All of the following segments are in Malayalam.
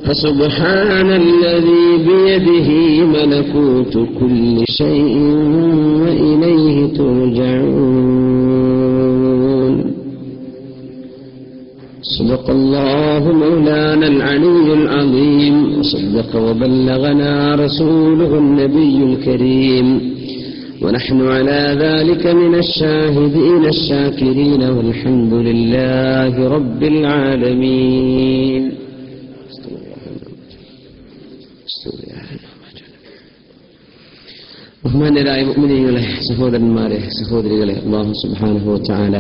فسبحان الذي بيده ملكوت كل شيء وإليه ترجعون صدق الله مولانا العلي العظيم وصدق وبلغنا رسوله النبي الكريم ونحن على ذلك من الشاهدين الشاكرين والحمد لله رب العالمين ബഹുമാന്യരായ മുഅ്മിനീങ്ങളെ സഹോദരന്മാരെ സഹോദരികളെ അള്ളാഹു സുബ്ഹാനഹു വതആല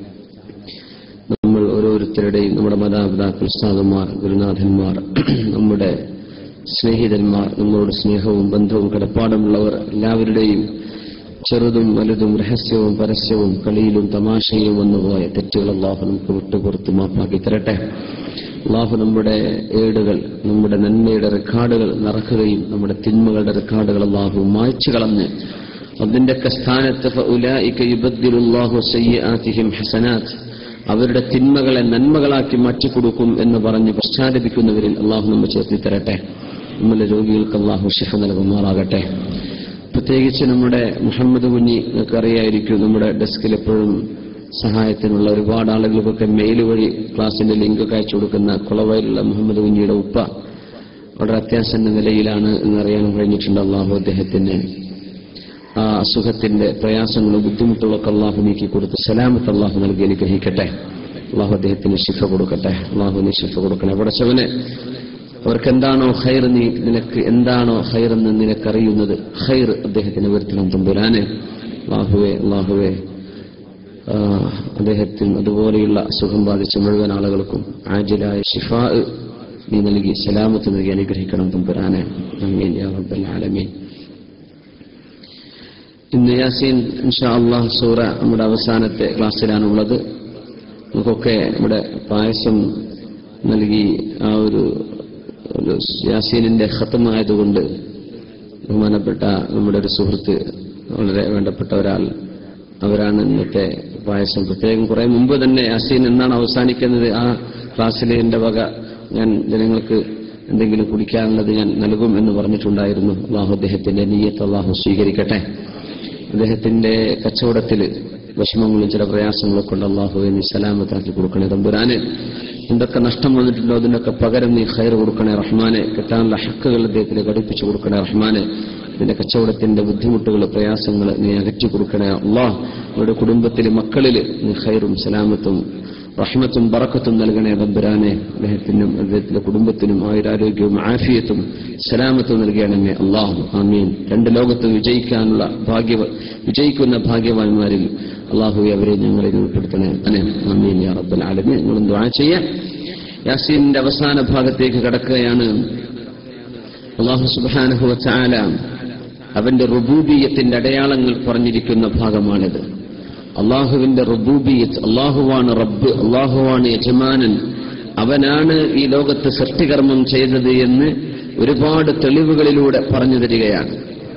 നമ്മൾ ഓരോരുത്തരുടെയും നമ്മുടെ മാതാപിതാക്കൾ ഉസ്താദന്മാർ ഗുരുനാഥന്മാർ നമ്മുടെ സ്നേഹിതന്മാർ നമ്മളോട് സ്നേഹവും ബന്ധവും കടപ്പാടുമുള്ളവർ എല്ലാവരുടെയും ചെറുതും വലുതും രഹസ്യവും പരസ്യവും കളിയിലും തമാശയിലും വന്നുപോയ തെറ്റുകൾ അള്ളാഹു നമുക്ക് വിട്ടുപുറത്ത് മാപ്പാക്കി തരട്ടെ അള്ളാഹു നമ്മുടെ ഏടുകൾ നമ്മുടെ നന്മയുടെ റെക്കോർഡുകൾ നിറക്കുകയും നമ്മുടെ തിന്മകളുടെ റെക്കോർഡുകൾ അള്ളാഹു മായ്ച്ചു കളഞ്ഞ് അതിന്റെയൊക്കെ സ്ഥാനത്ത് ഫഉലായിക യുബദ്ദിലുല്ലാഹു സയ്യിആതിഹിം ഹസനാത്ത് അവരുടെ തിന്മകളെ നന്മകളാക്കി മാറ്റിക്കൊടുക്കും എന്ന് പറഞ്ഞ് പശ്ചാത്തപിക്കുന്നവരിൽ അള്ളാഹു നമ്മെ ചേർത്തി തരട്ടെ നമ്മുടെ രോഗികൾക്ക് അള്ളാഹു ഷിഫ നൽകുമാറാകട്ടെ പ്രത്യേകിച്ച് നമ്മുടെ മുഹമ്മദ് കുഞ്ഞി നിങ്ങൾക്ക് അറിയായിരിക്കും നമ്മുടെ ഡെസ്കിൽ എപ്പോഴും സഹായത്തിനുള്ള ഒരുപാട് ആളുകൾക്കൊക്കെ മെയിൽ വഴി ക്ലാസിന്റെ ലിങ്ക് ഒക്കെ അയച്ചു കൊടുക്കുന്ന കുളവയിലുള്ള മുഹമ്മദ് കുഞ്ഞിയുടെ ഉപ്പ വളരെ അത്യാസന്ന നിലയിലാണ് എന്നറിയാൻ കഴിഞ്ഞിട്ടുണ്ട് അള്ളാഹു അദ്ദേഹത്തിന് ആ അസുഖത്തിന്റെ പ്രയാസങ്ങളും ബുദ്ധിമുട്ടുകളൊക്കെ അള്ളാഹു നീക്കി കൊടുത്ത് സലാമത്ത് അള്ളാഹു നൽകി അനുഗ്രഹിക്കട്ടെ അള്ളാഹു അദ്ദേഹത്തിന് ശിഫ കൊടുക്കട്ടെ അള്ളാഹുവിന് ശിഫ കൊടുക്കണേ പടച്ചവന് അവർക്ക് എന്താണോ ഹൈർ നീ നിനക്ക് എന്താണോ ഹൈർ എന്ന് നിനക്കറിയുന്നത് ഹൈർ അദ്ദേഹത്തിന് വരുത്തണം തമ്പുരാന് അള്ളാഹുവെ അള്ളാഹുവെ ആ, അദ്ദേഹത്തിന് അതുപോലെയുള്ള അസുഖം ബാധിച്ച മുഴുവൻ ആളുകൾക്കും ആജിലായ ഷിഫാ നീ നൽകി സലാമത്ത് നൽകി അനുഗ്രഹിക്കണം തമ്പുരാനെ അമീൻ യാ റബ്ബൽ ആലമീൻ ഇന്ന് യാസീൻ ഇൻഷാ അള്ളാഹ് സൂറ നമ്മുടെ അവസാനത്തെ ക്ലാസ്സിലാണുള്ളത് നമുക്കൊക്കെ നമ്മുടെ പായസം നൽകി ആ ഒരു ഒരു യാസീനിന്റെ ഖത്തമായതുകൊണ്ട് ബഹുമാനപ്പെട്ട നമ്മുടെ ഒരു സുഹൃത്ത് വളരെ വേണ്ടപ്പെട്ട ഒരാൾ അവരാണ് ഇന്നത്തെ പായസം പ്രത്യേകം കുറെ മുമ്പ് തന്നെ യാസീൻ എന്നാണ് അവസാനിക്കുന്നത് ആ ക്ലാസ്സിൽ എന്റെ വക ഞാൻ ജനങ്ങൾക്ക് എന്തെങ്കിലും കുടിക്കാനുള്ളത് ഞാൻ നൽകും എന്ന് പറഞ്ഞിട്ടുണ്ടായിരുന്നു അള്ളാഹു അദ്ദേഹത്തിന്റെ നീയത്ത് അള്ളാഹു സ്വീകരിക്കട്ടെ അദ്ദേഹത്തിന്റെ കച്ചവടത്തിൽ വിഷമങ്ങളും ചില പ്രയാസങ്ങളും കൊണ്ട് അള്ളാഹു നീ സലാമത്താക്കി കൊടുക്കണേ തമ്പുരാന് എന്തൊക്കെ നഷ്ടം വന്നിട്ടുണ്ടോ അതിനൊക്കെ പകരം നീ ഖൈർ കൊടുക്കണേ റഹ്മാനെ കിട്ടാനുള്ള ഹക്കുകൾ അദ്ദേഹത്തിന് ഘടിപ്പിച്ചു കൊടുക്കണേ റഹ്മാനെ ഇതിന്റെ കച്ചവടത്തിന്റെ ബുദ്ധിമുട്ടുകൾ പ്രയാസങ്ങൾ നീ അകറ്റി കൊടുക്കണേ അള്ളാഹ് അവരുടെ കുടുംബത്തിലെ മക്കളിൽ നീ ഖൈറും സലാമത്തും റഹ്മത്തും ബറക്കത്തും നൽകണേ തമ്പുരാനെ അദ്ദേഹത്തിനും അദ്ദേഹത്തിന്റെ കുടുംബത്തിനും ആയുരാരോഗ്യവും ആഫിയത്തും സലാമത്തും നൽകണമേ അള്ളാഹു ആമീൻ രണ്ട് ലോകത്ത് വിജയിക്കാനുള്ള ഭാഗ്യ വിജയിക്കുന്ന ഭാഗ്യവാന്മാരിൽ അള്ളാഹുവെ അവരെ ഞങ്ങളെ ഉൾപ്പെടുത്തണേ അനെ ആമീൻ യാ റബ്ബൽ ആലമീൻ നിങ്ങളും ദുആ ചെയ്യാം യാസീനിന്റെ അവസാന ഭാഗത്തേക്ക് കടക്കുകയാണ് അള്ളാഹു സുബ്ഹാനഹു വതആല അവന്റെ റുബൂബിയത്തിന്റെ അടയാളങ്ങൾ പറഞ്ഞിരിക്കുന്ന ഭാഗമാണിത് അള്ളാഹുവിന്റെ റുബൂബിയത്ത് അള്ളാഹുവാണ് റബ്ബ് അള്ളാഹുവാണ് യജമാനൻ അവനാണ് ഈ ലോകത്ത് സൃഷ്ടികർമ്മം ചെയ്തത് എന്ന് ഒരുപാട് തെളിവുകളിലൂടെ പറഞ്ഞു തരികയാണ്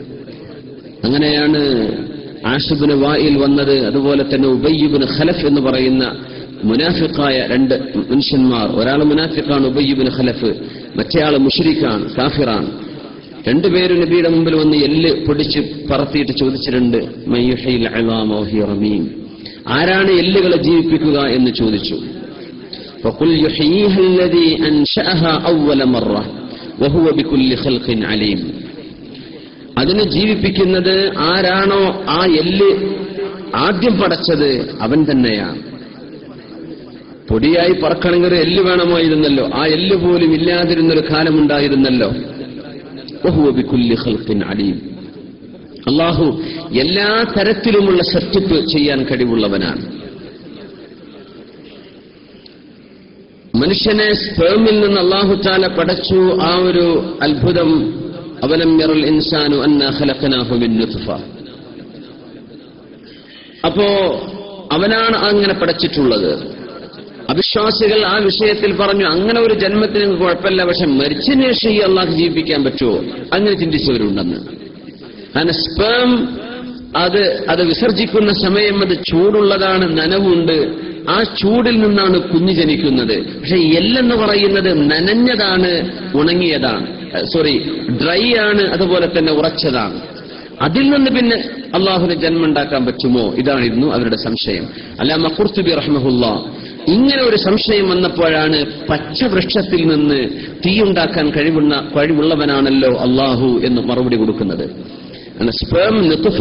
അങ്ങനെയാണ് ആഷിബിന് വായിൽ വന്നത് അതുപോലെ തന്നെ ഉബയ്യുബിന് ഖലഫ് എന്ന് പറയുന്ന മുനാഫിക്കായ രണ്ട് മനുഷ്യന്മാർ ഒരാൾ മുനാഫിക്കാണ് ഉബയ്യുബിന് ഖലഫ് മറ്റേയാൾ മുഷരിക്കാണ് കാഫിറാണ് രണ്ടുപേരും നബിയുടെ മുമ്പിൽ വന്ന് എല്ല് പൊടിച്ച് പറത്തിയിട്ട് ചോദിച്ചിട്ടുണ്ട് മയ്യുഹയിൽ അലാമോ ഹി റമീം ആരാണ് എല്ലുകളെ ജീവിപ്പിക്കുക എന്ന് ചോദിച്ചു فقل يحييها الذي أنشأها أول مرة وهو بكل خلق عليم അതിനെ ജീവിപ്പിക്കുന്നത് ആരാണോ ആ എല്ല് ആദ്യം പടച്ചത് അവൻ തന്നെയാണ് പൊടിയായി പറക്കണമെങ്കിൽ എല്ല് വേണമായിരുന്നല്ലോ ആ എല്ല് പോലും ഇല്ലാതിരുന്നൊരു കാലമുണ്ടായിരുന്നല്ലോ വഹുവ ബികുല്ലി ഖൽഖിൻ അലീം അള്ളാഹു എല്ലാ തരത്തിലുമുള്ള സെറ്റപ്പ് ചെയ്യാൻ കഴിവുള്ളവനാണ് മനുഷ്യനെ സ്പേമിൽ നിന്ന് അള്ളാഹു താല പടച്ചു ആ ഒരു അത്ഭുതം അവലം യറൽ ഇൻസാനു അന്ന ഖലഖനാഹു മിൻ നുത്ഫ അപ്പോ അവനാണ് അങ്ങനെ പടച്ചിട്ടുള്ളത് അവിശ്വാസികൾ ആ വിഷയത്തിൽ പറഞ്ഞു അങ്ങനെ ഒരു ജന്മത്തിന് നിങ്ങൾക്ക് കുഴപ്പമില്ല പക്ഷെ മരിച്ചതിന് ശേഷം ഈ അള്ളാഹ് ജീവിപ്പിക്കാൻ പറ്റുമോ അങ്ങനെ ചിന്തിച്ചവരുണ്ടെന്ന് കാരണം സ്പേം അത് അത് വിസർജിക്കുന്ന സമയം അത് ചൂടുള്ളതാണ് നനവുണ്ട് ആ ചൂടിൽ നിന്നാണ് കുഞ്ഞ് ജനിക്കുന്നത് പക്ഷെ എല്ലെന്ന് പറയുന്നത് നനഞ്ഞതാണ് ഉണങ്ങിയതാണ് സോറി ഡ്രൈ ആണ് അതുപോലെ തന്നെ ഉറച്ചതാണ് അതിൽ നിന്ന് പിന്നെ അള്ളാഹുവിന് ജന്മം ഉണ്ടാക്കാൻ പറ്റുമോ ഇതായിരുന്നു അവരുടെ സംശയം അല്ല മഖുർത്തുബി റഹ്മഹുല്ല ഇങ്ങനെ ഒരു സംശയം വന്നപ്പോഴാണ് പച്ചവൃക്ഷത്തിൽ നിന്ന് തീയുണ്ടാക്കാൻ കഴിവുള്ള കഴിവുള്ളവനാണല്ലോ അള്ളാഹു എന്ന് മറുപടി കൊടുക്കുന്നത് സ്പേം നുത്തുഫ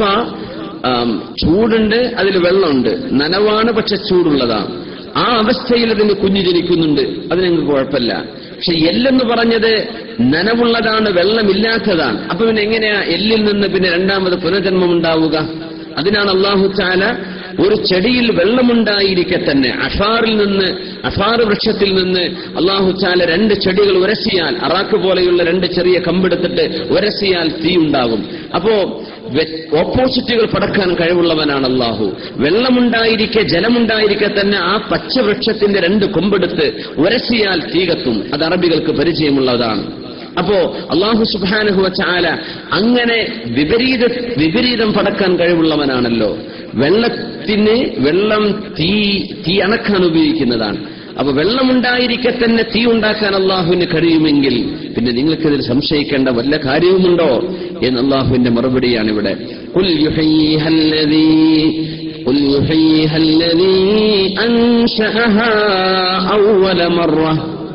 ചൂടുണ്ട് അതിൽ വെള്ളമുണ്ട് നനവാണ് പക്ഷെ ചൂടുള്ളതാണ് ആ അവസ്ഥയിൽ അതിന് കുഞ്ഞു ജനിക്കുന്നുണ്ട് അതിനെനിക്ക് കുഴപ്പമില്ല പക്ഷെ എല്ലെന്ന് പറഞ്ഞത് നനവുള്ളതാണ് വെള്ളമില്ലാത്തതാണ് അപ്പൊ പിന്നെ എങ്ങനെയാ എല്ലിൽ നിന്ന് പിന്നെ രണ്ടാമത് പുനർജന്മം ഉണ്ടാവുക അതിനാണ് അള്ളാഹു ചാല ഒരു ചെടിയിൽ വെള്ളമുണ്ടായിരിക്കെ തന്നെ അഫാറിൽ നിന്ന് അഫാർ വൃക്ഷത്തിൽ നിന്ന് അള്ളാഹു ചാല രണ്ട് ചെടികൾ ഉരസിയാൽ അറാക്ക് പോലെയുള്ള രണ്ട് ചെറിയ കമ്പെടുത്തിട്ട് ഉരസിയാൽ തീ ഉണ്ടാകും അപ്പോ ഓപ്പോസിറ്റുകൾ പടക്കാൻ കഴിവുള്ളവനാണ് അള്ളാഹു വെള്ളമുണ്ടായിരിക്കെ ജലമുണ്ടായിരിക്കെ തന്നെ ആ പച്ചവൃക്ഷത്തിന്റെ രണ്ട് കൊമ്പെടുത്ത് ഉരസിയാൽ തീ കത്തും അത് അറബികൾക്ക് പരിചയമുള്ളതാണ് അപ്പോ അള്ളാഹു സുബാനുഹുവ ചാല അങ്ങനെ വിപരീത വിപരീതം പടക്കാൻ കഴിവുള്ളവനാണല്ലോ വെള്ളത്തിന് വെള്ളം തീ തീ അണക്കാൻ ഉപയോഗിക്കുന്നതാണ് അപ്പൊ വെള്ളമുണ്ടായിരിക്കെ തന്നെ തീ ഉണ്ടാക്കാൻ അള്ളാഹുവിന് കഴിയുമെങ്കിൽ പിന്നെ നിങ്ങൾക്കിതിൽ സംശയിക്കേണ്ട വല്ല കാര്യവുമുണ്ടോ എന്ന് അള്ളാഹുവിന്റെ മറുപടിയാണ് ഇവിടെ قل يحييها الذي قل يحييها الذي أنشأها أول مرة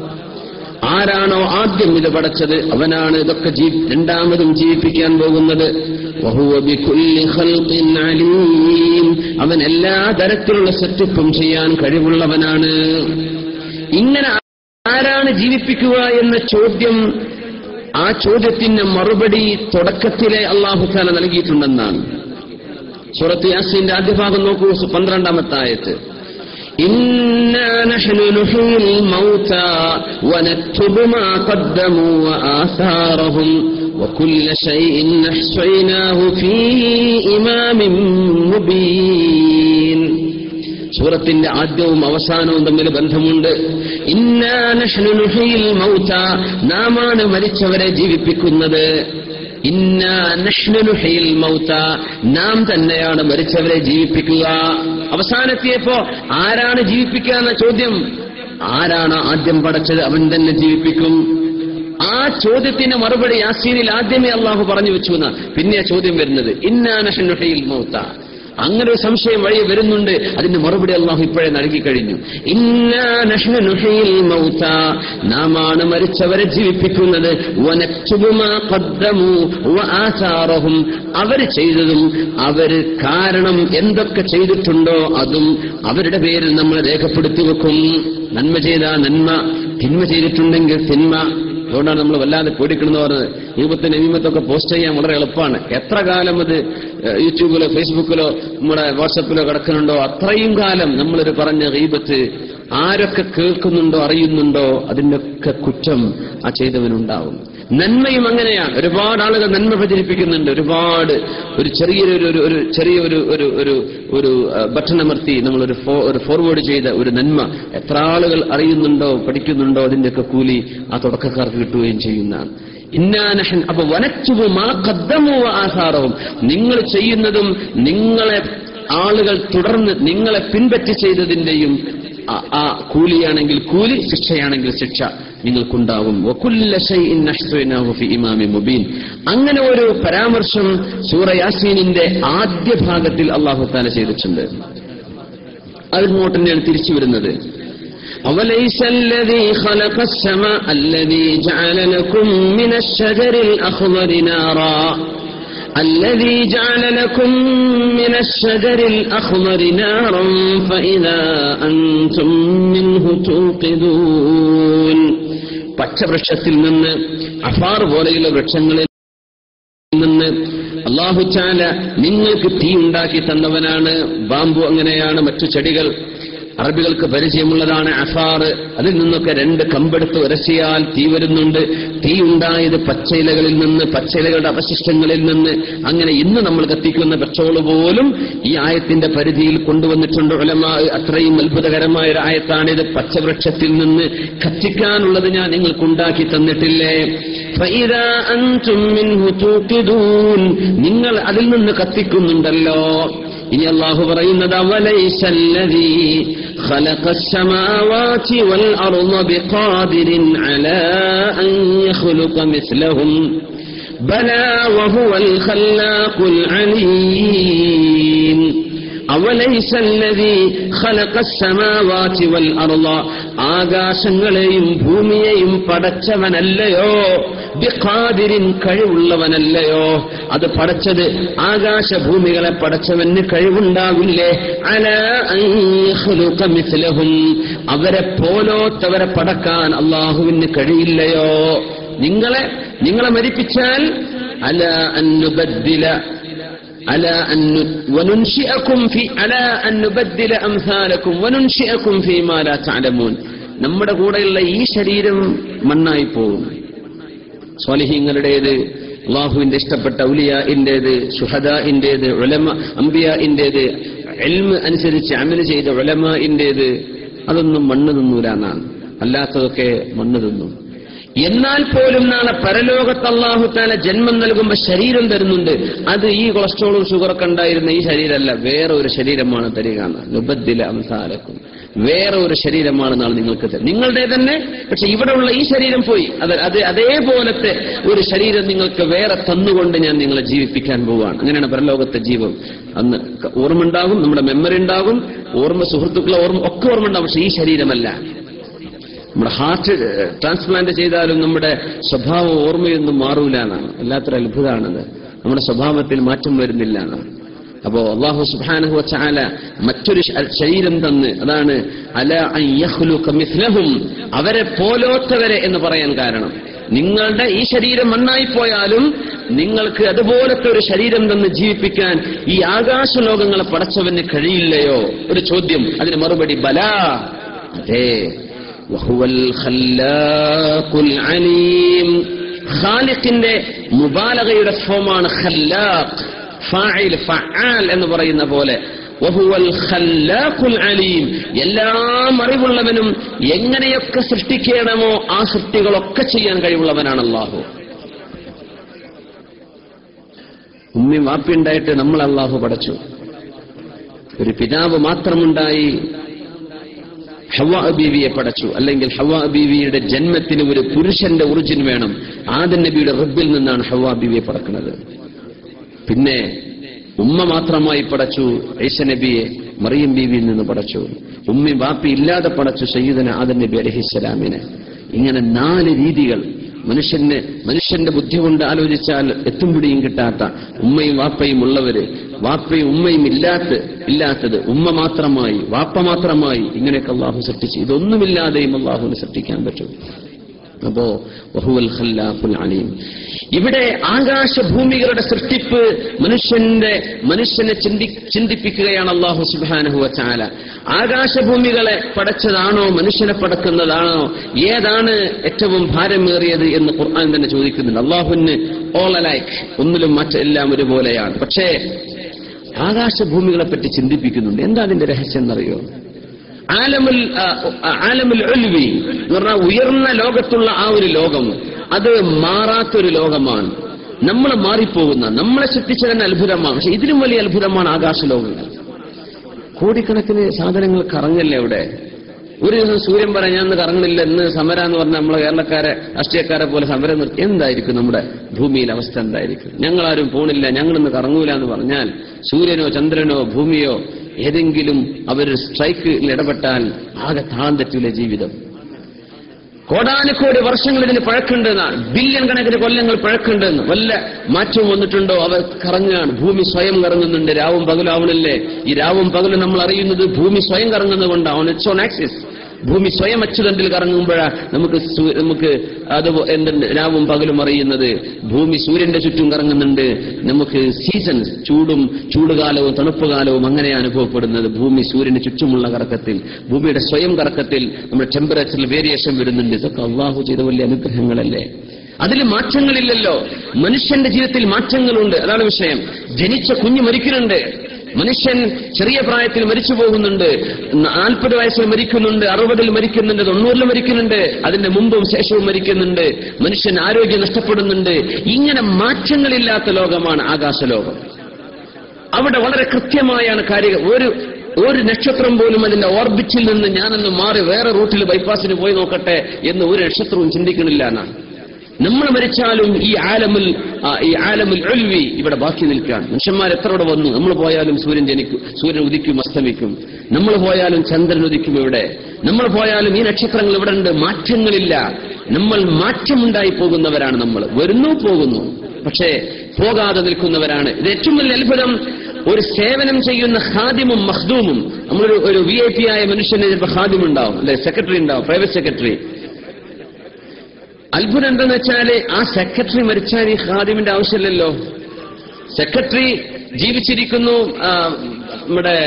ആരാണോ ആദ്യം ഇത് പടച്ചത് അവനാണ് ഇതൊക്കെ ജീ രണ്ടാമതും ജീവിപ്പിക്കാൻ പോകുന്നത് വഹുവ ബികുല്ലി ഖൽഖിൻ അലീം അവൻ എല്ലാ തരത്തിലുള്ള സെറ്റപ്പും ചെയ്യാൻ കഴിവുള്ളവനാണ് ഇങ്ങനെ ആരാണ് ജീവിപ്പിക്കുക എന്ന ചോദ്യം ആ ചോദ്യത്തിന് മറുപടി തുടക്കത്തിലെ അള്ളാഹുഖാന നൽകിയിട്ടുണ്ടെന്നാണ് സൂറത്ത് യാസിന്റെ ആദ്യ ഭാഗം നോക്കൂ പന്ത്രണ്ടാമത്തെ ആയത്ത് إنا نحن نحيي الموتى ونكتب ما قدموا وآثارهم وكل شيء أحصيناه في إمام مبين സൂറത്തിന്റെ ആദ്യവും അവസാനവും തമ്മിൽ ബന്ധമുണ്ട് ഇന്നാ നഹ്നു നുഹീൽ മൗത നാമാണ് മരിച്ചവരെ ജീവിപ്പിക്കുന്നത് ഇന്നാ നഹ്നു നുഹീൽ മൗത നാം തന്നെയാണ് മരിച്ചവരെ ജീവിപ്പിക്കുക അവസാനത്തിയപ്പോ ആരാണ് ജീവിപ്പിക്കുക എന്ന ചോദ്യം ആരാണ് ആദ്യം പടച്ചത് അവൻ തന്നെ ജീവിപ്പിക്കും ആ ചോദ്യത്തിന് മറുപടി യാസീനിൽ ആദ്യമേ അള്ളാഹു പറഞ്ഞു വെച്ചു എന്നാ പിന്നെ ആ ചോദ്യം വരുന്നത് ഇന്നാ നഹ്നു നുഹീൽ മൗത അങ്ങനെ ഒരു സംശയം വഴി വരുന്നുണ്ട് അതിന്റെ മറുപടി അള്ളാഹു ഇപ്പോഴേ നൽകി കഴിഞ്ഞു ഇന്നാ നഹ്നു നുഹീൽ മൗത നാമാണ് മരിച്ചവരെ ജീവിപ്പിക്കുന്നത് വനക്തുബു മാ ഖദ്ദമു വആസാറഹും അവർ ചെയ്തതും അവര് കാരണം എന്തൊക്കെ ചെയ്തിട്ടുണ്ടോ അതും അവരുടെ പേരിൽ നമ്മൾ രേഖപ്പെടുത്തി വെക്കും നന്മ ചെയ്ത നന്മ തിന്മ ചെയ്തിട്ടുണ്ടെങ്കിൽ തിന്മ അതുകൊണ്ടാണ് നമ്മൾ വല്ലാതെ പേടിക്കണമെന്ന് പറഞ്ഞത് യൂപത്തെ നവീമത്തൊക്കെ പോസ്റ്റ് ചെയ്യാൻ വളരെ എളുപ്പമാണ് എത്ര കാലം അത് ഏഹ്, യൂട്യൂബിലോ ഫേസ്ബുക്കിലോ നമ്മുടെ വാട്സപ്പിലോ കിടക്കുന്നുണ്ടോ അത്രയും കാലം നമ്മളൊരു പറഞ്ഞ ഗീബത്ത് ആരൊക്കെ കേൾക്കുന്നുണ്ടോ അറിയുന്നുണ്ടോ അതിൻ്റെയൊക്കെ കുറ്റം ആ ചെയ്തവനുണ്ടാവും നന്മയും അങ്ങനെയാണ് ഒരുപാട് ആളുകൾ നന്മ പ്രചരിപ്പിക്കുന്നുണ്ട് ഒരുപാട് ഒരു ചെറിയൊരു ഒരു- ഒരു ഒരു ചെറിയ ഒരു ഒരു ഒരു ഒരു ബട്ടൺ അമർത്തി നമ്മളൊരു ഫോ- ഒരു ഫോർവേഡ് ചെയ്ത ഒരു നന്മ എത്ര ആളുകൾ അറിയുന്നുണ്ടോ പഠിക്കുന്നുണ്ടോ അതിന്റെയൊക്കെ കൂലി ആ തുടക്കക്കാർക്ക് കിട്ടുകയും ചെയ്യുന്നതാണ് ഇന്നാനഹൻ അപ്പൊ വനച്ചുവും ആ കദ്ദമോ ആധാരവും നിങ്ങൾ ചെയ്യുന്നതും നിങ്ങളെ ആളുകൾ തുടർന്ന് നിങ്ങളെ പിൻപറ്റി ചെയ്തതിന്റെയും ആ- ആ കൂലിയാണെങ്കിൽ കൂലി ശിക്ഷയാണെങ്കിൽ ശിക്ഷ നിങ്ങൾക്കുണ്ടാവും വകുല്ല ശൈഇൻ നഹ്സുനാഹു ഫി ഇമാമിൻ മുബീൻ അങ്ങനെ ഒരു പരാമർശം സൂറ യാസീനിന്റെ ആദ്യ ഭാഗത്തിൽ അള്ളാഹു താല ചെയ്തിട്ടുണ്ട് അതിങ്ങോട്ട് തന്നെയാണ് തിരിച്ചു വരുന്നത് أوليس الذي خلق السماء الذي جعل لكم من الشجر الأخضر نارا الذي جعل لكم من الشجر الأخضر نارا فإذا أنتم منه توقدون പച്ചവൃക്ഷത്തിൽ നിന്ന് അഫാർ പോലെയുള്ള വൃക്ഷങ്ങളിൽ നിന്ന് അള്ളാഹു ചാല നിങ്ങൾക്ക് തീ ഉണ്ടാക്കി തന്നവനാണ് ബാമ്പു അങ്ങനെയാണ് മറ്റു ചെടികൾ അറബികൾക്ക് പരിചയമുള്ളതാണ് അഫാർ അതിൽ നിന്നൊക്കെ രണ്ട് കമ്പെടുത്ത് ഉരസിയാൽ തീ വരുന്നുണ്ട് തീ ഉണ്ടായത് പച്ചയിലകളിൽ നിന്ന് പച്ചയിലകളുടെ അവശിഷ്ടങ്ങളിൽ നിന്ന് അങ്ങനെ ഇന്ന് നമ്മൾ കത്തിക്കുന്ന പെട്രോൾ പോലും ഈ ആയത്തിന്റെ പരിധിയിൽ കൊണ്ടുവന്നിട്ടുണ്ട് ഉലമാ അത്രയും അത്ഭുതകരമായ ഒരു ആയത്താണിത് പച്ചവൃക്ഷത്തിൽ നിന്ന് കത്തിക്കാനുള്ളത് ഞാൻ നിങ്ങൾക്ക് ഉണ്ടാക്കി തന്നിട്ടില്ലേ فإذا أنتم منه توقدون നിങ്ങൾ അതിൽ നിന്ന് കത്തിക്കുന്നുണ്ടല്ലോ ഇനി അള്ളാഹു പറയുന്നത് അവലൈസ الذي خلق السماوات والأرض بقادر على أن يخلق مثلهم بلى وهو الخلاق العليم അവലൈസ الذي خلق السماوات والأرض ആകാശങ്ങളെയും ഭൂമിയെയും പടച്ചവനല്ലയോ ബിഖാദിരിൻ കഴിവുള്ളവനല്ലയോ അത് പടച്ചത് ആകാശഭൂമികളെ പടച്ചവന് കഴിവുണ്ടാവില്ലേ അല അൻ യഖ്ലുഖ മിസ്ലഹും അവരെ പോലോത്തവരെ പടക്കാൻ അള്ളാഹുവിന് കഴിയില്ലയോ നിങ്ങളെ നിങ്ങളെ മരിപ്പിച്ചാൽ അല അന്നുബദ്ദില على أن وننشئكم في على أن نبدل أمثالكم وننشئكم فيما لا تعلمون നമ്മുടെ കൂടെയുള്ള ഈ ശരീരം മണ്ണായി പോകും സ്വാലിഹീങ്ങളുടേത് അള്ളാഹുവിന്റെ ഇഷ്ടപ്പെട്ട ഔലിയാന്റേത് ഷുഹദാന്റേത് ഉലമ അംബിയാന്റേത് എൽമ് അനുസരിച്ച് അമല് ചെയ്ത ഉലമാന്റേത് അതൊന്നും മണ്ണ് തിന്നൂല എന്നാണ് അല്ലാത്തതൊക്കെ മണ്ണ് തിന്നും എന്നാൽ പോലും നാളെ പരലോകത്ത് അള്ളാഹുത്താല ജന്മം നൽകുമ്പോൾ ശരീരം തരുന്നുണ്ട് അത് ഈ കൊളസ്ട്രോളും ഷുഗറൊക്കെ ഉണ്ടായിരുന്ന ഈ ശരീരമല്ല വേറെ ഒരു ശരീരമാണ് തരിക നുബദ്ദില അംസാലക്കും വേറെ ഒരു ശരീരമാണ് നാളെ നിങ്ങൾക്ക് തരുന്നത് നിങ്ങളുടെ തന്നെ പക്ഷെ ഇവിടെയുള്ള ഈ ശരീരം പോയി അത് അത് അതേപോലത്തെ ഒരു ശരീരം നിങ്ങൾക്ക് വേറെ തന്നുകൊണ്ട് ഞാൻ നിങ്ങളെ ജീവിപ്പിക്കാൻ പോവുകയാണ് അങ്ങനെയാണ് പരലോകത്തെ ജീവം അന്ന് ഓർമ്മ ഉണ്ടാകും നമ്മുടെ മെമ്മറി ഉണ്ടാകും ഓർമ്മ സുഹൃത്തുക്കളെ ഓർമ്മ ഒക്കെ ഓർമ്മ ഉണ്ടാകും പക്ഷെ ഈ ശരീരമല്ല നമ്മുടെ ഹാർട്ട് ട്രാൻസ്പ്ലാന്റ് ചെയ്താലും നമ്മുടെ സ്വഭാവം ഓർമ്മയൊന്നും മാറൂല എന്നാണ് വല്ലാത്തൊരു അത്ഭുതമാണത് നമ്മുടെ സ്വഭാവത്തിൽ മാറ്റം വരുന്നില്ല എന്നാണ് അപ്പോ അള്ളാഹു സുബാനഹു ചാല മറ്റൊരു ശ- ശരീരം തന്ന് അതാണ് അല അൻ യഖ്ലുക മിസ്ലഹും അവരെ പോലോത്തവരെ എന്ന് പറയാൻ കാരണം നിങ്ങളുടെ ഈ ശരീരം മണ്ണായി പോയാലും നിങ്ങൾക്ക് അതുപോലത്തെ ഒരു ശരീരം തന്ന് ജീവിപ്പിക്കാൻ ഈ ആകാശലോകങ്ങളെ പടച്ചവന് കഴിയില്ലയോ ഒരു ചോദ്യം അതിന് മറുപടി ബലാ അതെ وهو الخلاق العليم ഖാലിഖിന്റെ മുബാലകയുടെ ഫോമാണ് ഖല്ലാഖ് ഫാഇൽ ഫആൽ എന്ന് പറയുന്ന പോലെ വഹുവൽ ഖല്ലാഖുൽ അലീം എല്ലാം അറിവുള്ളവനും എങ്ങനെയൊക്കെ സൃഷ്ടിക്കണമോ ആ സൃഷ്ടികളൊക്കെ ചെയ്യാൻ കഴിവുള്ളവനാണ് അള്ളാഹു ഉമ്മി വാപ്പി ഉണ്ടായിട്ട് നമ്മൾ അള്ളാഹു പടച്ചു ഒരു പിതാവ് മാത്രമുണ്ടായി ഹവാ ബീവിയെ പടച്ചു അല്ലെങ്കിൽ ഹവാ ബീവിയുടെ ജന്മത്തിന് ഒരു പുരുഷന്റെ ഒറിജിൻ വേണം ആദൻ നബിയുടെ റബ്ബിൽ നിന്നാണ് ഹവാ ബീവിയെ പടക്കുന്നത് പിന്നെ ഉമ്മ മാത്രമായി പടച്ചു ഐസ നബിയെ മറിയം ബീവിയിൽ നിന്ന് പടച്ചു ഉമ്മി ബാപ്പി ഇല്ലാതെ പടച്ചു സയ്യിദന ആദൻ നബി അലഹിസ്സലാമിനെ ഇങ്ങനെ നാല് രീതികൾ മനുഷ്യന് മനുഷ്യന്റെ ബുദ്ധി കൊണ്ട് ആലോചിച്ചാൽ എത്തും പിടിയും കിട്ടാത്ത ഉമ്മയും വാപ്പയും ഉള്ളവര് വാപ്പയും ഉമ്മയും ഇല്ലാത്ത ഇല്ലാത്തത് ഉമ്മ മാത്രമായി വാപ്പ മാത്രമായി ഇങ്ങനെയൊക്കെ അള്ളാഹു സൃഷ്ടിച്ചു ഇതൊന്നുമില്ലാതെയും അള്ളാഹുവിന് സൃഷ്ടിക്കാൻ പറ്റും അപ്പോ വഹുവൽ ഖല്ലാഖുൽ അലീം ഇവിടെ ആകാശഭൂമികളുടെ സൃഷ്ടിപ്പ് മനുഷ്യന്റെ മനുഷ്യനെ ചിന്തി ചിന്തിപ്പിക്കുകയാണ് അള്ളാഹു സുബാനഹു വച്ചാല ആകാശഭൂമികളെ പടച്ചതാണോ മനുഷ്യനെ പടക്കുന്നതാണോ ഏതാണ് ഏറ്റവും ഭാരമേറിയത് എന്ന് ഖുർആൻ തന്നെ ചോദിക്കുന്നുണ്ട് അള്ളാഹുവിന് ഓൾ അലൈക്ക് ഒന്നിലും മറ്റെല്ലാം ഒരുപോലെയാണ് പക്ഷേ ആകാശഭൂമികളെ പറ്റി ചിന്തിപ്പിക്കുന്നുണ്ട് എന്താ അതിന്റെ രഹസ്യം എന്നറിയോ ആലമുൽ ആ, ആലമുൽ ഉൽവി എന്ന് പറഞ്ഞാൽ ഉയർന്ന ലോകത്തുള്ള ആ ഒരു ലോകം അത് മാറാത്തൊരു ലോകമാണ് നമ്മൾ മാറിപ്പോകുന്ന നമ്മളെ സൃഷ്ടിച്ച തന്നെ അത്ഭുതമാണ് പക്ഷെ ഇതിലും വലിയ അത്ഭുതമാണ് ആകാശലോകങ്ങൾ കോടിക്കണക്കിന് സാധനങ്ങൾ കറങ്ങല്ലേ അവിടെ ഒരു ദിവസം സൂര്യൻ പറയാൻ ഞാൻ ഇന്ന് കറങ്ങണില്ല ഇന്ന് സമരം എന്ന് പറഞ്ഞാൽ നമ്മളെ കേരളക്കാരെ രാഷ്ട്രീയക്കാരെ പോലെ സമരം നിർത്തി എന്തായിരിക്കും നമ്മുടെ ഭൂമിയിലെ അവസ്ഥ എന്തായിരിക്കും ഞങ്ങളാരും പോണില്ല ഞങ്ങളിന്ന് കറങ്ങൂല എന്ന് പറഞ്ഞാൽ സൂര്യനോ ചന്ദ്രനോ ഭൂമിയോ ഏതെങ്കിലും അവർ സ്ട്രൈക്കിൽ ഇടപെട്ടാൽ ആകെ താളം തെറ്റൂലെ ജീവിതം കോടാനുകോടി വർഷങ്ങൾ ഇതിന് പഴക്കുണ്ടെന്നാണ് ബില്യൺ കണക്കിന് കൊല്ലങ്ങൾ പഴക്കുണ്ടെന്ന് വല്ല മാറ്റവും വന്നിട്ടുണ്ടോ അവർ കറങ്ങാണ് ഭൂമി സ്വയം കറങ്ങുന്നുണ്ട് രാവും പകലും ആവണില്ലേ ഈ രാവും പകലും നമ്മൾ അറിയുന്നത് ഭൂമി സ്വയം കറങ്ങുന്നത് കൊണ്ടാണ് ഇറ്റ്സ് ഓൺ ആക്സിസ് ഭൂമി സ്വയം അച്ചുതണ്ടിൽ കറങ്ങുമ്പോഴാണ് നമുക്ക് സൂ- നമുക്ക് അത് എന്തുണ്ട് രാവും പകലും അറിയുന്നത് ഭൂമി സൂര്യന്റെ ചുറ്റും കറങ്ങുന്നുണ്ട് നമുക്ക് സീസൺസ് ചൂടും ചൂടുകാലവും തണുപ്പുകാലവും അങ്ങനെ അനുഭവപ്പെടുന്നത് ഭൂമി സൂര്യന് ചുറ്റുമുള്ള കറക്കത്തിൽ ഭൂമിയുടെ സ്വയം കറക്കത്തിൽ നമ്മുടെ ടെമ്പറേച്ചറിൽ വേരിയേഷൻ വരുന്നുണ്ട് ഇതൊക്കെ അള്ളാഹു ചെയ്ത വലിയ അനുഗ്രഹങ്ങളല്ലേ അതിൽ മാറ്റങ്ങളില്ലല്ലോ മനുഷ്യന്റെ ജീവിതത്തിൽ മാറ്റങ്ങളുണ്ട് അതാണ് വിഷയം ജനിച്ച കുഞ്ഞ് മരിക്കുന്നുണ്ട് മനുഷ്യൻ ചെറിയ പ്രായത്തിൽ മരിച്ചു പോകുന്നുണ്ട് നാൽപ്പത് വയസ്സിൽ മരിക്കുന്നുണ്ട് അറുപതിൽ മരിക്കുന്നുണ്ട് തൊണ്ണൂറിൽ മരിക്കുന്നുണ്ട് അതിന്റെ മുമ്പും ശേഷവും മരിക്കുന്നുണ്ട് മനുഷ്യൻ ആരോഗ്യം നഷ്ടപ്പെടുന്നുണ്ട് ഇങ്ങനെ മാറ്റങ്ങളില്ലാത്ത ലോകമാണ് ആകാശലോകം അവിടെ വളരെ കൃത്യമായാണ് കാര്യങ്ങൾ ഒരു ഒരു നക്ഷത്രം പോലും അതിന്റെ ഓർബിറ്റിൽ നിന്ന് ഞാനൊന്ന് മാറി വേറെ റൂട്ടിൽ ബൈപ്പാസിന് പോയി നോക്കട്ടെ എന്ന് ഒരു നക്ഷത്രവും ചിന്തിക്കണില്ല എന്നാണ് നമ്മൾ മരിച്ചാലും ഈ ആലമുൽ ആ, ഈ ആലമുൽ ഉൽവി ഇവിടെ ബാക്കി നിൽക്കാൻ മനുഷ്യന്മാർ എത്ര ഇവിടെ വന്നു നമ്മൾ പോയാലും സൂര്യൻ ജനിക്കും സൂര്യൻ ഉദിക്കും അസ്തമിക്കും നമ്മൾ പോയാലും ചന്ദ്രൻ ഉദിക്കും ഇവിടെ നമ്മൾ പോയാലും ഈ നക്ഷത്രങ്ങൾ ഇവിടെ ഉണ്ട് മാറ്റങ്ങളില്ല നമ്മൾ മാറ്റമുണ്ടായി പോകുന്നവരാണ് നമ്മൾ വരുന്നു പോകുന്നു പക്ഷേ പോകാതെ നിൽക്കുന്നവരാണ് ഇത് ഏറ്റവും വലിയ അത്ഭുതം ഒരു സേവനം ചെയ്യുന്ന ഹാദിമും മഖ്ദൂമും നമ്മളൊരു ഒരു വി ഐ പി ആയ മനുഷ്യന് ചിലപ്പോൾ ഹാദിം ഉണ്ടാവും അല്ലെ സെക്രട്ടറി ഉണ്ടാവും പ്രൈവറ്റ് സെക്രട്ടറി അത്ഭുതം എന്തെന്ന് വെച്ചാല് ആ സെക്രട്ടറി മരിച്ചാൽ ഈ ഹാദിമിന്റെ ആവശ്യമില്ലല്ലോ സെക്രട്ടറി ജീവിച്ചിരിക്കുന്നു ആ, നമ്മുടെ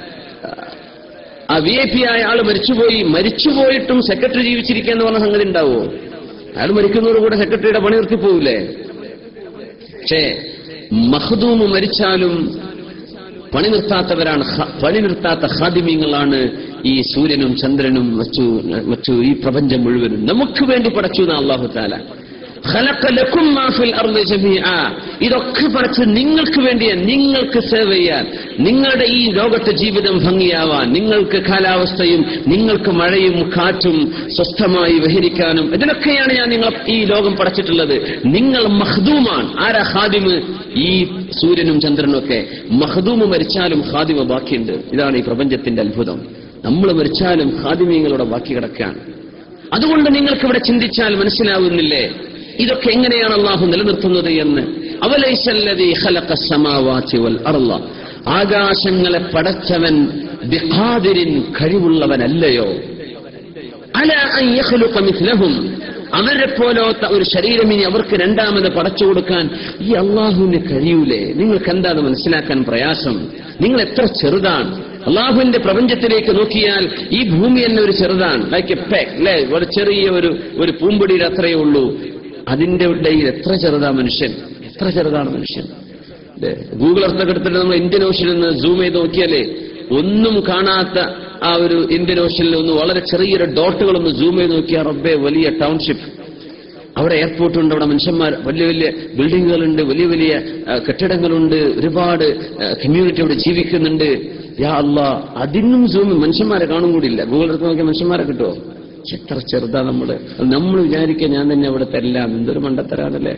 ആ വി ഐ പി ആയ ആള് മരിച്ചുപോയി മരിച്ചുപോയിട്ടും സെക്രട്ടറി ജീവിച്ചിരിക്കുക എന്ന് പറഞ്ഞ സംഗതി ഉണ്ടാവോ അയാൾ മരിക്കുന്നതോടുകൂടെ സെക്രട്ടറിയുടെ പണി നിർത്തിപ്പോവില്ലേ പക്ഷേ മഹദൂമ് മരിച്ചാലും പണി നിർത്താത്തവരാണ് ഹ- പണി നിർത്താത്ത ഹാദിമ്യങ്ങളാണ് ഈ സൂര്യനും ചന്ദ്രനും മറ്റു മറ്റു ഈ പ്രപഞ്ചം മുഴുവനും നമുക്ക് വേണ്ടി പടച്ചു എന്ന അള്ളാഹു താല ഖലഖ ലക്കും മാ ഫിൽ അർളി ജമീഅ. ഇതൊക്കെ പടച്ച് നിങ്ങൾക്ക് വേണ്ടിയാ നിങ്ങൾക്ക് സേവ് ചെയ്യാൻ നിങ്ങളുടെ ഈ ലോകത്തെ ജീവിതം ഭംഗിയാവാൻ നിങ്ങൾക്ക് കാലാവസ്ഥയും നിങ്ങൾക്ക് മഴയും കാറ്റും സ്വസ്ഥമായി വിഹരിക്കാനും ഇതിനൊക്കെയാണ് ഞാൻ നിങ്ങൾ ഈ ലോകം പടച്ചിട്ടുള്ളത് നിങ്ങൾ മഹ്ദൂമാണ് ആരാ ഹാദിമ് ഈ സൂര്യനും ചന്ദ്രനും ഒക്കെ മഹദൂമ് മരിച്ചാലും ഹാദിമ ബാക്കിയുണ്ട് ഇതാണ് ഈ പ്രപഞ്ചത്തിന്റെ അത്ഭുതം നമ്മൾ മരിച്ചാലും ഹാദിമീങ്ങളുടെ ബാക്കി കിടക്കുകയാണ് അതുകൊണ്ട് നിങ്ങൾക്ക് ഇവിടെ ചിന്തിച്ചാൽ മനസ്സിലാവുന്നില്ലേ ഇതൊക്കെ എങ്ങനെയാണ് അള്ളാഹു നിലനിർത്തുന്നത് എന്ന് അവലൈസല്ലദീ ഖലഖ സമാവാതി വൽ അർള ആകാശങ്ങളെ പടച്ചവൻ ബിഖാദിരിൻ കഴിവുള്ളവനല്ലയോ അല അൻ യഖ്ലുഖ മിഥ്ലഹും അവരെ പോലത്തെ ഒരു ശരീരം ഇനി അവർക്ക് രണ്ടാമത് പടച്ചു കൊടുക്കാൻ ഈ അള്ളാഹുവിന് കഴിയൂലേ നിങ്ങൾക്ക് എന്താ അത് മനസ്സിലാക്കാൻ പ്രയാസം നിങ്ങൾ എത്ര ചെറുതാണ് അള്ളാഹുവിന്റെ പ്രപഞ്ചത്തിലേക്ക് നോക്കിയാൽ ഈ ഭൂമി തന്നെ ഒരു ചെറുതാണ് ലൈക്ക് എ പെക് അല്ലെ ഒരു ചെറിയ ഒരു ഒരു പൂമ്പൊടിയുടെ അത്രയേ ഉള്ളൂ അതിന്റെ ഇടയിൽ എത്ര ചെറുതാ മനുഷ്യൻ എത്ര ചെറുതാണ് മനുഷ്യൻ അല്ലേ? ഗൂഗിൾ എർത്തൊക്കെ എടുത്തിട്ട് നമ്മൾ ഇന്ത്യൻ ഓഷ്യനിൽ നിന്ന് സൂം ചെയ്ത് നോക്കിയാലേ ഒന്നും കാണാത്ത ആ ഒരു ഇന്ത്യൻ ഓഷ്യനിൽ ഒന്ന് വളരെ ചെറിയൊരു ഡോട്ടുകളൊന്ന് സൂം ചെയ്ത് നോക്കിയാൽ റബ്ബെ വലിയ ടൗൺഷിപ്പ് അവിടെ എയർപോർട്ട് ഉണ്ട് അവിടെ മനുഷ്യന്മാർ വലിയ വലിയ ബിൽഡിങ്ങുകളുണ്ട് വലിയ വലിയ ആ, കെട്ടിടങ്ങളുണ്ട് ഒരുപാട് കമ്മ്യൂണിറ്റി അവിടെ ജീവിക്കുന്നുണ്ട് യാ അല്ലാ അതിനും സൂം മനുഷ്യന്മാരെ കാണും കൂടിയില്ല ഗൂഗിൾ എടുത്ത് നോക്കിയാൽ മനുഷ്യന്മാരെ കിട്ടുമോ എത്ര ചെറുതാ നമ്മള് നമ്മൾ വിചാരിക്കുക ഞാൻ തന്നെ അവിടെ തരില്ല എന്തൊരു മണ്ടത്തരാണല്ലേ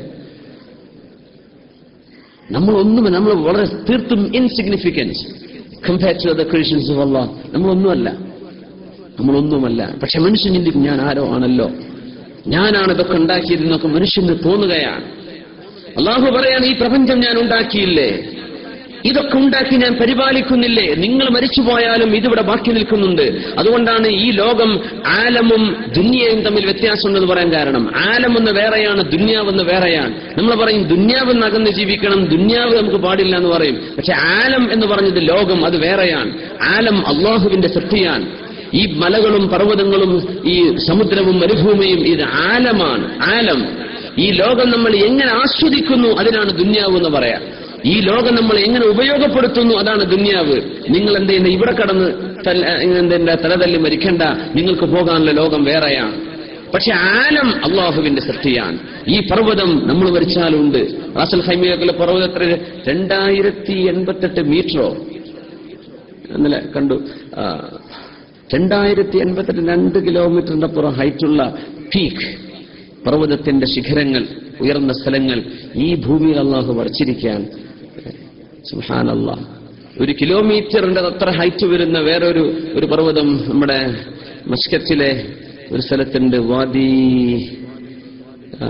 നമ്മളൊന്നും നമ്മൾ വളരെ തീർത്തും insignificance compare to the creations of Allah നമ്മളൊന്നുമല്ല നമ്മളൊന്നുമല്ല പക്ഷെ മനുഷ്യൻ ചിന്തിക്കും ഞാൻ ആരോ ആണല്ലോ ഞാനാണ് ഇതൊക്കെ ഉണ്ടാക്കിയതെന്നൊക്കെ മനുഷ്യന് തോന്നുകയാണ് അള്ളാഹു പറയാണ് ഈ പ്രപഞ്ചം ഞാൻ ഉണ്ടാക്കിയില്ലേ ഇതൊക്കെ ഉണ്ടാക്കി ഞാൻ പരിപാലിക്കുന്നില്ലേ നിങ്ങൾ മരിച്ചു പോയാലും ഇതിവിടെ ബാക്കി നിൽക്കുന്നുണ്ട് അതുകൊണ്ടാണ് ഈ ലോകം ആലമും ദുന്യയും തമ്മിൽ വ്യത്യാസമുണ്ടെന്ന് പറയാൻ കാരണം ആലമെന്ന് വേറെയാണ് ദുന്യാവെന്ന് വേറെയാണ് നമ്മൾ പറയും ദുന്യാവെന്ന് അകന്ന് ജീവിക്കണം ദുന്യാവ് നമുക്ക് പാടില്ല എന്ന് പറയും പക്ഷെ ആലം എന്ന് പറഞ്ഞത് ലോകം അത് വേറെയാണ് ആലം അള്ളാഹുവിന്റെ സൃഷ്ടിയാണ് ഈ മലകളും പർവ്വതങ്ങളും ഈ സമുദ്രവും മരുഭൂമിയും ഇത് ആലമാണ് ആലം ഈ ലോകം നമ്മൾ എങ്ങനെ ആസ്വദിക്കുന്നു അതിനാണ് ദുന്യാവ് എന്ന് പറയാം ഈ ലോകം നമ്മൾ എങ്ങനെ ഉപയോഗപ്പെടുത്തുന്നു അതാണ് ദുന്യാവ് നിങ്ങൾ എന്ത് ചെയ്യുന്നത് ഇവിടെ കടന്ന് തല്ല- എന്തെന്റെ തലതല്ലി മരിക്കണ്ട നിങ്ങൾക്ക് പോകാനുള്ള ലോകം വേറെയാണ് പക്ഷെ ആലം അള്ളാഹുവിന്റെ സൃഷ്ടിയാണ് ഈ പർവ്വതം നമ്മൾ മരിച്ചാലുണ്ട് റാസൽ ഹൈമിയൊക്കെ പർവ്വതത്തിൽ രണ്ടായിരത്തി എൺപത്തെട്ട് മീറ്ററോ ഇന്നലെ കണ്ടു ആ, രണ്ടായിരത്തി എൺപത്തെട്ട് രണ്ട് കിലോമീറ്ററിന്റെ അപ്പുറം ഹൈറ്റുള്ള പീക്ക് പർവ്വതത്തിന്റെ ശിഖരങ്ങൾ ഉയർന്ന സ്ഥലങ്ങൾ ഈ ഭൂമിയിൽ അള്ളാഹു വരച്ചിരിക്കാൻ സുഹാനല്ല ഒരു കിലോമീറ്ററിന്റെ അത്ര ഹൈറ്റ് വരുന്ന വേറൊരു ഒരു പർവ്വതം നമ്മുടെ മസ്കറ്റിലെ ഒരു സ്ഥലത്തുണ്ട് വാദി ആ,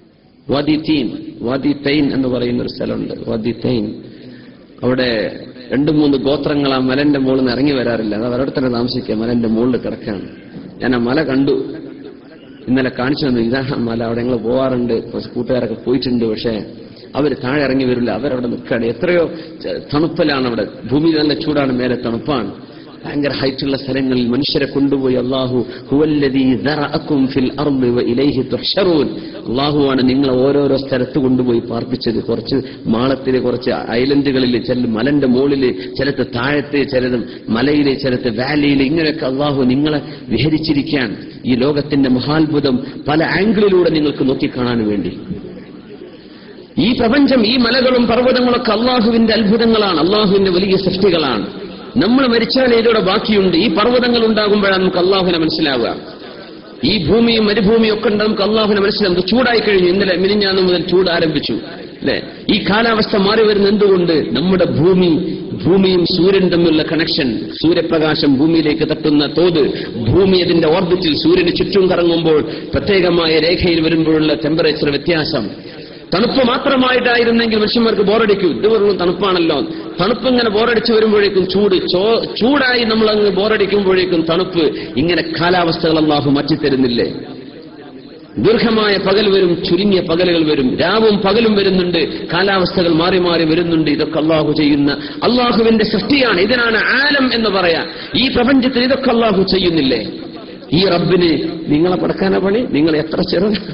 വാദി തീൻ വാദി തൈൻ എന്ന് പറയുന്ന ഒരു സ്ഥലമുണ്ട് വാദി തൈൻ അവിടെ രണ്ടു മൂന്ന് ഗോത്രങ്ങൾ ആ മലന്റെ മുകളിൽ നിന്ന് ഇറങ്ങി വരാറില്ല അത് അവരവിടെ തന്നെ താമസിക്കുക മലന്റെ മുകളിൽ കിടക്കാണ് ഞാൻ ആ മല കണ്ടു ഇന്നലെ കാണിച്ചു തന്നു ഇതാണ് ആ മല അവിടെ ഞങ്ങൾ പോവാറുണ്ട് കുറച്ച് കൂട്ടുകാരൊക്കെ പോയിട്ടുണ്ട് പക്ഷേ അവർ താഴെ ഇറങ്ങി വരില്ല അവരവിടെ നിൽക്കുകയാണ് എത്രയോ ച- തണുപ്പലാണ് അവിടെ ഭൂമി നല്ല ചൂടാണ് മേലെ തണുപ്പാണ് ഭയങ്കര ഹൈറ്റുള്ള സ്ഥലങ്ങളിൽ മനുഷ്യരെ കൊണ്ടുപോയി അള്ളാഹു ഹുവല്ലദീ ദറഅക്കും ഫിൽ അർദി വ ഇലൈഹി തുഹ്ശറൂൻ അള്ളാഹുവാണ് നിങ്ങളെ ഓരോരോ സ്ഥലത്ത് കൊണ്ടുപോയി പാർപ്പിച്ചത് കുറച്ച് മാളത്തില് കുറച്ച് ഐലൻഡുകളിൽ ചില മലന്റെ മുകളിൽ ചിലത്ത് താഴത്ത് ചിലത് മലയിൽ ചിലത്ത് വാലിയിൽ ഇങ്ങനെയൊക്കെ അള്ളാഹു നിങ്ങളെ വിഹരിച്ചിരിക്കാൻ ഈ ലോകത്തിന്റെ മഹാത്ഭുതം പല ആംഗിളിലൂടെ നിങ്ങൾക്ക് നോക്കിക്കാണാൻ വേണ്ടി ഈ പ്രപഞ്ചം ഈ മലകളും പർവ്വതങ്ങളൊക്കെ അള്ളാഹുവിന്റെ അത്ഭുതങ്ങളാണ് അള്ളാഹുവിന്റെ വലിയ സൃഷ്ടികളാണ് നമ്മൾ മരിച്ചാൽ ഇതോടെ ബാക്കിയുണ്ട് ഈ പർവ്വതങ്ങൾ ഉണ്ടാകുമ്പോഴാണ് നമുക്ക് അള്ളാഹുവിനെ മനസ്സിലാവുക ഈ ഭൂമിയും മരുഭൂമിയും ഒക്കെ ഉണ്ട് നമുക്ക് അള്ളാഹുവിനെ മനസ്സിലാവും ഇത് ചൂടായി കഴിഞ്ഞു ഇന്നലെ മിനിഞ്ഞാന്ന് മുതൽ ചൂട് ആരംഭിച്ചു അല്ലെ ഈ കാലാവസ്ഥ മാറി വരുന്ന എന്തുകൊണ്ട് നമ്മുടെ ഭൂമി ഭൂമിയും സൂര്യൻ തമ്മിലുള്ള കണക്ഷൻ സൂര്യപ്രകാശം ഭൂമിയിലേക്ക് തട്ടുന്ന തോത് ഭൂമി അതിന്റെ ഓർബിറ്റിൽ സൂര്യന് ചുറ്റും കറങ്ങുമ്പോൾ പ്രത്യേകമായ രേഖയിൽ വരുമ്പോഴുള്ള ടെമ്പറേച്ചർ വ്യത്യാസം തണുപ്പ് മാത്രമായിട്ടായിരുന്നെങ്കിൽ മനുഷ്യന്മാർക്ക് ബോറടിക്കും ഇത് വെറും തണുപ്പാണല്ലോ തണുപ്പ് ഇങ്ങനെ ബോറടിച്ചു വരുമ്പോഴേക്കും ചൂട് ചോ- ചൂടായി നമ്മൾ അങ്ങ് ബോറടിക്കുമ്പോഴേക്കും തണുപ്പ് ഇങ്ങനെ കാലാവസ്ഥകൾ അള്ളാഹു മാറ്റിത്തരുന്നില്ലേ ദീർഘമായ പകൽ വരും ചുരുങ്ങിയ പകലുകൾ വരും രാവും പകലും വരുന്നുണ്ട് കാലാവസ്ഥകൾ മാറി മാറി വരുന്നുണ്ട് ഇതൊക്കെ അള്ളാഹു ചെയ്യുന്ന അള്ളാഹുവിന്റെ സൃഷ്ടിയാണ് ഇതിനാണ് ആലം എന്ന് പറയാ ഈ പ്രപഞ്ചത്തിൽ ഇതൊക്കെ അള്ളാഹു ചെയ്യുന്നില്ലേ ഈ റബ്ബിന് നിങ്ങളെ പടക്കാന പണി നിങ്ങൾ എത്ര ചെറുതാണ്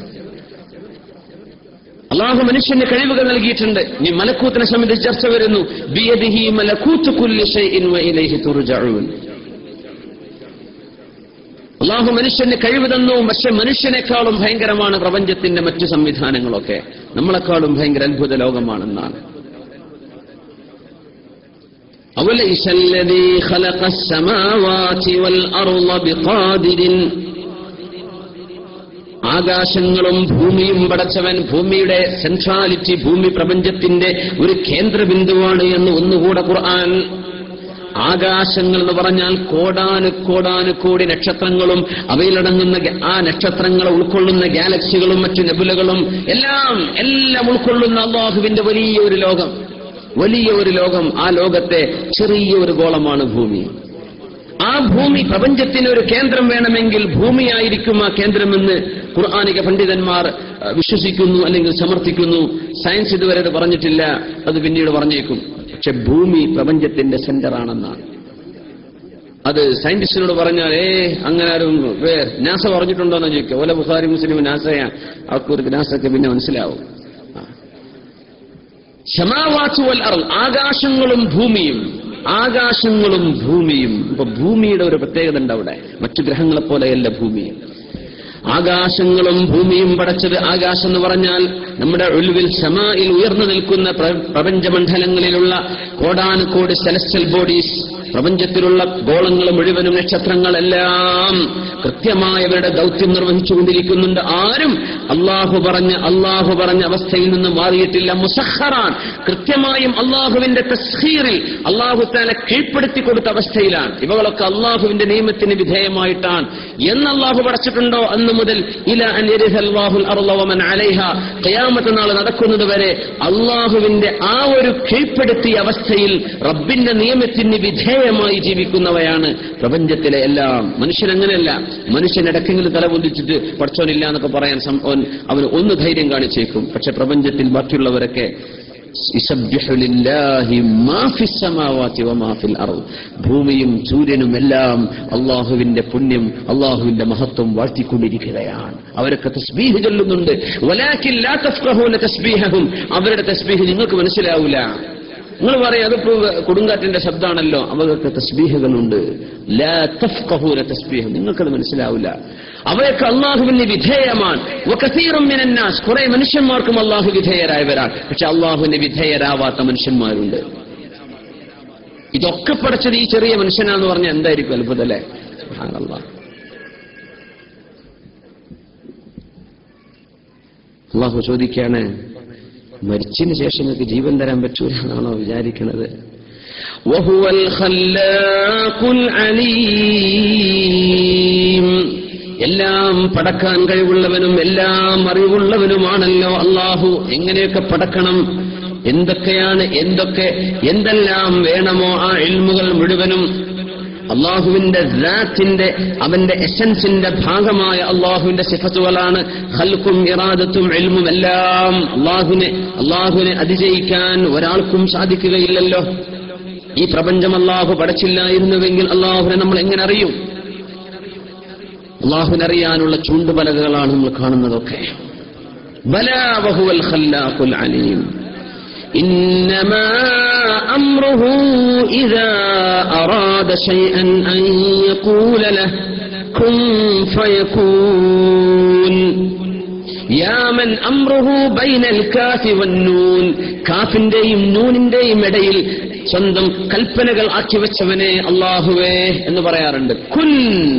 അള്ളാഹു മനുഷ്യന് കഴിവുകൾ നൽകിയിട്ടുണ്ട് ഈ മലക്കൂത്തിനെ സംബന്ധിച്ച് ചർച്ച വരുന്നു ബിയദിഹി മലക്കൂത്ത് കുല്ലി ഷൈഇൻ വ ഇലൈഹി തുർജഊൻ അള്ളാഹു മനുഷ്യന് കഴിവ് തന്നു പക്ഷെ മനുഷ്യനേക്കാളും ഭയങ്കരമാണ് പ്രപഞ്ചത്തിന്റെ മറ്റു സംവിധാനങ്ങളൊക്കെ നമ്മളെക്കാളും ഭയങ്കര അത്ഭുത ലോകമാണെന്നാണ് أوليس الذي خلق السماوات والأرض بقادر ആകാശങ്ങളും ഭൂമിയും പടച്ചവൻ ഭൂമിയുടെ സെൻട്രാലിറ്റി ഭൂമി പ്രപഞ്ചത്തിന്റെ ഒരു കേന്ദ്രബിന്ദുവാണ് എന്ന് ഒന്നുകൂടെ ഖുർആൻ ആകാശങ്ങൾ എന്ന് പറഞ്ഞാൽ കോടാനു കോടാനു കോടി നക്ഷത്രങ്ങളും അവയിലടങ്ങുന്ന ഗ- ആ നക്ഷത്രങ്ങളെ ഉൾക്കൊള്ളുന്ന ഗാലക്സികളും മറ്റു നെബുലകളും എല്ലാം എല്ലാം ഉൾക്കൊള്ളുന്ന അള്ളാഹുവിന്റെ വലിയ ഒരു ലോകം വലിയ ഒരു ലോകം ആ ലോകത്തെ ചെറിയ ഒരു ഗോളമാണ് ഭൂമി ആ ഭൂമി പ്രപഞ്ചത്തിന് ഒരു കേന്ദ്രം വേണമെങ്കിൽ ഭൂമിയായിരിക്കും ആ കേന്ദ്രമെന്ന് ഖുർആാനിക പണ്ഡിതന്മാർ അഹ്, വിശ്വസിക്കുന്നു അല്ലെങ്കിൽ സമർത്ഥിക്കുന്നു സയൻസ് ഇതുവരെ അത് പറഞ്ഞിട്ടില്ല അത് പിന്നീട് പറഞ്ഞേക്കും പക്ഷെ ഭൂമി പ്രപഞ്ചത്തിന്റെ സെന്ററാണെന്നാണ് അത് സയന്റിസ്റ്റിനോട് പറഞ്ഞാൽ ഏ അങ്ങനെ ആരും വേ നാസ പറഞ്ഞിട്ടുണ്ടോ എന്ന് ചോദിക്കുക ഓല ബുഖാരി മുസ്ലിം നാസയാ അവർക്ക് നാസൊക്കെ പിന്നെ മനസ്സിലാവും ആ. ശമാവാച്ചു വൽ അർൾ ആകാശങ്ങളും ഭൂമിയും ആകാശങ്ങളും ഭൂമിയും ഇപ്പൊ ഭൂമിയുടെ ഒരു പ്രത്യേകത ഉണ്ട് അവിടെ മറ്റു ഗ്രഹങ്ങളെ പോലെയല്ല ഭൂമി ആകാശങ്ങളും ഭൂമിയും പടച്ചത് ആകാശം എന്ന് പറഞ്ഞാൽ നമ്മുടെ ഒളിവിൽ സമായിൽ ഉയർന്നു നിൽക്കുന്ന പ്ര- പ്രപഞ്ചമണ്ഡലങ്ങളിലുള്ള കോടാനുകോടി സെലസ്റ്റൽ ബോഡീസ് പ്രപഞ്ചത്തിലുള്ള ഗോളങ്ങൾ മുഴുവനും നക്ഷത്രങ്ങളെല്ലാം കൃത്യമായവരുടെ ദൗത്യം നിർവഹിച്ചുകൊണ്ടിരിക്കുന്നുണ്ട് ആരും അള്ളാഹു പറഞ്ഞ അള്ളാഹു പറഞ്ഞ അവസ്ഥയിൽ നിന്ന് മാറിയിട്ടില്ല മുസഹറാൻ കൃത്യമായും അള്ളാഹുവിന്റെ തസ്ഹീറിൽ അള്ളാഹു താനെ കീഴ്പ്പെടുത്തി കൊടുത്ത അവസ്ഥയിലാണ് ഇവകളൊക്കെ അള്ളാഹുവിന്റെ നിയമത്തിന് വിധേയമായിട്ടാണ് എന്ന് അള്ളാഹു പടച്ചിട്ടുണ്ടോ അന്ന് മുതൽ ഇല അൻ യരിസൽ അല്ലാഹുൽ അർള വമൻ അലൈഹ ഖിയാമത്ത് നാൾ നടക്കുന്നത് വരെ അള്ളാഹുവിന്റെ ആ ഒരു കീഴ്പ്പെടുത്തിയ അവസ്ഥയിൽ റബ്ബിന്റെ നിയമത്തിന് വിധേയമായി ജീവിക്കുന്നവയാണ് പ്രപഞ്ചത്തിലെ എല്ലാം മനുഷ്യൻ അങ്ങനെയല്ല മനുഷ്യൻ ഇടയ്ക്കെങ്കിലും തലപൊന്തിച്ചിട്ട് പഠിച്ചോനില്ല എന്നൊക്കെ പറയാൻ സം- ഓൻ- അവന് ഒന്ന് ധൈര്യം കാണിച്ചേക്കും പക്ഷെ പ്രപഞ്ചത്തിൽ ബാക്കിയുള്ളവരൊക്കെ യുസബ്ബിഹു ലില്ലാഹി മാ ഫിസ് സമാവാതി വമാ ഫിൽ അർദ്. ഭൂമിയും സൂര്യനും എല്ലാം അള്ളാഹുവിന്റെ പുണ്യം അള്ളാഹുവിന്റെ മഹത്വം വാഴ്ത്തിക്കൊണ്ടിരിക്കുകയാണ് അവരൊക്കെ തസ്ബീഹ് ചൊല്ലുന്നുണ്ട് വലാകിൻ ലാ തഫ്ഖഹൂന തസ്ബീഹഹും അവരുടെ തസ്ബീഹ് നിങ്ങൾക്ക് മനസ്സിലാവില്ല നിങ്ങൾ പറയാം അതിപ്പോ കൊടുങ്കാറ്റിന്റെ ശബ്ദമാണല്ലോ അവർക്ക് തസ്ബീഹുകളുണ്ട് ലാ തഫ്ഖഹൂന തസ്ബീഹ് നിങ്ങൾക്കത് മനസ്സിലാവില്ല അവയൊക്കെ അള്ളാഹുവിന് വിധേയമാണ് വകസീറും മിനന്നാസ് കുറെ മനുഷ്യന്മാർക്കും അള്ളാഹു വിധേയരായവരാണ് പക്ഷെ അള്ളാഹുവിന് വിധേയരാവാത്ത മനുഷ്യന്മാരുണ്ട് ഇതൊക്കെ പഠിച്ചത് ഈ ചെറിയ മനുഷ്യനാന്ന് പറഞ്ഞാൽ എന്തായിരിക്കും അത്ഭുതം അല്ലേ സുബ്ഹാനല്ലാഹ്. അള്ളാഹു ചോദിക്കാണ് മരിച്ചതിന് ശേഷം നിങ്ങൾക്ക് ജീവൻ തരാൻ പറ്റൂല എന്നാണോ വിചാരിക്കുന്നത് وهو الخلاق العليم എല്ലാം പടക്കാൻ കഴിവുള്ളവനും എല്ലാം അറിവുള്ളവനുമാണല്ലോ അള്ളാഹു എങ്ങനെയൊക്കെ പടക്കണം എന്തൊക്കെയാണ് എന്തൊക്കെ എന്തെല്ലാം വേണമോ ആ ഇൽമുകൾ മുഴുവനും അള്ളാഹുവിന്റെ റാത്തിന്റെ അവന്റെ എസൻസിന്റെ ഭാഗമായ അള്ളാഹുവിന്റെ സിഫത്തുകളാണ് ഹൽക്കും ഇറാദത്തും എൽമും എല്ലാം അള്ളാഹുവിനെ അള്ളാഹുവിനെ അതിജയിക്കാൻ ഒരാൾക്കും സാധിക്കുകയില്ലല്ലോ ഈ പ്രപഞ്ചം അള്ളാഹു പടച്ചില്ലായിരുന്നുവെങ്കിൽ അള്ളാഹുവിനെ നമ്മൾ എങ്ങനെ അറിയും അള്ളാഹുവിനെ അറിയാനുള്ള ചൂണ്ടുപലകകളാണ് നമ്മൾ കാണുന്നതൊക്കെ ബലാ വഹുവൽ ഖല്ലാഖുൽ അലീം إنما أمره إذا أراد شيئا أن يقول له كن فيكون يا من أمره بين الكاف والنون കാഫിന്റെയും നൂനിന്റെയും ഇടയിൽ സ്വന്തം കൽപ്പനകൾ ആക്കി വെച്ചവനെ അള്ളാഹുവേ എന്ന് പറയാറുണ്ട് കുൻ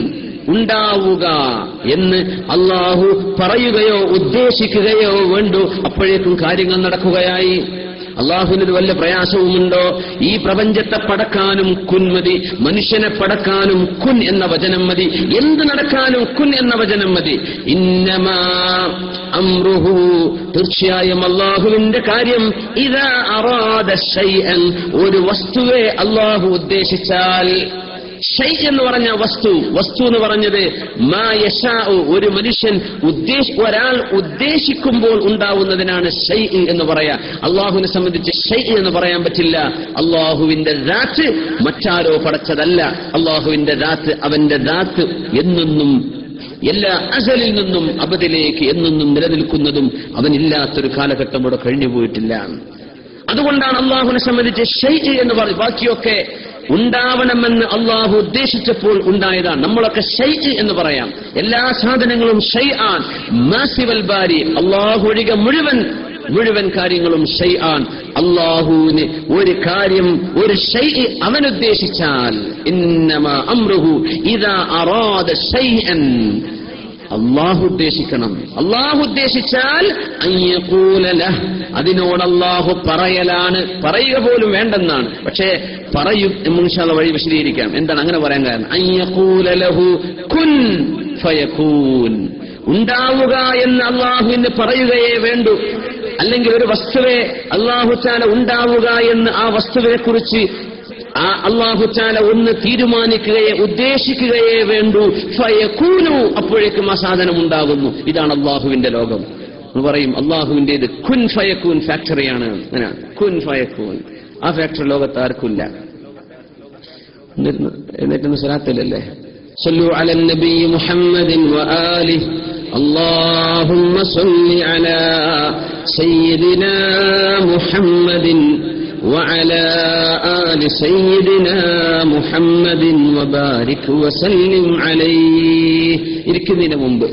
ഉണ്ടാവുക എന്ന് അള്ളാഹു പറയുകയോ ഉദ്ദേശിക്കുകയോ വേണ്ടു അപ്പോഴേക്കും കാര്യങ്ങൾ നടക്കുകയായി അള്ളാഹുവിന് വല്ല പ്രയാസവുമുണ്ടോ ഈ പ്രപഞ്ചത്തെ പടക്കാനും കുൻ മതി മനുഷ്യനെ പടക്കാനും കുൻ എന്ന വചനം മതി എന്ത് നടക്കാനും കുൻ എന്ന വചനം മതി ഇന്നമാ അമ്രുഹു തീർച്ചയായും അള്ളാഹുവിന്റെ കാര്യം ഇതാ അറാദ ഷൈഅൻ ഒരു വസ്തുവെ അള്ളാഹു ഉദ്ദേശിച്ചാൽ ഷൈ എന്ന് പറഞ്ഞ വസ്തു വസ്തു എന്ന് പറഞ്ഞത് മാ യശാഉ ഒരു മനുഷ്യൻ ഉദ്ദേശ ഒരാൾ ഉദ്ദേശിക്കുമ്പോൾ ഉണ്ടാവുന്നതിനാണ് ഷൈ എന്ന് പറയാ അള്ളാഹുവിനെ സംബന്ധിച്ച് ഷൈ എന്ന് പറയാൻ പറ്റില്ല അള്ളാഹുവിന്റെ ദാത്ത് മറ്റാരോ പടച്ചതല്ല അള്ളാഹുവിന്റെ ദാത്ത് അവന്റെ ദാത്ത് എന്നെന്നും എല്ലാ അസലിൽ നിന്നും അബദിലേക്ക് എന്നെന്നും നിലനിൽക്കുന്നതും അവനില്ലാത്തൊരു കാലഘട്ടം ഇവിടെ കഴിഞ്ഞുപോയിട്ടില്ല അതുകൊണ്ടാണ് അള്ളാഹുവിനെ സംബന്ധിച്ച് ഷെയ് എന്ന് പറയും ബാക്കിയൊക്കെ ഉണ്ടാവണമെന്ന് അള്ളാഹു ഉദ്ദേശിച്ചപ്പോൾ ഉണ്ടായതാണ് നമ്മളൊക്കെ ഷെയ് എന്ന് പറയാം എല്ലാ സാധനങ്ങളും ഷെയ് ആൻ മാസിവൽ ബാരി അള്ളാഹു ഒഴികെ മുഴുവൻ മുഴുവൻ കാര്യങ്ങളും ഷെയ് ആൻ അള്ളാഹുവിന് ഒരു കാര്യം ഒരു ഷെയ് അവൻ ഉദ്ദേശിച്ചാൽ ഇന്നമ അമ്രുഹു ഇതാ അറാദ ഷൈഅൻ അള്ളാഹു ഉദ്ദേശിക്കണം അള്ളാഹു ഉദ്ദേശിച്ചാൽ അയ്യഖൂല ലഹ്. അതിനോട് അള്ളാഹു പറയലാണ് പറയുക പോലും വേണ്ടെന്നാണ് പക്ഷേ പറയും ഇൻഷാല്ല വഴി വിശദീകരിക്കാം എന്താണ് അങ്ങനെ പറയാൻ കാരണം അയ്യഖൂല ലഹു കുൻ ഫയകൂൻ ഉണ്ടാവുക എന്ന് അള്ളാഹുവിന് പറയുകയേ വേണ്ടൂ അല്ലെങ്കിൽ ഒരു വസ്തുവെ അള്ളാഹു ചാല ഉണ്ടാവുക എന്ന് ആ വസ്തുവിനെ കുറിച്ച് ആ അള്ളാഹുച്ചാല ഒന്ന് തീരുമാനിക്കുകയെ ഉദ്ദേശിക്കുകയേ വേണ്ടൂ ഫയക്കൂനു അപ്പോഴേക്കും ആ സാധനം ഉണ്ടാകുന്നു ഇതാണ് അള്ളാഹുവിന്റെ ലോകം എന്ന് പറയും അള്ളാഹുവിന്റേത് കുൻ ഫയക്കൂൻ ഫാക്ടറിയാണ് അങ്ങനെ കുൻ ഫയക്കൂൻ ആ ഫാക്ടറി ലോകത്ത് ആർക്കില്ല എന്നിട്ട് സ്വലാത്തിലല്ലേ صلوا على النبي محمد وآله اللهم صل على سيدنا محمد وعلى آل سيدنا محمد وبارك وسلم عليه ഇരിക്കുന്നതിന് മുമ്പ്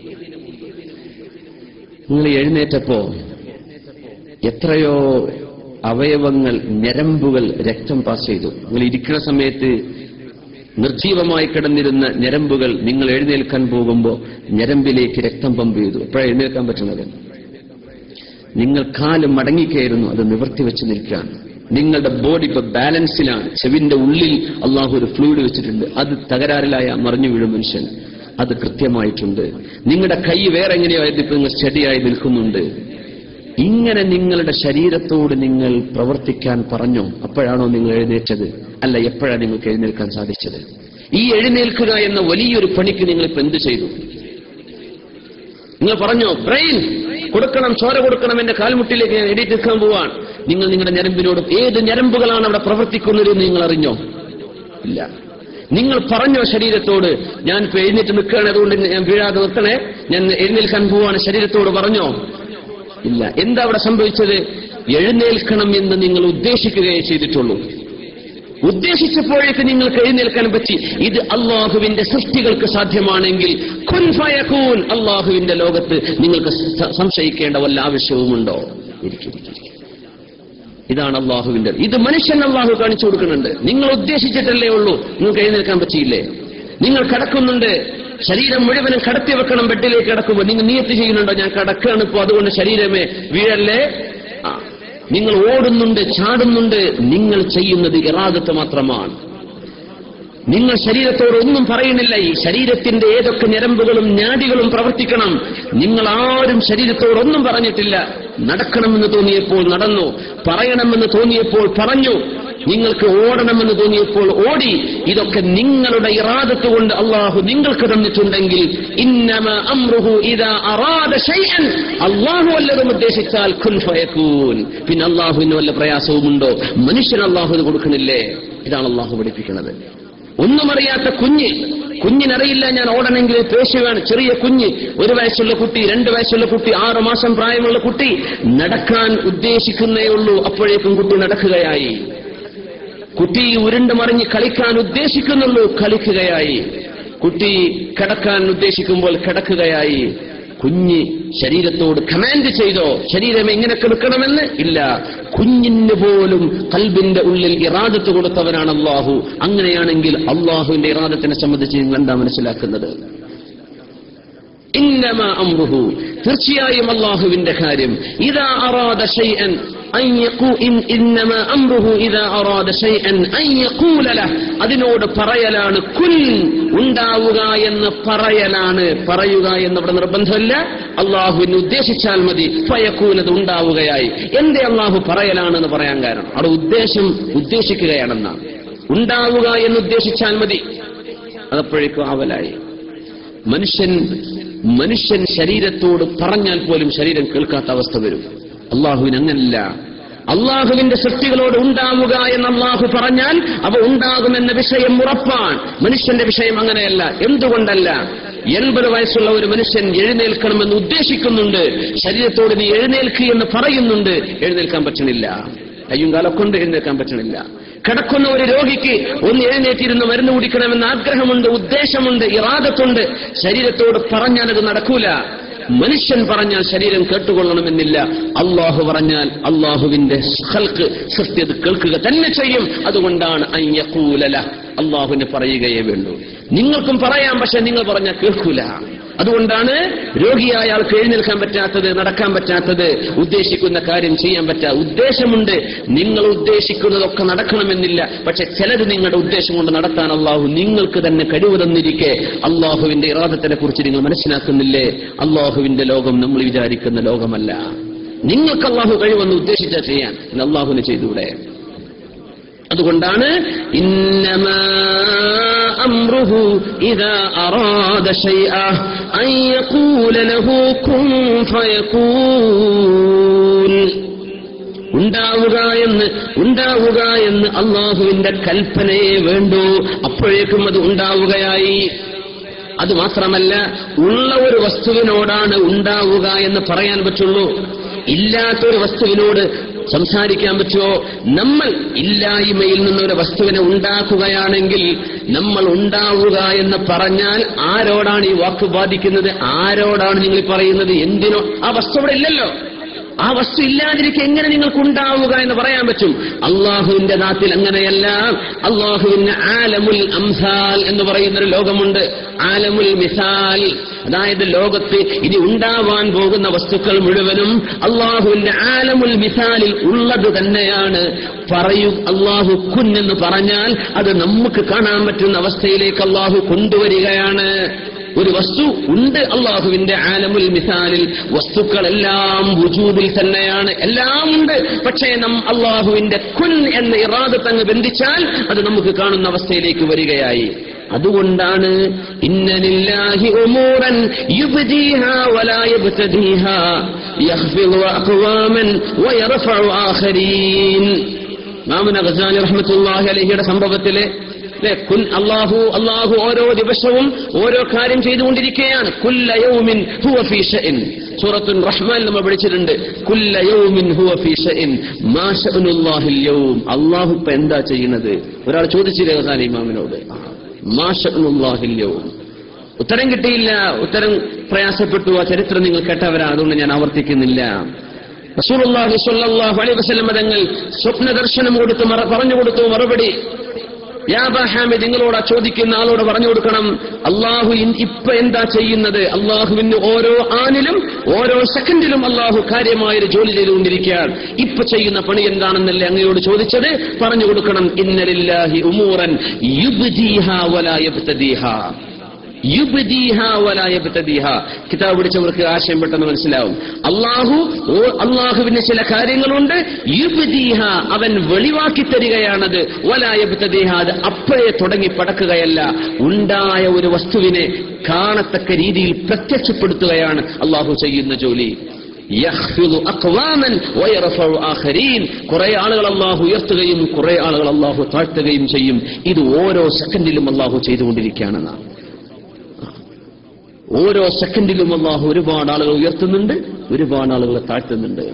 നിങ്ങൾ എഴുന്നേറ്റപ്പോ എത്രയോ അവയവങ്ങൾ ഞരമ്പുകൾ രക്തം പാസ് ചെയ്തു നിങ്ങൾ ഇരിക്കുന്ന സമയത്ത് നിർജീവമായി കിടന്നിരുന്ന ഞരമ്പുകൾ നിങ്ങൾ എഴുന്നേൽക്കാൻ പോകുമ്പോൾ ഞരമ്പിലേക്ക് രക്തം പമ്പ് ചെയ്തു എപ്പോഴാണ് എഴുന്നേൽക്കാൻ പറ്റുന്നത് നിങ്ങൾ കാല് മടങ്ങിക്കയറുന്നു അത് നിവർത്തി വെച്ച് നിൽക്കുകയാണ് നിങ്ങളുടെ ബോഡി ഇപ്പൊ ബാലൻസിലാണ് ചെവിന്റെ ഉള്ളിൽ അള്ളാഹു ഒരു ഫ്ലൂയിഡ് വെച്ചിട്ടുണ്ട് അത് തകരാറിലായ മറിഞ്ഞു വീഴും മനുഷ്യൻ അത് കൃത്യമായിട്ടുണ്ട് നിങ്ങളുടെ കൈ വേറെ എങ്ങനെയോ ആയത് ഇപ്പൊ നിങ്ങൾ സ്റ്റഡിയായി നിൽക്കുന്നുണ്ട് ഇങ്ങനെ നിങ്ങളുടെ ശരീരത്തോട് നിങ്ങൾ പ്രവർത്തിക്കാൻ പറഞ്ഞോ അപ്പോഴാണോ നിങ്ങൾ എഴുന്നേറ്റത് അല്ല എപ്പോഴാണ് നിങ്ങൾക്ക് എഴുന്നേൽക്കാൻ സാധിച്ചത് ഈ എഴുന്നേൽക്കുക എന്ന വലിയൊരു പണിക്ക് നിങ്ങൾ ഇപ്പൊ എന്ത് ചെയ്തു നിങ്ങൾ പറഞ്ഞോ ബ്രെയിൻ കൊടുക്കണം ചോര കൊടുക്കണം എന്റെ കാൽമുട്ടിലേക്ക് ഞാൻ എഡിറ്റ് നിൽക്കാൻ പോവാൻ നിങ്ങൾ നിങ്ങളുടെ ഞരമ്പിനോട് ഏത് ഞരമ്പുകളാണ് അവിടെ പ്രവർത്തിക്കുന്നത് എന്ന് നിങ്ങൾ അറിഞ്ഞോ ഇല്ല നിങ്ങൾ പറഞ്ഞോ ശരീരത്തോട് ഞാൻ ഇപ്പൊ എഴുന്നേറ്റ് നിൽക്കുകയാണ് അതുകൊണ്ട് ഞാൻ വീഴാതെ നിർത്തണേ ഞാൻ എഴുന്നേൽക്കാൻ പോവാണ് ശരീരത്തോട് പറഞ്ഞോ ഇല്ല എന്താ അവിടെ സംഭവിച്ചത് എഴുന്നേൽക്കണം എന്ന് നിങ്ങൾ ഉദ്ദേശിക്കുകയേ ചെയ്തിട്ടുള്ളൂ ഉദ്ദേശിച്ചപ്പോഴേക്ക് നിങ്ങൾക്ക് എഴുന്നേൽക്കാൻ പറ്റി ഇത് അള്ളാഹുവിന്റെ സൃഷ്ടികൾക്ക് സാധ്യമാണെങ്കിൽ കുൻ ഫയകൂൻ അള്ളാഹുവിന്റെ ലോകത്ത് നിങ്ങൾക്ക് സ- സംശയിക്കേണ്ട വല്ല ആവശ്യവുമുണ്ടോ ഇരിക്കും, ഇരിക്കും, ഇരിക്കും. ഇതാണ് അള്ളാഹുവിന്റെ ഇത് മനുഷ്യൻ അള്ളാഹു കാണിച്ചു കൊടുക്കുന്നുണ്ട് നിങ്ങൾ ഉദ്ദേശിച്ചിട്ടല്ലേ ഉള്ളൂ നിങ്ങൾക്ക് എഴുന്നേൽക്കാൻ പറ്റിയില്ലേ നിങ്ങൾ കിടക്കുന്നുണ്ട് ശരീരം മുഴുവനും കടത്തി വെക്കണം ബെഡിലേക്ക് കിടക്കുമ്പോൾ നിങ്ങൾ നിയത്ത് ചെയ്യുന്നുണ്ടോ ഞാൻ കിടക്കുകയാണ് ഇപ്പോൾ അതുകൊണ്ട് ശരീരമേ വീഴല്ലേ ആ. നിങ്ങൾ ഓടുന്നുണ്ട് ചാടുന്നുണ്ട് നിങ്ങൾ ചെയ്യുന്നത് ഇറാദത്ത് മാത്രമാണ് നിങ്ങൾ ശരീരത്തോട് ഒന്നും പറയുന്നില്ല ഈ ശരീരത്തിന്റെ ഏതൊക്കെ ഞരമ്പുകളും ഞാടികളും പ്രവർത്തിക്കണം നിങ്ങൾ ആരും ശരീരത്തോട് ഒന്നും പറഞ്ഞിട്ടില്ല നടക്കണമെന്ന് തോന്നിയപ്പോൾ നടന്നു പറയണമെന്ന് തോന്നിയപ്പോൾ പറഞ്ഞു നിങ്ങൾക്ക് ഓടണമെന്ന് തോന്നിയപ്പോൾ ഓടി ഇതൊക്കെ നിങ്ങളുടെ ഇറാദത്ത് കൊണ്ട് അള്ളാഹു നിങ്ങൾക്ക് തന്നിട്ടുണ്ടെങ്കിൽ ഇന്നമ അമ്രുഹു ഇതാ അറാദ ഷൈഅൻ അള്ളാഹു വല്ലതും ഉദ്ദേശിച്ചാൽ കുൻ ഫയക്കൂൻ പിന്നെ അള്ളാഹുവിന് വല്ല പ്രയാസവുമുണ്ടോ മനുഷ്യൻ അള്ളാഹു ഇത് കൊടുക്കണില്ലേ ഇതാണ് അള്ളാഹു പഠിപ്പിക്കുന്നത് ഒന്നും അറിയാത്ത കുഞ്ഞ് കുഞ്ഞിനറിയില്ല ഞാൻ ഓടണമെങ്കിൽ പേശുവാണ് ചെറിയ കുഞ്ഞ് ഒരു വയസ്സുള്ള കുട്ടി രണ്ട് വയസ്സുള്ള കുട്ടി ആറു മാസം പ്രായമുള്ള കുട്ടി നടക്കാൻ ഉദ്ദേശിക്കുന്നേ ഉള്ളൂ അപ്പോഴേക്കും കുട്ടി നടക്കുകയായി കുട്ടി ഉരുണ്ട് മറിഞ്ഞ് കളിക്കാൻ ഉദ്ദേശിക്കുന്നുള്ളൂ കളിക്കുകയായി കുട്ടി കിടക്കാൻ ഉദ്ദേശിക്കുമ്പോൾ കിടക്കുകയായി കുഞ്ഞ് ശരീരത്തോട് കമാൻഡ് ചെയ്തോ ശരീരം എങ്ങനെ കിടക്കണമെന്ന് ഇല്ല കുഞ്ഞിന് പോലും കൽബിന്റെ ഉള്ളിൽ ഇറാദത്ത് കൊടുത്തവനാണ് അള്ളാഹു അങ്ങനെയാണെങ്കിൽ അള്ളാഹുവിന്റെ ഇറാദത്തിനെ സംബന്ധിച്ച് നിങ്ങൾ എന്താ മനസ്സിലാക്കുന്നത് ഇന്നമ അമ്രുഹു തീർച്ചയായും അള്ളാഹുവിന്റെ കാര്യം ഇതാ അറാദ ഷൈഅൻ അൻ യഖൂ- ഇൻ- ഇന്നമ അമ്രുഹു ഇതാ അറാദ ഷൈഅൻ അൻ യഖൂല ലഹ്. അതിനോട് പറയലാണ് കുൻ ഉണ്ടാവുക എന്ന് പറയലാണ് പറയുക എന്നവിടെ നിർബന്ധമില്ല അള്ളാഹുവിന് ഉദ്ദേശിച്ചാൽ മതി ഫയക്കൂനത് ഉണ്ടാവുകയായി എന്റെ അള്ളാഹു പറയലാണെന്ന് പറയാൻ കാരണം അവിടെ ഉദ്ദേശം ഉദ്ദേശിക്കുകയാണെന്നാണ് ഉണ്ടാവുക എന്ന് ഉദ്ദേശിച്ചാൽ മതി അതപ്പോഴേക്കും ആവലായി മനുഷ്യൻ മനുഷ്യൻ ശരീരത്തോട് പറഞ്ഞാൽ പോലും ശരീരം കേൾക്കാത്ത അവസ്ഥ വരും അള്ളാഹുവിന് അങ്ങനല്ല അള്ളാഹുവിന്റെ സൃഷ്ടികളോട് ഉണ്ടാവുക എന്ന് അള്ളാഹു പറഞ്ഞാൽ അവ ഉണ്ടാകുമെന്ന വിഷയം ഉറപ്പാണ് മനുഷ്യന്റെ വിഷയം അങ്ങനെയല്ല എന്തുകൊണ്ടല്ല എൺപത് വയസ്സുള്ള ഒരു മനുഷ്യൻ എഴുന്നേൽക്കണമെന്ന് ഉദ്ദേശിക്കുന്നുണ്ട് ശരീരത്തോട് നീ എഴുന്നേൽക്കുക എന്ന് പറയുന്നുണ്ട് എഴുന്നേൽക്കാൻ പറ്റണില്ല കയ്യും കാലൊക്കൊണ്ട് എഴുന്നേൽക്കാൻ പറ്റണില്ല കിടക്കുന്ന ഒരു രോഗിക്ക് ഒന്ന് എഴുന്നേറ്റിരുന്ന് മരുന്ന് കുടിക്കണമെന്ന് ആഗ്രഹമുണ്ട് ഉദ്ദേശമുണ്ട് ഇറാദത്തുണ്ട് ശരീരത്തോട് പറഞ്ഞാൽ അത് നടക്കൂല മനുഷ്യൻ പറഞ്ഞാൽ ശരീരം കേട്ടുകൊള്ളണമെന്നില്ല അള്ളാഹു പറഞ്ഞാൽ അള്ളാഹുവിന്റെ ഹൽക്ക് സൃഷ്ടി അത് കേൾക്കുക തന്നെ ചെയ്യും അതുകൊണ്ടാണ് അയ്യക്കൂലല അള്ളാഹുവിന് പറയുകയേ വേണ്ടൂ നിങ്ങൾക്കും പറയാം പക്ഷെ നിങ്ങൾ പറഞ്ഞാൽ കേൾക്കൂല അതുകൊണ്ടാണ് രോഗിയായ ആൾക്ക് എഴുന്നേൽക്കാൻ പറ്റാത്തത് നടക്കാൻ പറ്റാത്തത് ഉദ്ദേശിക്കുന്ന കാര്യം ചെയ്യാൻ പറ്റാ ഉദ്ദേശമുണ്ട് നിങ്ങൾ ഉദ്ദേശിക്കുന്നതൊക്കെ നടക്കണമെന്നില്ല പക്ഷെ ചിലത് നിങ്ങളുടെ ഉദ്ദേശം കൊണ്ട് നടത്താൻ അള്ളാഹു നിങ്ങൾക്ക് തന്നെ കഴിവ് തന്നിരിക്കെ അള്ളാഹുവിന്റെ ഇറാദത്തിനെ കുറിച്ച് നിങ്ങൾ മനസ്സിലാക്കുന്നില്ലേ അള്ളാഹുവിന്റെ ലോകം നമ്മൾ വിചാരിക്കുന്ന ലോകമല്ല നിങ്ങൾക്ക് അള്ളാഹു കഴിവെന്ന് ഉദ്ദേശിച്ചാൽ ചെയ്യാൻ ഇത് അള്ളാഹുവിന് ചെയ്തൂടെ അതുകൊണ്ടാണ് ഇന്നമാ അമ്രുഹു ഇദാ അറാദ ശൈഅ അൻ യഖൂല ലഹു കുൻ ഫയകൂൻ ഉണ്ടാവുക എന്ന് ഉണ്ടാവുക എന്ന് അള്ളാഹുവിന്റെ കൽപ്പനയെ വേണ്ടൂ അപ്പോഴേക്കും അത് ഉണ്ടാവുകയായി അത് മാത്രമല്ല ഉള്ള ഒരു വസ്തുവിനോടാണ് ഉണ്ടാവുക എന്ന് പറയാൻ പറ്റുള്ളൂ ഇല്ലാത്തൊരു വസ്തുവിനോട് സംസാരിക്കാൻ പറ്റുമോ നമ്മൾ ഇല്ലായ്മയിൽ നിന്നൊരു വസ്തുവിനെ ഉണ്ടാക്കുകയാണെങ്കിൽ നമ്മൾ ഉണ്ടാവുക എന്ന് പറഞ്ഞാൽ ആരോടാണ് ഈ വാക്ക് ബാധിക്കുന്നത് ആരോടാണ് നിങ്ങൾ ഈ പറയുന്നത് എന്തിനോ ആ വസ്തു അവിടെ ഇല്ലല്ലോ ആ വസ്തു ഇല്ലാതിരിക്കെ എങ്ങനെ നിങ്ങൾക്ക് ഉണ്ടാവുക എന്ന് പറയാൻ പറ്റും അള്ളാഹുവിന്റെ നാട്ടിൽ അങ്ങനെയല്ല അള്ളാഹുവിന് ആലമുൽ അംസാൽ എന്ന് പറയുന്നൊരു ലോകമുണ്ട് ആലമുൽ മിസാൽ അതായത് ലോകത്ത് ഇനി ഉണ്ടാവാൻ പോകുന്ന വസ്തുക്കൾ മുഴുവനും അള്ളാഹുവിന്റെ ആലമുൽ മിസാലിൽ ഉള്ളത് തന്നെയാണ് പറയൂ അള്ളാഹു കുൻ എന്ന് പറഞ്ഞാൽ അത് നമുക്ക് കാണാൻ പറ്റുന്ന അവസ്ഥയിലേക്ക് അള്ളാഹു കൊണ്ടുവരികയാണ് ഒരു വസ്തു ഉണ്ട് അള്ളാഹുവിന്റെ ആലമുൽ മിസാലിൽ വസ്തുക്കളെല്ലാം വുജൂദിൽ തന്നെയാണ് എല്ലാം ഉണ്ട് പക്ഷേ നം അള്ളാഹുവിന്റെ കുൻ എന്ന ഇറാദത്ത് അങ്ങ് ബന്ധിച്ചാൽ അത് നമുക്ക് കാണുന്ന അവസ്ഥയിലേക്ക് വരികയായി അതുകൊണ്ടാണ് ഇന്നലില്ലാഹി ഉമൂറൻ യുബ്ദീഹാ വലാ യബ്തദീഹാ യഖ്ഫിദു അഖ്വാമൻ വയർഫഉ ആഖരീൻ മാമുന ഗസാലി റഹ്മത്തുള്ളാഹി അലൈഹിയുടെ സംഭവത്തിലെ അല്ലെ കുൽ അള്ളാഹു അള്ളാഹു ഓരോ ദിവസവും ഓരോ കാര്യം ചെയ്തുകൊണ്ടിരിക്കുകയാണ് കുല്ല യൗമിൻ ഹുവ ഫീ ഷഅൻ സൂറത്തുൽ റഹ്മാൻ നമ്മൾ പഠിച്ചിട്ടുണ്ട് കുല്ല യൗമിൻ ഹുവ ഫീ ഷഅൻ മാ ഷഅനുല്ലാഹിൽ യൗം അള്ളാഹു ഇപ്പൊ എന്താ ചെയ്യുന്നത് ഒരാൾ ചോദിച്ചില്ലേ ഗസാലി ഇമാമിനോട് മാ ഷഅനുല്ലാഹിൽ യൗം ഉത്തരം കിട്ടിയില്ല ഉത്തരം പ്രയാസപ്പെട്ടു ആ ചരിത്രം നിങ്ങൾ കേട്ടവരാ അതുകൊണ്ട് ഞാൻ ആവർത്തിക്കുന്നില്ല റസൂലുള്ളാഹി സ്വല്ലല്ലാഹു അലൈഹി വസല്ലം തങ്ങൾ സ്വപ്ന ദർശനം കൊടുത്ത് മറ- പറഞ്ഞു കൊടുത്തു മറുപടി യാബാഹാമി നിങ്ങളോട് ആ ചോദിക്കുന്ന ആളോട് പറഞ്ഞു കൊടുക്കണം അള്ളാഹു ഇൻ- ഇപ്പൊ എന്താ ചെയ്യുന്നത് അള്ളാഹുവിന് ഓരോ ആനിലും ഓരോ സെക്കൻഡിലും അള്ളാഹു കാര്യമായൊരു ജോലി ചെയ്തുകൊണ്ടിരിക്കുകയാണ് ഇപ്പൊ ചെയ്യുന്ന പണി എന്താണെന്നല്ലേ അങ്ങയോട് ചോദിച്ചത് പറഞ്ഞു കൊടുക്കണം ഇന്നലില്ലാഹി ഉമൂറൻ യുബ്ദീഹ വലാ യബ്തദീഹ യുബ്ദീഹ വലാ യബ്തദീഹ കിതാബ് പഠിച്ചവർക്ക് ആശയം പെട്ടെന്ന് മനസ്സിലാവും അള്ളാഹു ഓ അള്ളാഹുവിന് ചില കാര്യങ്ങളുണ്ട് യുബ്ദീഹ അവൻ വെളിവാക്കി തരികയാണത് വലാ യബ്തദീഹ അത് അപ്പോഴേ തുടങ്ങി പടക്കുകയല്ല ഉണ്ടായ ഒരു വസ്തുവിനെ കാണത്തക്ക രീതിയിൽ പ്രത്യക്ഷപ്പെടുത്തുകയാണ് അള്ളാഹു ചെയ്യുന്ന ജോലി യഖ്ഫിദു അഖ്വാമൻ വയർഫഉ ആഖരീൻ കുറെ ആളുകൾ അള്ളാഹു ഉയർത്തുകയും കുറെ ആളുകൾ അള്ളാഹു താഴ്ത്തുകയും ചെയ്യും ഇത് ഓരോ സെക്കൻഡിലും അള്ളാഹു ചെയ്തുകൊണ്ടിരിക്കുകയാണെന്നാണ് ഓരോ സെക്കൻഡിലും അള്ളാഹു ഒരുപാട് ആളുകൾ ഉയർത്തുന്നുണ്ട് ഒരുപാട് ആളുകളെ താഴ്ത്തുന്നുണ്ട്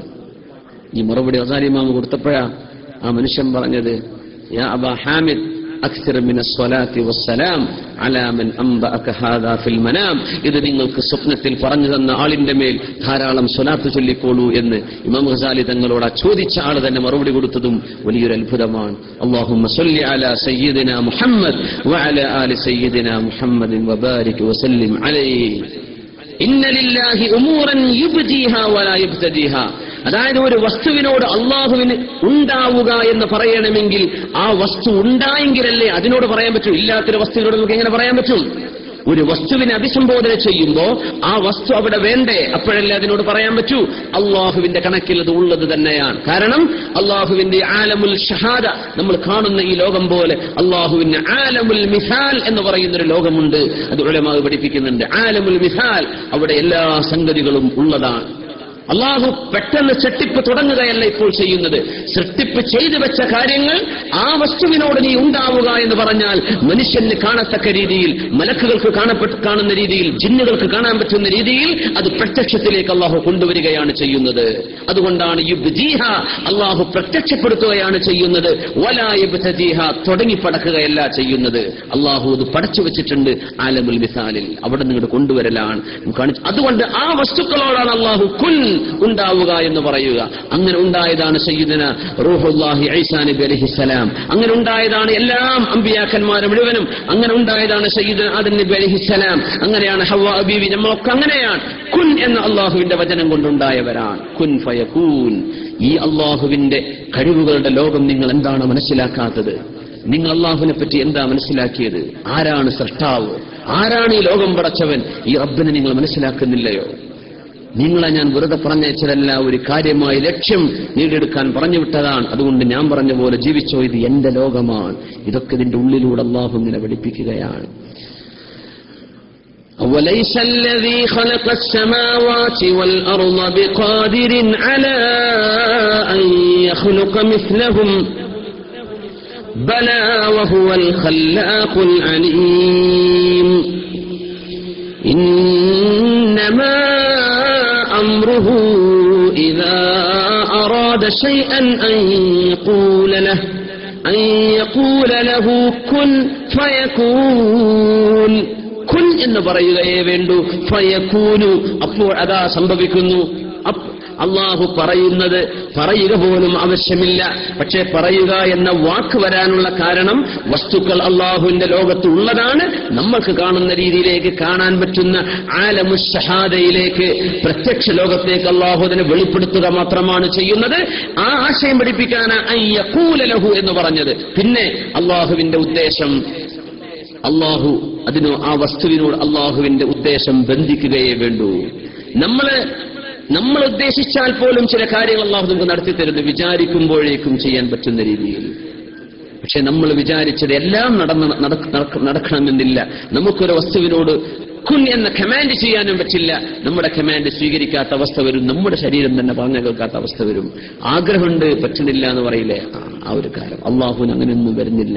ഈ മറുപടി അസാലിമാമ കൊടുത്തപ്പോഴാ ആ മനുഷ്യൻ പറഞ്ഞത് യാ അബാ ഹാമിദ് أكثر من الصلاة والسلام على من أنبأك هذا في المنام ഇത് നിങ്ങൾക്ക് സ്വപ്നത്തിൽ പറഞ്ഞു തന്ന ആളിന്റെ മേൽ ധാരാളം സ്വലാത്ത് ചൊല്ലിക്കോളൂ എന്ന് ഇമാം ഖസാലി തങ്ങളോട് ആ ചോദിച്ച ആൾ തന്നെ മറുപടി കൊടുത്തതും വലിയൊരു അത്ഭുതമാണ് اللهم صل على سيدنا محمد وعلى آل سيدنا محمد وبارك وسلم عليه ഇന്ന ലില്ലാഹി ഉമൂറൻ യുബ്ദീഹാ വലാ യുബ്തദീഹാ അതായത് ഒരു വസ്തുവിനോട് അള്ളാഹുവിന് ഉണ്ടാവുക എന്ന് പറയണമെങ്കിൽ ആ വസ്തു ഉണ്ടായെങ്കിലല്ലേ അതിനോട് പറയാൻ പറ്റൂ ഇല്ലാത്തൊരു വസ്തുവിനോട് നമുക്ക് എങ്ങനെ പറയാൻ പറ്റും ഒരു വസ്തുവിനെ അഭിസംബോധന ചെയ്യുമ്പോ ആ വസ്തു അവിടെ വേണ്ടേ അപ്പോഴല്ലേ അതിനോട് പറയാൻ പറ്റൂ അള്ളാഹുവിന്റെ കണക്കിൽ അത് ഉള്ളത് തന്നെയാണ് കാരണം അള്ളാഹുവിന്റെ ആലമുൽ ഷഹാദ നമ്മൾ കാണുന്ന ഈ ലോകം പോലെ അള്ളാഹുവിന്റെ ആലമുൽ മിസാൽ എന്ന് പറയുന്ന ഒരു ലോകമുണ്ട് അത് ഉലമാവ് പഠിപ്പിക്കുന്നുണ്ട് ആലമുൽ മിസാൽ അവിടെ എല്ലാ സംഗതികളും ഉള്ളതാണ് അള്ളാഹു പെട്ടെന്ന് സൃഷ്ടിപ്പ് തുടങ്ങുകയല്ല ഇപ്പോൾ ചെയ്യുന്നത് സൃഷ്ടിപ്പ് ചെയ്തു വെച്ച കാര്യങ്ങൾ ആ വസ്തുവിനോട് നീ ഉണ്ടാവുക എന്ന് പറഞ്ഞാൽ മനുഷ്യന് കാണത്തക്ക രീതിയിൽ മലക്കുകൾക്ക് കാണപ്പെട്ട് കാണുന്ന രീതിയിൽ ജിന്നുകൾക്ക് കാണാൻ പറ്റുന്ന രീതിയിൽ അത് പ്രത്യക്ഷത്തിലേക്ക് അള്ളാഹു കൊണ്ടുവരികയാണ് ചെയ്യുന്നത് അതുകൊണ്ടാണ് യുബ്ദീഹ അള്ളാഹു പ്രത്യക്ഷപ്പെടുത്തുകയാണ് ചെയ്യുന്നത് വലായുബ്തീഹ തുടങ്ങി പടക്കുകയല്ല ചെയ്യുന്നത് അള്ളാഹു അത് പടച്ചു വെച്ചിട്ടുണ്ട് ആലമുൽ മിസാലിൽ അവിടെ നിങ്ങോട്ട് കൊണ്ടുവരലാണ് കാണിച്ചു അതുകൊണ്ട് ആ വസ്തുക്കളോടാണ് അള്ളാഹു കുൻ ഉണ്ടാവുക എന്ന് പറയുക അങ്ങനെ ഉണ്ടായതാണ് സയ്യിദന റൂഹുല്ലാഹി ഐസാ നബി അലഹിസലാം അങ്ങനെ ഉണ്ടായതാണ് എല്ലാം അമ്പിയാക്കന്മാർ മുഴുവനും അങ്ങനെ ഉണ്ടായതാണ് സയ്യിദന ആദൻ നബി അലഹിസലാം അങ്ങനെയാണ് ഹവ്വ ബീവി നമ്മളൊക്കെ അങ്ങനെയാണ് കുൻ എന്ന അള്ളാഹുവിന്റെ വചനം കൊണ്ടുണ്ടായവരാണ് കുൻ ഫയകൂൻ ഈ അള്ളാഹുവിന്റെ കഴിവുകളുടെ ലോകം നിങ്ങൾ എന്താണ് മനസ്സിലാക്കാത്തത് നിങ്ങൾ അള്ളാഹുവിനെ പറ്റി എന്താ മനസ്സിലാക്കിയത് ആരാണ് സൃഷ്ടാവ് ആരാണ് ഈ ലോകം പടച്ചവൻ ഈ റബ്ബിനെ നിങ്ങൾ മനസ്സിലാക്കുന്നില്ലയോ നിങ്ങളെ ഞാൻ വെറുതെ പറഞ്ഞയച്ചതല്ല ഒരു കാര്യമായ ലക്ഷ്യം നേടിയെടുക്കാൻ പറഞ്ഞു വിട്ടതാണ് അതുകൊണ്ട് ഞാൻ പറഞ്ഞ പോലെ ജീവിച്ചോ ഇത് എന്റെ ലോകമാണ് ഇതൊക്കെ ഇതിന്റെ ഉള്ളിലൂടെ അള്ളാഹു ഇങ്ങനെ പഠിപ്പിക്കുകയാണ് وليس الذي خلق السماوات والأرض بقادر على أن يخلق مثلهم بلى وهو الخلاق العليم إنما أمره إذا أراد شيئا أن يقول له أن يقول له كن فيكون കുൻ എന്ന് പറയുകയേ വേണ്ടൂ ഫയക്കൂനു അപ്പോൾ അതാ സംഭവിക്കുന്നു അപ്പ് അള്ളാഹു പറയുന്നത് പറയുക പോലും ആവശ്യമില്ല പക്ഷേ പറയുക എന്ന വാക്ക് വരാനുള്ള കാരണം വസ്തുക്കൾ അള്ളാഹുവിന്റെ ലോകത്ത് ഉള്ളതാണ് നമ്മൾക്ക് കാണുന്ന രീതിയിലേക്ക് കാണാൻ പറ്റുന്ന ആലമു ഷഹാദയിലേക്ക് പ്രത്യക്ഷ ലോകത്തേക്ക് അള്ളാഹു അതിനെ വെളിപ്പെടുത്തുക മാത്രമാണ് ചെയ്യുന്നത് ആ ആശയം പഠിപ്പിക്കാനാണ് അയ്യക്കൂലലഹു എന്ന് പറഞ്ഞത് പിന്നെ അള്ളാഹുവിന്റെ ഉദ്ദേശം അള്ളാഹു അതിനോ ആ വസ്തുവിനോട് അള്ളാഹുവിന്റെ ഉദ്ദേശം ബന്ധിക്കുകയേ വേണ്ടൂ നമ്മള് നമ്മൾ ഉദ്ദേശിച്ചാൽ പോലും ചില കാര്യങ്ങൾ അള്ളാഹു നമുക്ക് നടത്തി തരുന്നു വിചാരിക്കുമ്പോഴേക്കും ചെയ്യാൻ പറ്റുന്ന രീതിയിൽ പക്ഷെ നമ്മൾ വിചാരിച്ചത് എല്ലാം നടന്ന നടക്ക- നടക്ക- നടക്കണമെന്നില്ല നമുക്കൊരു വസ്തുവിനോട് കുൻ എന്ന കമാൻഡ് ചെയ്യാനും പറ്റില്ല നമ്മുടെ കമാൻഡ് സ്വീകരിക്കാത്ത അവസ്ഥ വരും നമ്മുടെ ശരീരം തന്നെ പറഞ്ഞു കേൾക്കാത്ത അവസ്ഥ വരും ആഗ്രഹമുണ്ട് പറ്റുന്നില്ല എന്ന് പറയില്ലേ ആ, ആ ഒരു കാര്യം അള്ളാഹുവിന് അങ്ങനെയൊന്നും വരുന്നില്ല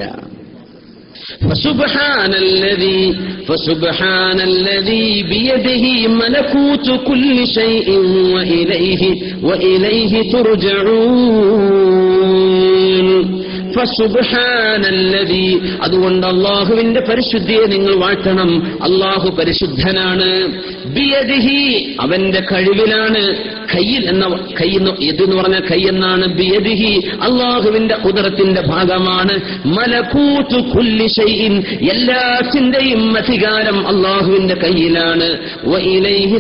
فسبحان الذي فسبحان الذي بيده ملكوت كل شيء وإليه وإليه ترجعون ഫസുബ്ഹാനല്ലദീ അതുകൊണ്ട് അള്ളാഹുവിന്റെ പരിശുദ്ധിയെ നിങ്ങൾ വാഴ്ത്തണം അള്ളാഹു പരിശുദ്ധനാണ് ബിയദിഹി അവന്റെ കഴിവിലാണ് കയ്യിൽ എന്ന കൈ എന്ന് പറഞ്ഞ കൈ എന്നാണ് ബിയദിഹി അള്ളാഹുവിന്റെ കുതിരത്തിന്റെ ഭാഗമാണ് മലക്കൂത്തു കുല്ലി ഷൈഇൻ എല്ലാത്തിന്റെയും അധികാരം അള്ളാഹുവിന്റെ കയ്യിലാണ് വഇലൈഹി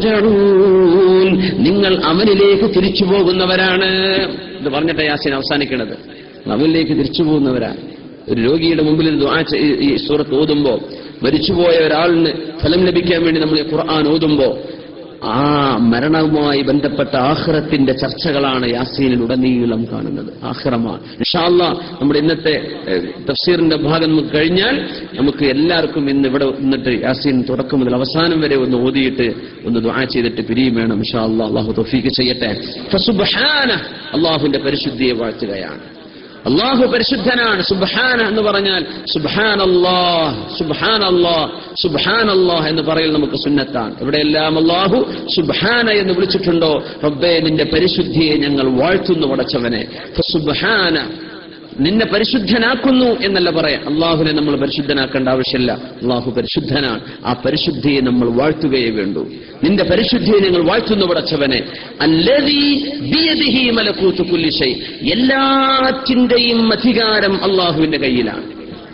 തുർജഊൻ നിങ്ങൾ അവനിലേക്ക് തിരിച്ചു പോകുന്നവരാണ് ഇത് പറഞ്ഞിട്ട് യാസിൻ അവസാനിക്കുന്നത് അവനിലേക്ക് തിരിച്ചു പോകുന്നവരാണ് ഒരു രോഗിയുടെ മുമ്പിൽ ഒരു ദുആ ചെയ്- ഈ സൂറത്ത് ഓതുമ്പോ മരിച്ചുപോയ ഒരാളിന് ഫലം ലഭിക്കാൻ വേണ്ടി നമ്മൾ ഈ ഖുർആൻ ഓതുമ്പോ ആ മരണവുമായി ബന്ധപ്പെട്ട ആഹ്റത്തിന്റെ ചർച്ചകളാണ് യാസീനിൽ ഉടനീളം കാണുന്നത് ആഹ്റമാണ് ഇൻഷാല്ല നമ്മുടെ ഇന്നത്തെ ഏഹ്, തഫ്സീറിന്റെ ഭാഗം നമുക്ക് കഴിഞ്ഞാൽ നമുക്ക് എല്ലാവർക്കും ഇന്ന് ഇവിടെ നിന്നിട്ട് യാസീൻ തുടക്കം മുതൽ അവസാനം വരെ ഒന്ന് ഓതിയിട്ട് ഒന്ന് ദുആ ചെയ്തിട്ട് പിരിയും വേണം ഇൻഷാ അല്ലാ അള്ളാഹു തൗഫീക്ക് ചെയ്യട്ടെ ഫസുബ്ഹാന അള്ളാഹുവിന്റെ പരിശുദ്ധിയെ വാഴ്ത്തുകയാണ് അള്ളാഹു പരിശുദ്ധനാണ് സുബ്ഹാന എന്ന് പറഞ്ഞാൽ സുബ്ഹാൻ അല്ലാഹ് സുബ്ഹാൻ അല്ലാഹ് സുബ്ഹാൻ അല്ലാഹ് എന്ന് പറയൽ നമുക്ക് സുന്നത്താണ് ഇവിടെയെല്ലാം അള്ളാഹു സുബ്ഹാന എന്ന് വിളിച്ചിട്ടുണ്ടോ റബ്ബേ നിന്റെ പരിശുദ്ധിയെ ഞങ്ങൾ വാഴ്ത്തുന്നു വടച്ചവനെ സുബ്ഹാന നിന്നെ പരിശുദ്ധനാക്കുന്നു എന്നല്ല പറയാം അള്ളാഹുവിനെ നമ്മൾ പരിശുദ്ധനാക്കേണ്ട ആവശ്യമില്ല അള്ളാഹു പരിശുദ്ധനാണ് ആ പരിശുദ്ധിയെ നമ്മൾ വാഴ്ത്തുകയേ വേണ്ടൂ നിന്റെ പരിശുദ്ധിയെ ഞങ്ങൾ വാഴ്ത്തുന്നു പടച്ചവനെ അല്ലതീ ബിയദിഹി മലക്കൂത്ത് കുല്ലി ഷൈ എല്ലാറ്റിന്റെയും അധികാരം അള്ളാഹുവിന്റെ കയ്യിലാണ്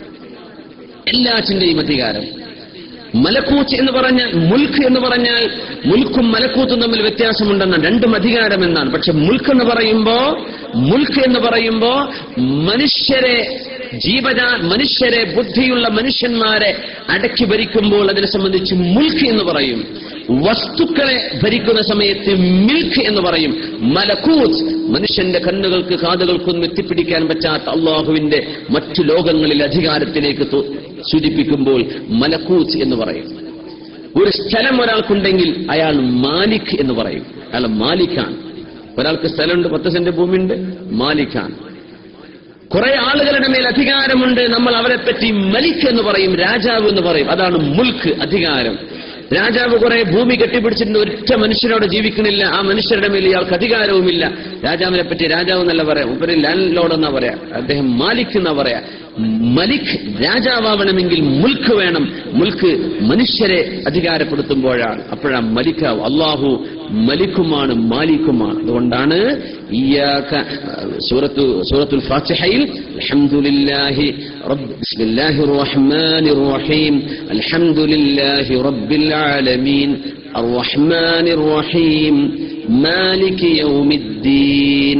എല്ലാറ്റിന്റെയും അധികാരം മലക്കൂത്ത് എന്ന് പറഞ്ഞാൽ മുൽക്ക് എന്ന് പറഞ്ഞാൽ മുൽക്കും മലക്കൂത്തും തമ്മിൽ വ്യത്യാസമുണ്ടെന്നാണ് രണ്ടും അധികാരം എന്നാണ് പക്ഷെ മുൽക്ക് എന്ന് പറയുമ്പോ മുൽക്ക് എന്ന് പറയുമ്പോ മനുഷ്യരെ ജീവജാ മനുഷ്യരെ ബുദ്ധിയുള്ള മനുഷ്യന്മാരെ അടക്കി ഭരിക്കുമ്പോൾ അതിനെ സംബന്ധിച്ച് മുൽക്ക് എന്ന് പറയും വസ്തുക്കളെ ഭരിക്കുന്ന സമയത്ത് മിൽക്ക് എന്ന് പറയും മലക്കൂത്ത് മനുഷ്യന്റെ കണ്ണുകൾക്ക് കാതുകൾക്കൊന്നും എത്തിപ്പിടിക്കാൻ പറ്റാത്ത അള്ളാഹുവിന്റെ മറ്റു ലോകങ്ങളിൽ അധികാരത്തിലേക്ക് തു- സൂചിപ്പിക്കുമ്പോൾ മലക്കൂത്ത് എന്ന് പറയും ഒരു സ്ഥലം ഒരാൾക്കുണ്ടെങ്കിൽ അയാൾ മാലിക് എന്ന് പറയും അയാൾ മാലിക്കാണ് ഒരാൾക്ക് സ്ഥലമുണ്ട് പത്ത് സെന്റ് ഭൂമിയുണ്ട് മാലിക്കാണ് കുറെ ആളുകളുടെ മേൽ അധികാരമുണ്ട് നമ്മൾ അവരെ പറ്റി മലിക് എന്ന് പറയും രാജാവ് എന്ന് പറയും അതാണ് മുൽക്ക് അധികാരം രാജാവ് കുറെ ഭൂമി കെട്ടിപ്പിടിച്ചിട്ടുണ്ട് ഒറ്റ മനുഷ്യനോട് ജീവിക്കണില്ല ആ മനുഷ്യരുടെ മേൽ ഇയാൾക്ക് അധികാരവുമില്ല രാജാവിനെ പറ്റി രാജാവ് എന്നല്ല പറയാം ഉപരി ലാൻഡ് ലോഡ് എന്നാ പറയാ അദ്ദേഹം മാലിക് എന്നാ പറയാ മലിക് രാജാവാവണമെങ്കിൽ മുൽക്ക് വേണം മുൽക്ക് മനുഷ്യരെ അധികാരപ്പെടുത്തുമ്പോഴാണ് അപ്പോഴാണ് മലിക്കാവ് അള്ളാഹു മലിക്കുമാണ് മാലിക്കുമാണ് അതുകൊണ്ടാണ് ഇയ്യാക സൂറത്തു സൂറത്തുൽ ഫാത്തിഹയിൽ അൽഹംദുലില്ലാഹി റബ്ബ് ബിസ്മില്ലാഹിർ റഹ്മാനിർ റഹീം അൽഹംദുലില്ലാഹി റബ്ബിൽ ആലമീൻ الرحمن الرحيم مالك يوم الدين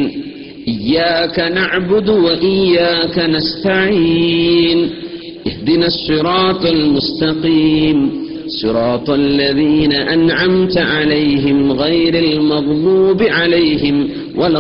إياك نعبد وإياك نستعين اهدنا الصراط المستقيم صراط الذين أنعمت عليهم غير المغضوب عليهم ولا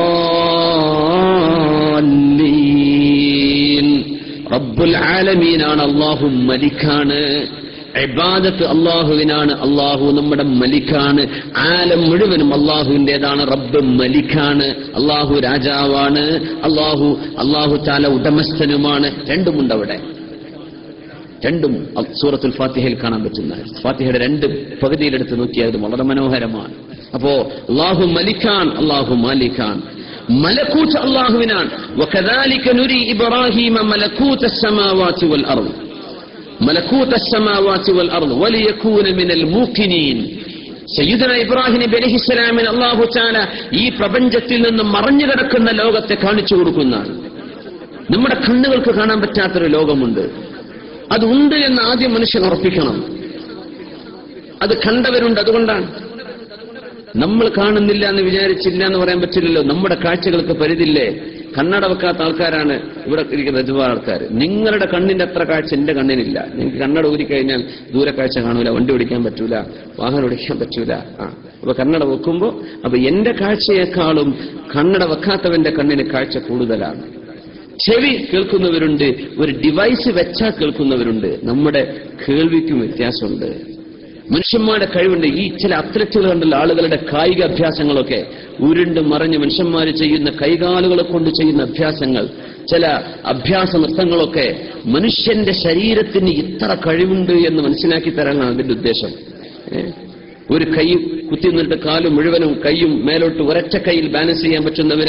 الضالين رب العالمين أنا اللهم ملكانا ഇബാദത്ത് അള്ളാഹുവിനാണ് അള്ളാഹു നമ്മുടെ മലിക്കാണ് ആലം മുഴുവനും അള്ളാഹുവിൻ്റെതാണ് റബ്ബ് മലിക്കാണ് അള്ളാഹു രാജാവാണ് അള്ളാഹു അള്ളാഹു താല ഉടമസ്ഥനുമാണ് രണ്ടുമുണ്ട് അവിടെ രണ്ടും അ- സൂറത്തുൽ ഫാത്തിഹയിൽ കാണാൻ പറ്റുന്ന ഫാത്തിഹയുടെ രണ്ട് പകുതിയിലെടുത്ത് നോക്കിയാൽ അത് വളരെ മനോഹരമാണ് അപ്പോ അള്ളാഹു മലിക്കാൻ അള്ളാഹു മാലിക്കാൻ മലക്കൂത്ത് അള്ളാഹുവിനാണ് وكذلك نري إبراهيم ملكوت السماوات والأرض ملكوت السماوات والأرض وليكون من الموقنين സയ്യിദന ഇബ്രാഹിം നബി അലഹിസ്സലാമിന് അള്ളാഹു ചാല ഈ പ്രപഞ്ചത്തിൽ നിന്ന് മറഞ്ഞു കിടക്കുന്ന ലോകത്തെ കാണിച്ചു കൊടുക്കുന്നതാണ് നമ്മുടെ കണ്ണുകൾക്ക് കാണാൻ പറ്റാത്തൊരു ലോകമുണ്ട് അത് ഉണ്ട് എന്ന് ആദ്യം മനുഷ്യൻ ഉറപ്പിക്കണം അത് കണ്ടവരുണ്ട് അതുകൊണ്ടാണ് നമ്മൾ കാണുന്നില്ല എന്ന് വിചാരിച്ചില്ല എന്ന് പറയാൻ പറ്റില്ലല്ലോ നമ്മുടെ കാഴ്ചകൾക്ക് പരിധില്ലേ കണ്ണട വെക്കാത്ത ആൾക്കാരാണ് ഇവിടെ ഇരിക്കുന്ന ഒരുപാട് ആൾക്കാർ നിങ്ങളുടെ കണ്ണിന്റെ അത്ര കാഴ്ച എന്റെ കണ്ണിനില്ല നിങ്ങൾക്ക് കണ്ണട ഊരിക്കഴിഞ്ഞാൽ ദൂരക്കാഴ്ച കാണൂല വണ്ടി ഓടിക്കാൻ പറ്റൂല വാഹനം ഓടിക്കാൻ പറ്റൂല ആ അപ്പൊ കണ്ണട വെക്കുമ്പോ അപ്പൊ എന്റെ കാഴ്ചയെക്കാളും കണ്ണട വെക്കാത്തവന്റെ കണ്ണിന് കാഴ്ച കൂടുതലാണ് ചെവി കേൾക്കുന്നവരുണ്ട് ഒരു ഡിവൈസ് വെച്ചാൽ കേൾക്കുന്നവരുണ്ട് നമ്മുടെ കേൾവിക്കും വ്യത്യാസമുണ്ട് മനുഷ്യന്മാരുടെ കഴിവുണ്ട് ഈ ചില അത്ലറ്റുകൾ കണ്ടുള്ള ആളുകളുടെ കായിക അഭ്യാസങ്ങളൊക്കെ ഉരുണ്ട് മറിഞ്ഞ് മനുഷ്യന്മാർ ചെയ്യുന്ന കൈകാലുകളെ കൊണ്ട് ചെയ്യുന്ന അഭ്യാസങ്ങൾ ചില അഭ്യാസ നൃത്തങ്ങളൊക്കെ മനുഷ്യന്റെ ശരീരത്തിന് ഇത്ര കഴിവുണ്ട് എന്ന് മനസ്സിലാക്കി തരാനാണ് അതിന്റെ ഉദ്ദേശം ഏ? ഒരു കൈ കുത്തി നിന്നിട്ട് കാല് മുഴുവനും കൈയും മേലോട്ട് ഒരൊറ്റ കൈയിൽ ബാലൻസ് ചെയ്യാൻ പറ്റുന്നവന്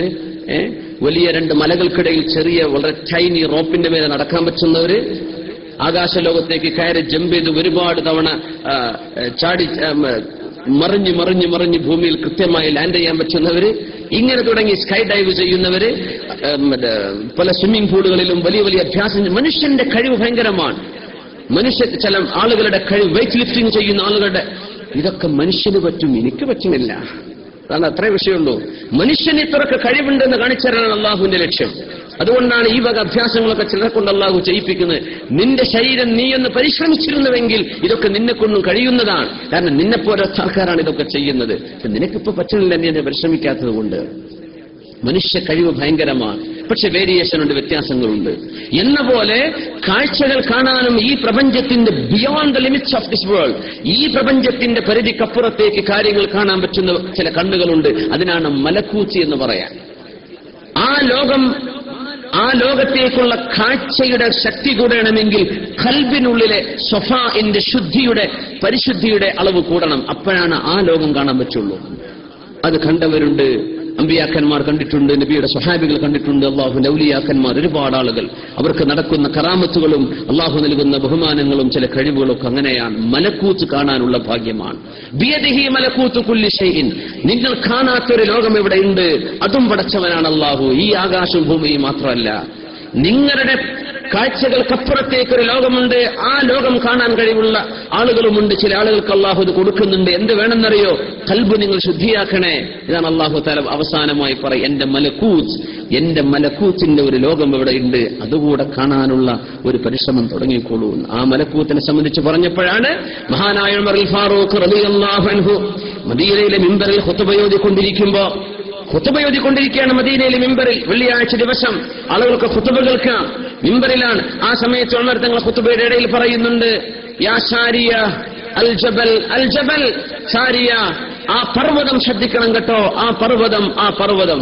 ഏ, വലിയ രണ്ട് മലകൾക്കിടയിൽ ചെറിയ വളരെ ടൈനി റോപ്പിന്റെ മേലെ നടക്കാൻ പറ്റുന്നവര് ആകാശലോകത്തേക്ക് കയറി ജമ്പ് ചെയ്ത് ഒരുപാട് തവണ ആ, ചാടി ആ, മ, മറിഞ്ഞ് മറിഞ്ഞ് മറിഞ്ഞ് ഭൂമിയിൽ കൃത്യമായി ലാൻഡ് ചെയ്യാൻ പറ്റുന്നവര് ഇങ്ങനെ തുടങ്ങി സ്കൈ ഡൈവ് ചെയ്യുന്നവര് ആ, മറ്റേ പല സ്വിമ്മിംഗ് പൂളുകളിലും വലിയ വലിയ അഭ്യാസം മനുഷ്യന്റെ കഴിവ് ഭയങ്കരമാണ് മനുഷ്യ ചില ആളുകളുടെ കഴിവ് വെയിറ്റ് ലിഫ്റ്റിംഗ് ചെയ്യുന്ന ആളുകളുടെ ഇതൊക്കെ മനുഷ്യന് പറ്റും എനിക്ക് പറ്റുന്നില്ല അതാണ് അത്രേ വിഷയമുള്ളൂ മനുഷ്യന് ഇത്രയൊക്കെ കഴിവുണ്ടെന്ന് കാണിച്ചതാണ് അള്ളാഹുവിന്റെ ലക്ഷ്യം അതുകൊണ്ടാണ് ഈ വക അഭ്യാസങ്ങളൊക്കെ ചിലരെ കൊണ്ട് അള്ളാഹു ചെയ്യിപ്പിക്കുന്നത് നിന്റെ ശരീരം നീ ഒന്ന് പരിശ്രമിച്ചിരുന്നുവെങ്കിൽ ഇതൊക്കെ നിന്നെ കൊണ്ടും കഴിയുന്നതാണ് കാരണം നിന്നെ പോലെ ആൾക്കാരാണ് ഇതൊക്കെ ചെയ്യുന്നത് പക്ഷെ നിനക്കിപ്പോ പറ്റുന്നില്ല നീ എന്നെ പരിശ്രമിക്കാത്തത് കൊണ്ട് മനുഷ്യ കഴിവ് ഭയങ്കരമാണ് പക്ഷെ വേരിയേഷൻ ഉണ്ട് വ്യത്യാസങ്ങളുണ്ട് എന്ന പോലെ കാഴ്ചകൾ കാണാനും ഈ പ്രപഞ്ചത്തിന്റെ beyond the limits of this world ഈ പ്രപഞ്ചത്തിന്റെ പരിധിക്കപ്പുറത്തേക്ക് കാര്യങ്ങൾ കാണാൻ പറ്റുന്ന ചില കണ്ണുകളുണ്ട് അതിനാണ് മലക്കൂച്ചി എന്ന് പറയാൻ ആ ലോകം ആ ലോകത്തേക്കുള്ള കാഴ്ചയുടെ ശക്തി കൂടണമെങ്കിൽ കൽബിനുള്ളിലെ സൊഫാഇന്റെ ശുദ്ധിയുടെ പരിശുദ്ധിയുടെ അളവ് കൂടണം അപ്പോഴാണ് ആ ലോകം കാണാൻ പറ്റുള്ളൂ അത് കണ്ടവരുണ്ട് അമ്പിയാക്കന്മാർ കണ്ടിട്ടുണ്ട് നബിയുടെ സ്വഹാബികൾ കണ്ടിട്ടുണ്ട് അള്ളാഹു ഔലിയാക്കന്മാർ ഒരുപാട് ആളുകൾ അവർക്ക് നടക്കുന്ന കറാമത്തുകളും അള്ളാഹു നൽകുന്ന ബഹുമാനങ്ങളും ചില കഴിവുകളും ഒക്കെ അങ്ങനെയാണ് മലക്കൂത്ത് കാണാനുള്ള ഭാഗ്യമാണ് ബിയദിഹി മലക്കൂത്ത് കുല്ലി ഷൈഇൻ നിങ്ങൾ കാണാത്തൊരു ലോകം ഇവിടെ ഉണ്ട് അതും പടച്ചവനാണ് അള്ളാഹു ഈ ആകാശവും ഭൂമിയും മാത്രമല്ല നിങ്ങളുടെ കാഴ്ചകൾക്കപ്പുറത്തേക്ക് ഒരു ലോകമുണ്ട് ആ ലോകം കാണാൻ കഴിവുള്ള ആളുകളുമുണ്ട് ചില ആളുകൾക്ക് അള്ളാഹു ഇത് കൊടുക്കുന്നുണ്ട് എന്ത് വേണമെന്നറിയോ കൽബ് നിങ്ങൾ ശുദ്ധിയാക്കണേ ഇതാണ് അള്ളാഹു താല അവസാനമായി പറയും എന്റെ മലക്കൂത്ത് എന്റെ മലക്കൂത്തിന്റെ ഒരു ലോകം ഇവിടെ ഉണ്ട് അതുകൂടെ കാണാനുള്ള ഒരു പരിശ്രമം തുടങ്ങിക്കോളൂ ആ മലക്കൂത്തിനെ സംബന്ധിച്ച് പറഞ്ഞപ്പോഴാണ് മഹാനായ ഉമർ അൽ ഫാറൂഖ് റളിയല്ലാഹു അൻഹു മദീനയിലെ മിമ്പറിൽ ഹുത്തുബയോദിക്കൊണ്ടിരിക്കുമ്പോ ഖുത്തുബയോദിക്കൊണ്ടിരിക്കുകയാണ് മദീനയിലെ മിമ്പറിൽ വെള്ളിയാഴ്ച ദിവസം ആളുകൾക്ക് ഖുത്തുബ കേൾക്കാം മിമ്പറിലാണ് ആ സമയത്ത് ഉമർ തങ്ങൾ ഖുത്തുബയുടെ ഇടയിൽ പറയുന്നുണ്ട് യാ സാരിയ അൽ ജബൽ അൽ ജബൽ സാരിയ ആ പർവ്വതം ശ്രദ്ധിക്കണം കേട്ടോ ആ പർവ്വതം ആ പർവ്വതം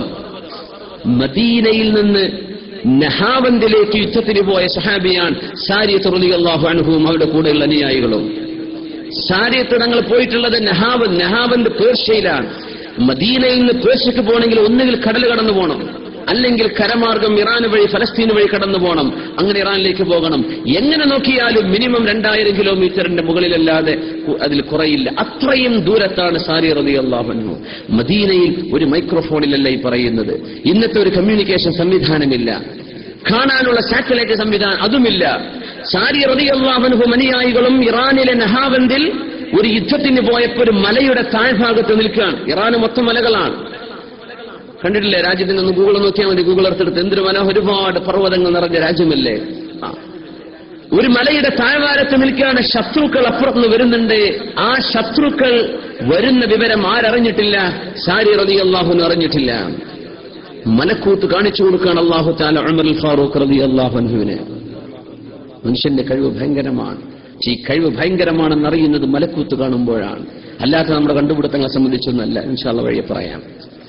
മദീനയിൽ നിന്ന് നഹാവന്തിലേക്ക് യുദ്ധത്തിന് പോയ സഹാബിയാൻ സാരിയത്ത് റളിയല്ലാഹു അൻഹുവും അവരുടെ കൂടെയുള്ള അനുയായികളും സാരിയത്ത് ഞങ്ങൾ പോയിട്ടുള്ളത് നഹാവൻ നഹാവന്ത് പേർഷ്യയിലാണ് മദീനയിൽ നിന്ന് പേർഷ്യക്ക് പോകണമെങ്കിൽ ഒന്നുകിൽ കടൽ കടന്നു പോകണം അല്ലെങ്കിൽ കരമാർഗം ഇറാൻ വഴി ഫലസ്തീൻ വഴി കടന്നു പോകണം അങ്ങനെ ഇറാനിലേക്ക് പോകണം എങ്ങനെ നോക്കിയാലും മിനിമം രണ്ടായിരം കിലോമീറ്ററിന്റെ മുകളിലല്ലാതെ കു- അതിൽ കുറയില്ല അത്രയും ദൂരത്താണ് സാരി റതി അള്ളാഹു മദീനയിൽ ഒരു മൈക്രോഫോണിലല്ല ഈ പറയുന്നത് ഇന്നത്തെ ഒരു കമ്മ്യൂണിക്കേഷൻ സംവിധാനമില്ല കാണാനുള്ള സാറ്റലൈറ്റ് സംവിധാനം അതുമില്ല സാരി റതി അള്ളാഹുനഹു അനുയായികളും ഇറാനിലെ നഹാവന്തിൽ ഒരു യുദ്ധത്തിന് പോയപ്പോൾ ഒരു മലയുടെ താഴ്ഭാഗത്ത് നിൽക്കുകയാണ് ഇറാൻ മൊത്തം മലകളാണ് കണ്ടിട്ടില്ലേ രാജ്യത്തിന് ഒന്ന് ഗൂഗിൾ നോക്കിയാൽ മതി ഗൂഗിൾ എടുത്തെടുത്ത് എന്തൊരു മനോഹര ഒരുപാട് പർവ്വതങ്ങൾ നിറഞ്ഞ രാജ്യമല്ലേ ആ. ഒരു മലയുടെ താഴ്വാരത്ത് നിൽക്കുകയാണ് ശത്രുക്കൾ അപ്പുറത്തുനിന്ന് വരുന്നുണ്ട് ആ ശത്രുക്കൾ വരുന്ന വിവരം ആരറിഞ്ഞിട്ടില്ല സാരി റതി അള്ളാഹുന് അറിഞ്ഞിട്ടില്ല മലക്കൂത്ത് കാണിച്ചു കൊടുക്കുകയാണ് അള്ളാഹു താല ഉമർ ഫാറൂഖ് റതി അള്ളാഹുവിന് മനുഷ്യന്റെ കഴിവ് ഭയങ്കരമാണ് പക്ഷേ ഈ കഴിവ് ഭയങ്കരമാണെന്ന് അറിയുന്നത് മലക്കൂത്ത് കാണുമ്പോഴാണ് അല്ലാത്ത നമ്മുടെ കണ്ടുപിടുത്തങ്ങളെ സംബന്ധിച്ചൊന്നല്ല ഇൻഷാല്ല വഴിയെ പറയാം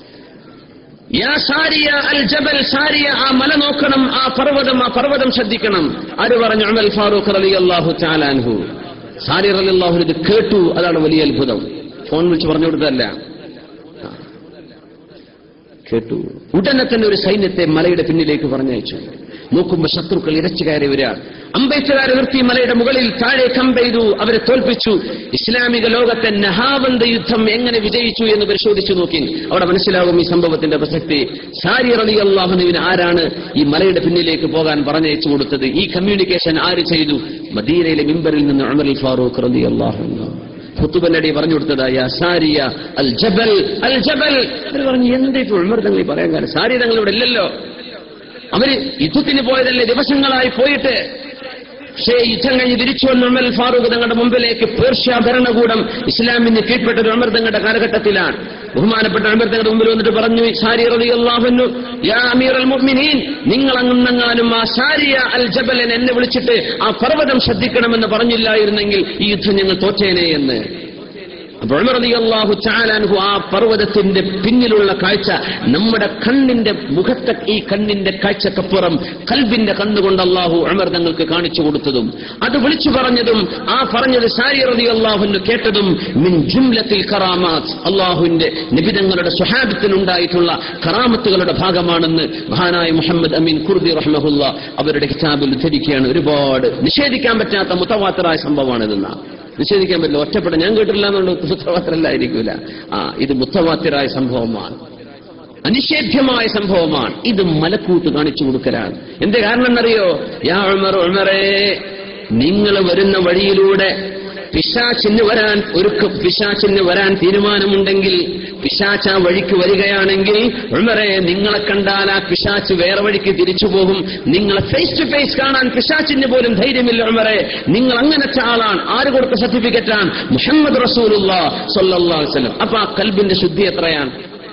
യാ സാരിയ അൽ ജബൽ സാരിയ ആ മല നോക്കണം ആ പർവ്വതം ആ പർവ്വതം ശ്രദ്ധിക്കണം ആര് പറഞ്ഞു അമൽ ഫാറൂഖ് അലി അള്ളാഹു ചാലാൻഹു സാരി അലി അള്ളാഹു ഇത് കേട്ടു അതാണ് വലിയ അത്ഭുതം ഫോൺ വിളിച്ച് പറഞ്ഞു കൊടുത്തതല്ല ആ. കേട്ടു ഉടനെ തന്നെ ഒരു സൈന്യത്തെ മലയുടെ പിന്നിലേക്ക് പറഞ്ഞയച്ചു നോക്കുമ്പോ ശത്രുക്കൾ ഇരച്ചു കയറി വരിക അമ്പേറ്റുകാരെ നിർത്തി മലയുടെ മുകളിൽ താഴെ കമ്പെയ്തു അവരെ തോൽപ്പിച്ചു ഇസ്ലാമിക ലോകത്തെ നഹാവന്ത യുദ്ധം എങ്ങനെ വിജയിച്ചു എന്ന് പരിശോധിച്ചു നോക്കി അവിടെ മനസ്സിലാകും ഈ സംഭവത്തിന്റെ പ്രസക്തി സാരി റലി അള്ളാഹുനുവിന് ആരാണ് ഈ മലയുടെ പിന്നിലേക്ക് പോകാൻ പറഞ്ഞയച്ചു കൊടുത്തത് ഈ കമ്മ്യൂണിക്കേഷൻ ആര് ചെയ്തു മദീനയിലെ മിമ്പറിൽ നിന്ന് അമർ ഫാറൂഖ് റലി അള്ളാഹു ഖുത്തുബനടി പറഞ്ഞു കൊടുത്തതായ സാരിയ അൽ ജബൽ അൽ ജബൽ അവർ പറഞ്ഞു എന്താ ഇപ്പോൾ ഉമർ തങ്ങൾ ഈ പറയാൻ കാരണം സാരി തങ്ങൾ ഇവിടെ ഇല്ലല്ലോ അവര് യുദ്ധത്തിന് പോയതല്ലേ ദിവസങ്ങളായി പോയിട്ട് പക്ഷേ യുദ്ധം കഴിഞ്ഞ് തിരിച്ചു വന്ന ഉമർ ഫാറൂഖ് തങ്ങളുടെ മുമ്പിലേക്ക് പേർഷ്യ ഭരണകൂടം ഇസ്ലാമിന് കീഴ്പ്പെട്ട ഒരു ഉമർ തങ്ങളുടെ കാലഘട്ടത്തിലാണ് ബഹുമാനപ്പെട്ട ഉമർ തങ്ങളുടെ മുമ്പിൽ വന്നിട്ട് പറഞ്ഞു സാരി റളിയല്ലാഹു യാ അമീറൽ മുഅ്മിനീൻ നിങ്ങൾ അങ്ങെങ്ങാനും ആ സാരിയ അൽ ജബലൻ എന്നെ വിളിച്ചിട്ട് ആ പർവ്വതം ശ്രദ്ധിക്കണമെന്ന് പറഞ്ഞില്ലായിരുന്നെങ്കിൽ ഈ യുദ്ധം ഞങ്ങൾ തോറ്റേനെ എന്ന് അപ്പോൾ ഉമർ റളിയല്ലാഹു തആല അൻഹു ആ പർവ്വതത്തിന്റെ പിന്നിലുള്ള കാഴ്ച നമ്മുടെ കണ്ണിന്റെ മുഖത്തെ ഈ കണ്ണിന്റെ കാഴ്ചക്കപ്പുറം കൽബിന്റെ കണ്ണുകൊണ്ട് അള്ളാഹു ഉമർ തങ്ങൾക്ക് കാണിച്ചു കൊടുത്തതും അത് വിളിച്ചു പറഞ്ഞതും ആ പറഞ്ഞത് സാരി റളിയല്ലാഹുവിന് കേട്ടതും മിൻ ജുംലത്തിൽ കറാമാത്ത് അള്ളാഹുവിന്റെ നിബിതങ്ങളുടെ സ്വഹാബത്തിനുണ്ടായിട്ടുള്ള കറാമത്തുകളുടെ ഭാഗമാണെന്ന് മഹാനായ മുഹമ്മദ് അമീൻ കുർദി റഹ്മഹുല്ല അവരുടെ കിതാബിൽ ഉദ്ധരിക്കുകയാണ് ഒരുപാട് നിഷേധിക്കാൻ പറ്റാത്ത മുത്തവാത്തറായ സംഭവമാണിതെന്നാണ് നിഷേധിക്കാൻ പറ്റില്ല ഒറ്റപ്പെട്ട ഞാൻ കേട്ടില്ല എന്നുള്ളത് മുത്തവാത്തിരല്ലായിരിക്കൂല ആ ഇത് മുത്തവാത്തിരായ സംഭവമാണ് അനിഷേധ്യമായ സംഭവമാണ് ഇത് മലക്കൂട്ട് കാണിച്ചു കൊടുക്കലാണ് എന്റെ കാരണം എന്നറിയോ യാ ഉമർ ഉമറേ നിങ്ങൾ വരുന്ന വഴിയിലൂടെ പിശാച്ചിന് വരാൻ ഒരു ക- പിശാച്ചിന് വരാൻ തീരുമാനമുണ്ടെങ്കിൽ പിശാച്ച് ആ വഴിക്ക് വരികയാണെങ്കിൽ ഉമറെ നിങ്ങളെ കണ്ടാൽ ആ പിശാച്ച് വേറെ വഴിക്ക് തിരിച്ചു പോകും നിങ്ങളെ ഫേസ് ടു ഫേസ് കാണാൻ പിശാച്ചിന് പോലും ധൈര്യമില്ല ഉമറെ നിങ്ങൾ അങ്ങനത്തെ ആളാണ് ആര് കൊടുത്ത സർട്ടിഫിക്കറ്റാണ് മുഹമ്മദ് റസൂലുള്ള സല്ലല്ലാഹു അലൈഹി വസല്ലം അപ്പൊ ആ കൽബിന്റെ ശുദ്ധി എത്രയാണ്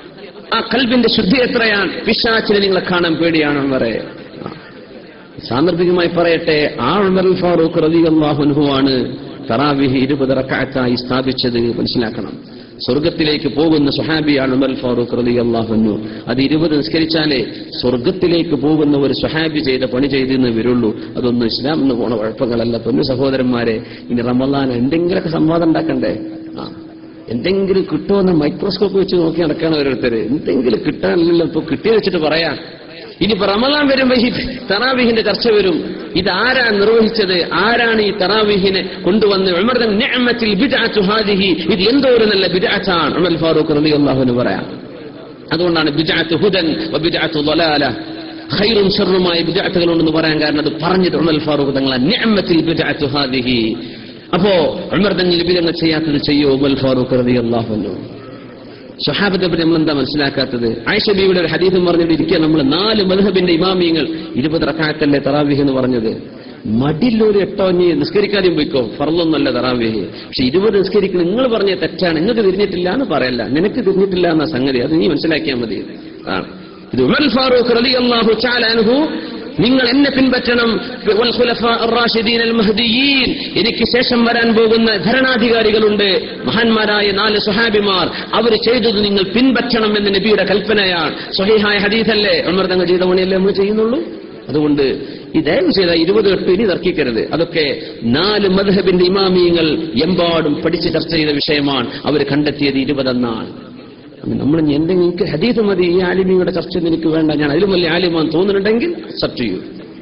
ആ കൽബിന്റെ ശുദ്ധി എത്രയാണ് പിശാച്ചിനെ നിങ്ങളെ കാണാൻ പേടിയാണ് ഉമറെ ആ. സാന്ദർഭികമായി പറയട്ടെ ആ ഉമർ ഫാറൂഖ് റളിയല്ലാഹു ആണ് തറാവിഹി ഇരുപത് റക്അത്തായി സ്ഥാപിച്ചത് മനസ്സിലാക്കണം സ്വർഗത്തിലേക്ക് പോകുന്ന സുഹാബിയാണ് ഉമർ ഫാറൂഖ് റളിയല്ലാഹു അത് ഇരുപത് നിസ്കരിച്ചാലേ സ്വർഗത്തിലേക്ക് പോകുന്ന ഒരു സുഹാബി ചെയ്ത പണി ചെയ്തെന്ന് വരുള്ളൂ അതൊന്നും ഇസ്ലാം എന്ന് പോണ കുഴപ്പങ്ങളല്ല പൊന്നു സഹോദരന്മാരെ ഇനി റമലാൻ എന്തെങ്കിലുമൊക്കെ സംവാദം ഉണ്ടാക്കണ്ടേ ആ എന്തെങ്കിലും കിട്ടുമെന്ന് മൈക്രോസ്കോപ്പ് വെച്ച് നോക്കി നടക്കണം ഓരോരുത്തര് എന്തെങ്കിലും കിട്ടാനില്ലല്ലോ ഇപ്പൊ കിട്ടിയ വെച്ചിട്ട് പറയാം ഇനിയിപ്പോ റമലാൻ വരുമ്പോ ഈ തറാവിഹിന്റെ ചർച്ച വരും ഇത് ആരാ നിർവഹിച്ചത് ആരാണ് ഈ തറാവിഹിനെ കൊണ്ടുവന്ന് ഉമർ തൻ നിഅമത്തിൽ ബിദ്അത്തു ഹാദിഹി ഇത് എന്തോ ഒരു നല്ല ബിദ്അത്താണ് ഉമർ ഫാറൂഖ് റളിയല്ലാഹു പറയാം അതുകൊണ്ടാണ് ബിദ്അത്ത് ഹുദൻ വ ബിദ്അത്തു ളലാല ഖൈറും ഷർറുമായ ബിദ്അത്തുകൾ ഉണ്ടെന്ന് പറയാൻ കാരണം അത് പറഞ്ഞത് ഉമർ ഫാറൂഖ് തങ്ങളെ നിഅമത്തിൽ ബിദ്അത്തു ഹാദിഹി അപ്പോ ഉമർ തങ്ങൾ ലിപിതങ്ങൾ ചെയ്യാത്തത് ചെയ്യോ ഉമർ ഫാറൂഖ് റളിയല്ലാഹു അൻഹു സ്വഹാബത്തെ പറ്റി നമ്മൾ എന്താ മനസ്സിലാക്കാത്തത് ആയിഷ ബീവിയുടെ ഒരു ഹദീസും പറഞ്ഞിട്ട് ഇരിക്കുക നമ്മൾ നാല് മധുഹബിന്റെ ഇമാമിയങ്ങൾ ഇരുപത് റക്കാത്തല്ലേ തറാവിഹ് എന്ന് പറഞ്ഞത് മടിലൊരു എട്ടോ ഇനി നിസ്കരിക്കാതെയും പോയിക്കോ ഫറലൊന്നല്ല തറാവിഹ് പക്ഷെ ഇരുപത് നിസ്കരിക്കണം നിങ്ങൾ പറഞ്ഞ തെറ്റാണ് നിങ്ങൾക്ക് തിരിഞ്ഞിട്ടില്ല എന്ന് പറയല്ല നിനക്ക് തിരിഞ്ഞിട്ടില്ല എന്ന സംഗതി അത് നീ മനസ്സിലാക്കിയാൽ മതി ആണ് ഇത് ഉമർ ഫാറൂഖ് റളിയല്ലാഹു തആല അൻഹു നിങ്ങൾ എന്നെ പിൻപറ്റണം വൽ ഖുലഫാ അർ-റാഷിദീൻ അൽ-മഹ്ദിയീൻ എനിക്ക് ശേഷം വരാൻ പോകുന്ന ഭരണാധികാരികളുണ്ട് മഹാന്മാരായ നാല് സുഹാബിമാർ അവർ ചെയ്തത് നിങ്ങൾ പിൻപറ്റണം എന്ന് നബിയുടെ കൽപ്പനയാണ് സ്വഹീഹായ ഹദീസല്ലേ ഉമർ തങ്ങൾ ചെയ്ത പണിയല്ലേ നമ്മൾ ചെയ്യുന്നുള്ളൂ അതുകൊണ്ട് ഈ ദയവ് ചെയ്ത ഇരുപത് എട്ട് ഇനി തർക്കിക്കരുത് അതൊക്കെ നാല് മദ്ഹബിന്റെ ഇമാമിയങ്ങൾ എമ്പാടും പഠിച്ച് ചർച്ച ചെയ്ത വിഷയമാണ് അവർ കണ്ടെത്തിയത് ഇരുപതെന്നാണ് നമ്മൾ ഇനി എന്തെങ്കിലും എനിക്ക് ഹദീസ് മതി ഈ ആലിമിയുടെ ചർച്ച ഒന്നും എനിക്ക് വേണ്ട ഞാൻ അതിലും വലിയ ആലിമാൻ തോന്നുന്നുണ്ടെങ്കിൽ സബ് ചെയ്യൂ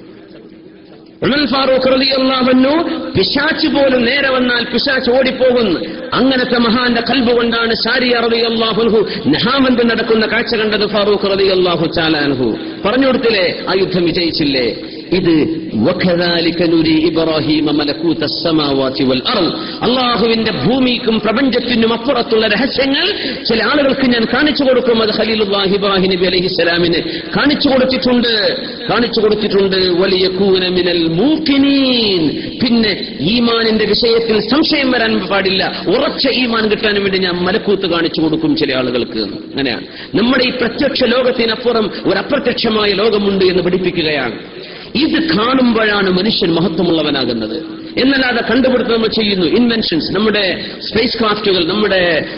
ഉമർ ഫാറൂഖ് റളിയല്ലാഹു അൻഹു പിശാച്ച് പോലും നേരെ വന്നാൽ പിശാച്ച് ഓടിപ്പോകുന്നു അങ്ങനത്തെ മഹാന്റെ കൽബ് കൊണ്ടാണ് ഷാരിയ റളിയല്ലാഹു അൻഹു നഹാമന്ത് നടക്കുന്ന കാഴ്ച കണ്ടത് ഫാറൂഖ് റളിയല്ലാഹു തആല അൻഹു പറഞ്ഞു കൊടുത്തില്ലേ ആ യുദ്ധം വിജയിച്ചില്ലേ ഇത് وَكَذَلِكَ نُرِي إِبْرَاهِيمَ مَلَكُوتَ السَّمَاوَاتِ وَالْأَرْضِ അള്ളാഹുവിന്റെ ഭൂമിക്കും പ്രപഞ്ചത്തിനും അപ്പുറത്തുള്ള രഹസ്യങ്ങൾ ചില ആളുകൾക്ക് ഞാൻ കാണിച്ചു കൊടുക്കും അത് ഖലീലുല്ലാഹി ഇബ്രാഹിം നബി അലൈഹിസ്സലാമിന് കാണിച്ചു കൊടുത്തിട്ടുണ്ട് കാണിച്ചു കൊടുത്തിട്ടുണ്ട് വലിയ കൂനമിനൽ മൂക്കിനീൻ പിന്നെ ഈമാനിന്റെ വിഷയത്തിൽ സംശയം വരാൻ പാടില്ല ഉറച്ച ഈമാൻ കിട്ടാനും വേണ്ടി ഞാൻ മലക്കൂത്ത് കാണിച്ചു കൊടുക്കും ചില ആളുകൾക്ക് അങ്ങനെയാണ് നമ്മുടെ ഈ പ്രത്യക്ഷ ലോകത്തിനപ്പുറം ഒരു അപ്രത്യക്ഷമായ ലോകമുണ്ട് എന്ന് പഠിപ്പിക്കുകയാണ് ഇത് കാണുമ്പോഴാണ് മനുഷ്യൻ മഹത്വമുള്ളവനാകുന്നത് എന്നല്ലാതെ കണ്ടുപിടുത്തം നമ്മൾ ചെയ്യുന്നു ഇൻവെൻഷൻസ് നമ്മുടെ സ്പേസ് ക്രാഫ്റ്റുകൾ നമ്മുടെ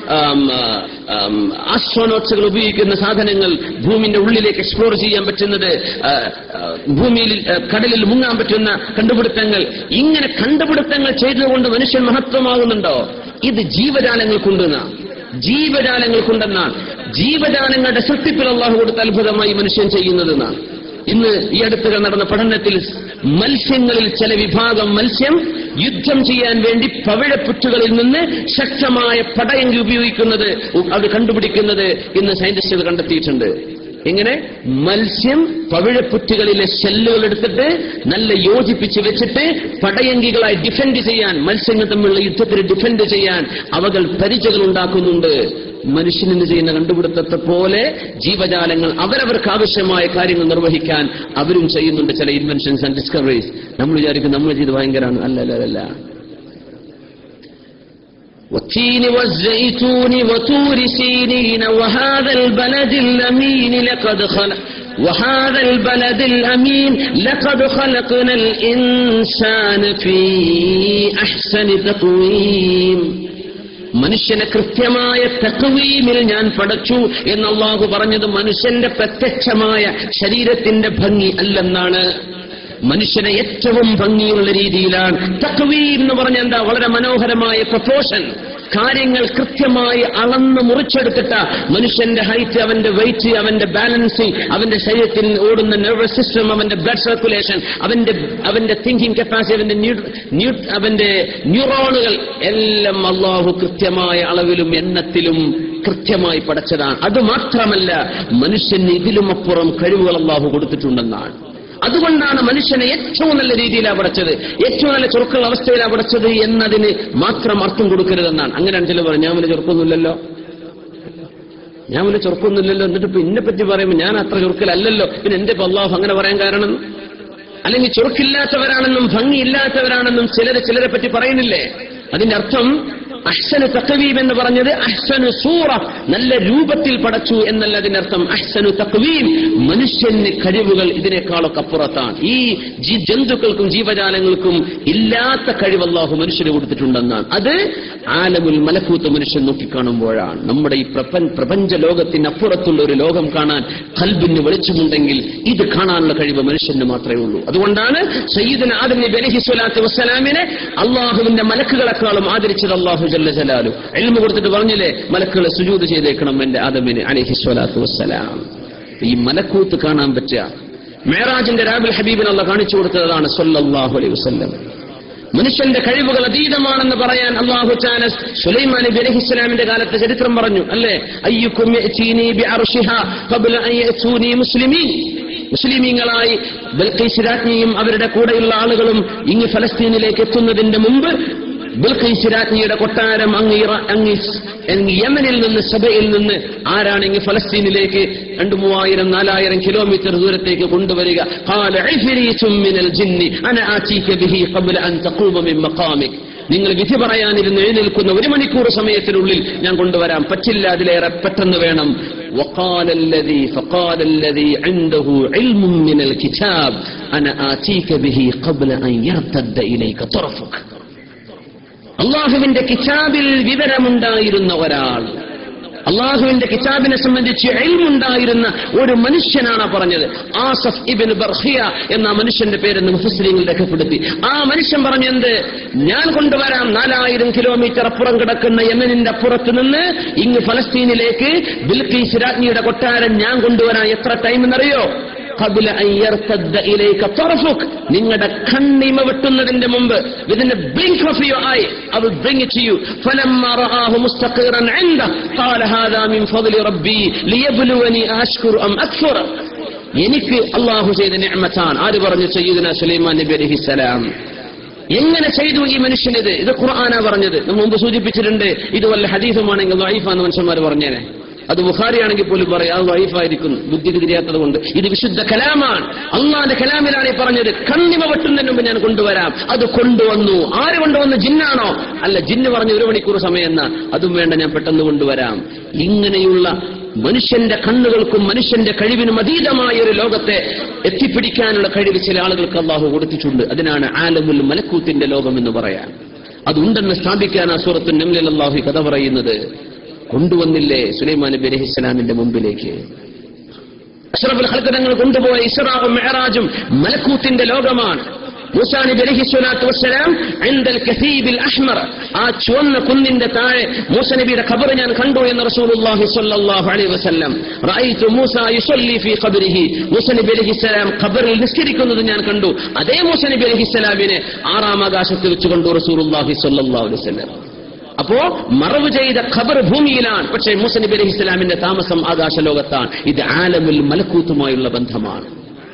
ആസ്ട്രോനോട്സുകൾ ഉപയോഗിക്കുന്ന സാധനങ്ങൾ ഭൂമിന്റെ ഉള്ളിലേക്ക് എക്സ്പ്ലോർ ചെയ്യാൻ പറ്റുന്നത് ആ, ആ, ഭൂമിയിൽ ആ, കടലിൽ മുങ്ങാൻ പറ്റുന്ന കണ്ടുപിടുത്തങ്ങൾ ഇങ്ങനെ കണ്ടുപിടുത്തങ്ങൾ ചെയ്തുകൊണ്ട് മനുഷ്യൻ മഹത്വമാകുന്നുണ്ടോ ഇത് ജീവജാലങ്ങൾക്കുണ്ടെന്നാണ് ജീവജാലങ്ങൾക്കുണ്ടെന്നാണ് ജീവജാലങ്ങളുടെ സൃഷ്ടിപ്പിൽ അള്ളാഹു കൊടുത്ത അത്ഭുതമായി മനുഷ്യൻ ചെയ്യുന്നതെന്നാണ് ഇന്ന് ഈ അടുത്തുകൾ നടന്ന പഠനത്തിൽ മത്സ്യങ്ങളിൽ ചില വിഭാഗം മത്സ്യം യുദ്ധം ചെയ്യാൻ വേണ്ടി പവിഴപ്പുറ്റുകളിൽ നിന്ന് ശക്തമായ പടയങ്കി ഉപയോഗിക്കുന്നത് അത് കണ്ടുപിടിക്കുന്നത് ഇന്ന് സയന്റിസ്റ്റുകൾ കണ്ടെത്തിയിട്ടുണ്ട് എങ്ങനെ മത്സ്യം പവിഴപ്പുറ്റുകളിലെ ഷെല്ലുകൾ എടുത്തിട്ട് നല്ല യോജിപ്പിച്ച് വെച്ചിട്ട് പടയങ്കികളായി ഡിഫെൻഡ് ചെയ്യാൻ മത്സ്യങ്ങൾ തമ്മിലുള്ള യുദ്ധത്തിൽ ഡിഫെൻഡ് ചെയ്യാൻ അവകൾ പരിചകൾ ഉണ്ടാക്കുന്നുണ്ട് മനുഷ്യനിന്ന് ചെയ്യുന്ന കണ്ടുപിടുത്തത്തെ പോലെ ജീവജാലങ്ങൾ അവരവർക്ക് ആവശ്യമായ കാര്യങ്ങൾ നിർവഹിക്കാൻ അവരും ചെയ്യുന്നുണ്ട് ചില ഇൻവെൻഷൻസ് ആൻഡ് ഡിസ്കവറീസ് നമ്മൾ വിചാരിക്കും നമ്മൾ ചെയ്ത് ഭയങ്കരമാണ് അല്ല അല്ല അല്ല والتين والزيتون وطور سينين وهذا البلد الأمين لقد خلق وهذا البلد الأمين لقد خلقنا الإنسان في أحسن تقويم മനുഷ്യനെ കൃത്യമായ തക്വീമിൽ ഞാൻ പടച്ചു എന്ന് അള്ളാഹു പറഞ്ഞത് മനുഷ്യന്റെ പ്രത്യക്ഷമായ ശരീരത്തിന്റെ ഭംഗി അല്ലെന്നാണ് മനുഷ്യനെ ഏറ്റവും ഭംഗിയുള്ള രീതിയിലാണ് തക്വീം എന്ന് പറഞ്ഞ എന്താ വളരെ മനോഹരമായ പ്രപ്പോഷൻ കാര്യങ്ങൾ കൃത്യമായി അളന്ന് മുറിച്ചെടുത്തിട്ട മനുഷ്യന്റെ ഹൈറ്റ് അവന്റെ വെയിറ്റ് അവന്റെ ബാലൻസിങ് അവന്റെ ശരീരത്തിൽ ഓടുന്ന നെർവസ് സിസ്റ്റം അവന്റെ ബ്ലഡ് സർക്കുലേഷൻ അവന്റെ അവന്റെ തിങ്കിങ് കപ്പാസിറ്റി അവന്റെ ന്യൂ- ന്യൂ- അവന്റെ ന്യൂറോണുകൾ എല്ലാം അള്ളാഹു കൃത്യമായ അളവിലും എണ്ണത്തിലും കൃത്യമായി പടച്ചതാണ് അത് മാത്രമല്ല മനുഷ്യന് ഇതിലും അപ്പുറം കഴിവുകൾ അള്ളാഹു കൊടുത്തിട്ടുണ്ടെന്നാണ് അതുകൊണ്ടാണ് മനുഷ്യനെ ഏറ്റവും നല്ല രീതിയിലാണ് പടച്ചത് ഏറ്റവും നല്ല ചുരുക്കുള്ള അവസ്ഥയിലാണ് പടച്ചത് എന്നതിന് മാത്രം അർത്ഥം കൊടുക്കരുതെന്നാണ് അങ്ങനെയാണ് ചില പറഞ്ഞു ഞാൻ വലിയ ചുരുക്കൊന്നുമില്ലല്ലോ ഞാൻ വലിയ ചുരുക്കൊന്നുമില്ലല്ലോ എന്നിട്ട് ഇപ്പൊ എന്നെ പറ്റി പറയുമ്പോൾ ഞാൻ അത്ര ചുരുക്കലല്ലല്ലോ പിന്നെ എന്റെ ഇപ്പൊ അള്ളാഹു അങ്ങനെ പറയാൻ കാരണം അല്ലെങ്കിൽ ചുരുക്കില്ലാത്തവരാണെന്നും ഭംഗിയില്ലാത്തവരാണെന്നും ചിലര് ചിലരെ പറ്റി പറയുന്നില്ലേ അതിന്റെ അർത്ഥം അഹ്സനു തക്വീം എന്ന് പറഞ്ഞത് അഹ്സനു സൂറ നല്ല രൂപത്തിൽ പടച്ചു എന്നല്ല അതിനർത്ഥം അഹ്സനു തക്വീം മനുഷ്യന് കഴിവുകൾ ഇതിനേക്കാളൊക്കെ അപ്പുറത്താണ് ഈ ജി- ജന്തുക്കൾക്കും ജീവജാലങ്ങൾക്കും ഇല്ലാത്ത കഴിവ് അല്ലാഹു മനുഷ്യന് കൊടുത്തിട്ടുണ്ടെന്നാണ് അത് ആലമുൽ മലക്കൂത്ത് മനുഷ്യൻ നോക്കിക്കാണുമ്പോഴാണ് നമ്മുടെ ഈ പ്രപഞ്ച പ്രപഞ്ച ലോകത്തിനപ്പുറത്തുള്ള ഒരു ലോകം കാണാൻ കൽബിന് വെളിച്ചമുണ്ടെങ്കിൽ ഇത് കാണാനുള്ള കഴിവ് മനുഷ്യന് മാത്രമേ ഉള്ളൂ അതുകൊണ്ടാണ് സയ്യിദന ആദം നബി അലൈഹി സ്വലാത്തു വസ്സലാമിനെ അള്ളാഹുവിന്റെ മലക്കുകളെക്കാളും ആദരിച്ചത് അള്ളാഹു ജല്ല ജലാലു എൽമ കൊടുത്തിട്ട് പറഞ്ഞില്ലേ മലക്കുകളെ സുജൂത് ചെയ്തേക്കണം എന്റെ ആദമിന് അലൈഹി സ്വലാത്തു വസ്സലാം ഈ മലക്കൂത്ത് കാണാൻ പറ്റുക മേറാജിന്റെ രാബിൽ ഹബീബിന് അള്ള കാണിച്ചു കൊടുത്തതാണ് സല്ലല്ലാഹു അലൈഹി വസല്ലം മനുഷ്യന്റെ കഴിവുകൾ അതീതമാണെന്ന് പറയാൻ അള്ളാഹു ചാല സുലൈമാൻ നബി അലൈഹി ഇസ്ലാമിന്റെ കാലത്തെ ചരിത്രം പറഞ്ഞു അല്ലേ അയ്യുക്കും യഅ്തീനി ബിഅർശിഹാ ഖബ്ല അൻ യഅ്തൂനി മുസ്ലിമീൻ മുസ്ലിമീങ്ങളായി ബൽഖീസ് രാജ്ഞിയും അവരുടെ കൂടെയുള്ള ആളുകളും ഇങ്ങ് ഫലസ്തീനിലേക്ക് എത്തുന്നതിന്റെ മുമ്പ് ബിൽഖീസ് രാജ്ഞിയുടെ കൊട്ടാരം അങ്ങ് ഇറ- അങ്ങ് സ്- അങ്ങ് യമനിൽ നിന്ന് സഭയിൽ നിന്ന് ആരാണ് ഇങ്ങ് ഫലസ്തീനിലേക്ക് രണ്ടു മൂവായിരം നാലായിരം കിലോമീറ്റർ ദൂരത്തേക്ക് കൊണ്ടുവരിക قال عفريت من الجن أنا آتيك به قبل أن تقوم من مقامك നിങ്ങൾ വിധി പറയാനിരുന്ന് എഴുന്നേൽക്കുന്ന ഒരു മണിക്കൂർ സമയത്തിനുള്ളിൽ ഞാൻ കൊണ്ടുവരാൻ പറ്റില്ല അതിലേറെ പെട്ടെന്ന് വേണം وقال الذي فقال الذي عنده علم من الكتاب أنا آتيك به قبل أن يرتد إليك طرفك അള്ളാഹുവിന്റെ കിതാബിൽ വിവരമുണ്ടായിരുന്ന ഒരാൾ അള്ളാഹുവിന്റെ കിതാബിനെ സംബന്ധിച്ച് എൽമുണ്ടായിരുന്ന ഒരു മനുഷ്യനാണ് പറഞ്ഞത് ആസഫ് ഇബിൻ ബർഹിയ എന്ന ആ മനുഷ്യന്റെ പേരെന്ന് മുഫസ്ലിങ്ങൾ രേഖപ്പെടുത്തി ആ മനുഷ്യൻ പറഞ്ഞെന്ത് ഞാൻ കൊണ്ടുവരാം നാലായിരം കിലോമീറ്റർ അപ്പുറം കിടക്കുന്ന യമനിന്റെ അപ്പുറത്ത് നിന്ന് ഇങ്ങ് ഫലസ്തീനിലേക്ക് ബിൽക്കീസ് രാജ്ഞിയുടെ കൊട്ടാരം ഞാൻ കൊണ്ടുവരാൻ എത്ര ടൈം എന്നറിയോ قبل أن يرتد إليك طرفك നിങ്ങളുടെ കണ്ണിമ വെട്ടുന്നതിന്റെ മുമ്പ് within a blink of your eye I will bring it to you فلما رآه مستقرا عنده قال هذا من فضل ربي ليبلوني أشكر أم أكفر എനിക്ക് അള്ളാഹു ചെയ്ത നിഅമത്താണ് ആര് പറഞ്ഞു സയ്യിദുന സുലൈമാൻ നബി അലൈഹിസ്സലാം എങ്ങനെ ചെയ്തു ഈ മനുഷ്യനിത് ഇത് ഖുർആനാ പറഞ്ഞത് നമ്മൾ മുമ്പ് സൂചിപ്പിച്ചിട്ടുണ്ട് ഇത് വല്ല ഹദീസുമാണെങ്കിൽ വൈഫാന്ന് മനുഷ്യന്മാർ പറഞ്ഞേനെ അത് ബുഖാരിയാണെങ്കിൽ പോലും പറയാം അത് വൈഫായിരിക്കുന്നു ബുദ്ധിക്ക് തിരിയാത്തത് കൊണ്ട് ഇത് വിശുദ്ധ കലാമാണ് അള്ളാന്റെ കലാമിലാണ് ഈ പറഞ്ഞത് കണ്ണിമ വെട്ടുന്നതിന് മുമ്പ് ഞാൻ കൊണ്ടുവരാം അത് കൊണ്ടുവന്നു ആര് കൊണ്ടുവന്നു ജിന്നാണോ അല്ല ജിന്ന് പറഞ്ഞു ഒരു മണിക്കൂർ സമയം എന്നാ അതും വേണ്ട ഞാൻ പെട്ടെന്ന് കൊണ്ടുവരാം ഇങ്ങനെയുള്ള മനുഷ്യന്റെ കണ്ണുകൾക്കും മനുഷ്യന്റെ കഴിവിനും അതീതമായ ഒരു ലോകത്തെ എത്തിപ്പിടിക്കാനുള്ള കഴിവ് ചില ആളുകൾക്ക് അള്ളാഹു കൊടുത്തിട്ടുണ്ട് അതിനാണ് ആലമുൽ മലക്കൂത്തിന്റെ ലോകം എന്ന് പറയാൻ അതുണ്ടെന്ന് സ്ഥാപിക്കാൻ ആ സൂറത്തു നംലിൽ അള്ളാഹു കഥ പറയുന്നത് കൊണ്ടുവന്നില്ലേ സുലൈമാൻ നബി അലൈഹി ഇസ്ലാമിന്റെ മുമ്പിലേക്ക് അഷ്റഫുൽ ഖൽഖ് തങ്ങൾ കൊണ്ടുപോയ ഇസ്രാവും മെഹറാജും മലക്കൂത്തിന്റെ ലോകമാണ് മൂസാ നബി അലൈഹി സ്വലാത്തു വസ്സലാം ഇൻദൽ കസീബിൽ അഹ്മർ ആ ചുവന്ന കുന്നിന്റെ താഴെ മൂസ നബിയുടെ ഖബർ ഞാൻ കണ്ടു എന്ന് റസൂലുള്ളാഹി സ്വല്ലല്ലാഹു അലൈഹി വസല്ലം റഅയ്തു മൂസ യുസല്ലി ഫീ ഖബരിഹി മൂസ നബി അലൈഹി സ്വലാം ഖബറിൽ നിസ്കരിക്കുന്നത് ഞാൻ കണ്ടു അതേ മൂസ നബി അലൈഹി സ്വലാമിനെ ആറാം ആകാശത്ത് വെച്ച് കണ്ടു റസൂലുള്ളാഹി സ്വല്ലല്ലാഹു അലൈഹി വസല്ലം അപ്പോ മറവ് ചെയ്ത ഖബർ ഭൂമിയിലാണ് പക്ഷേ മൂസ നബി അലൈഹി ഇസ്ലാമിന്റെ താമസം ആകാശ ലോകത്താണ് ഇത് ആലമുൽ മലക്കൂത്തുമായുള്ള ബന്ധമാണ്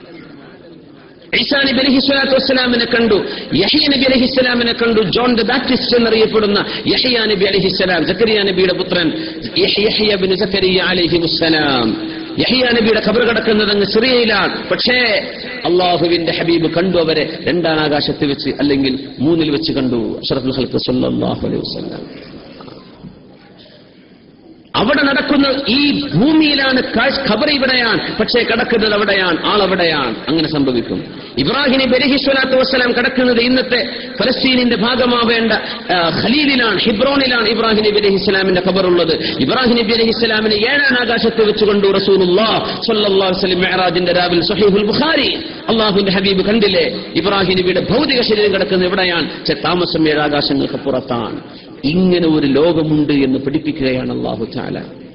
ഈസാ നബി അലൈഹി സ്വലാത്തു വസ്സലാമിനെ കണ്ടു യഹിയ നബി അലൈഹി സ്വലാമിനെ കണ്ടു ജോൺ ദ ബാപ്റ്റിസ്റ്റ് എന്നറിയപ്പെടുന്ന യഹിയ നബി അലൈഹി സ്വലാം ജക്കരിയ നബിയുടെ പുത്രൻ യഹ്- യഹ്യ ബിൻ സക്കരിയ അലൈഹി വസ്സലാം യഹിയ നബിയുടെ ഖബർ കിടക്കുന്നത് അങ്ങ് സിറിയയിലാണ് പക്ഷേ അള്ളാഹുവിന്റെ ഹബീബ് കണ്ടു അവരെ രണ്ടാം ആകാശത്ത് വെച്ച് അല്ലെങ്കിൽ മൂന്നിൽ വെച്ച് കണ്ടു അഷറഫുൽ ഖൽക്ക് സല്ലല്ലാഹു അലൈഹി വസല്ലം അവിടെ നടക്കുന്ന ഈ ഭൂമിയിലാണ് കാഴ്ച- ഖബർ ഇവിടെയാണ് പക്ഷേ കിടക്കുന്നത് അവിടെയാണ് ആളവിടെയാണ് അങ്ങനെ സംഭവിക്കും ഇബ്രാഹിം നബി അലൈഹി സ്വലാത്തു വസ്സലാം കിടക്കുന്നത് ഇന്നത്തെ ഫലസ്തീനിന്റെ ഭാഗമാവേണ്ട ആ, ഖലീലിലാണ് ഹിബ്രോണിലാണ് ഇബ്രാഹിം നബി അലൈഹി ഇസ്ലാമിന്റെ ഖബറുള്ളത് ഇബ്രാഹിം നബി അലൈഹി ഇസ്ലാമിനെ ഏഴാം ആകാശത്ത് വെച്ചുകൊണ്ട് റസൂലുള്ളാഹ് സ്വല്ലല്ലാഹു അലൈഹി വസല്ലം മെഹറാജിന്റെ രാവിൽ സഹീഹുൽ ബുഖാരി അള്ളാഹുവിന്റെ ഹബീബ് കണ്ടില്ലേ ഇബ്രാഹിം നബിയുടെ ഭൗതിക ശരീരം കിടക്കുന്നത് എവിടെയാണ് പക്ഷെ താമസം ഏഴാകാശങ്ങൾക്ക് പുറത്താണ് ഇങ്ങനെ ഒരു ലോകമുണ്ട് എന്ന് പഠിപ്പിക്കുകയാണ് അള്ളാഹു ചാല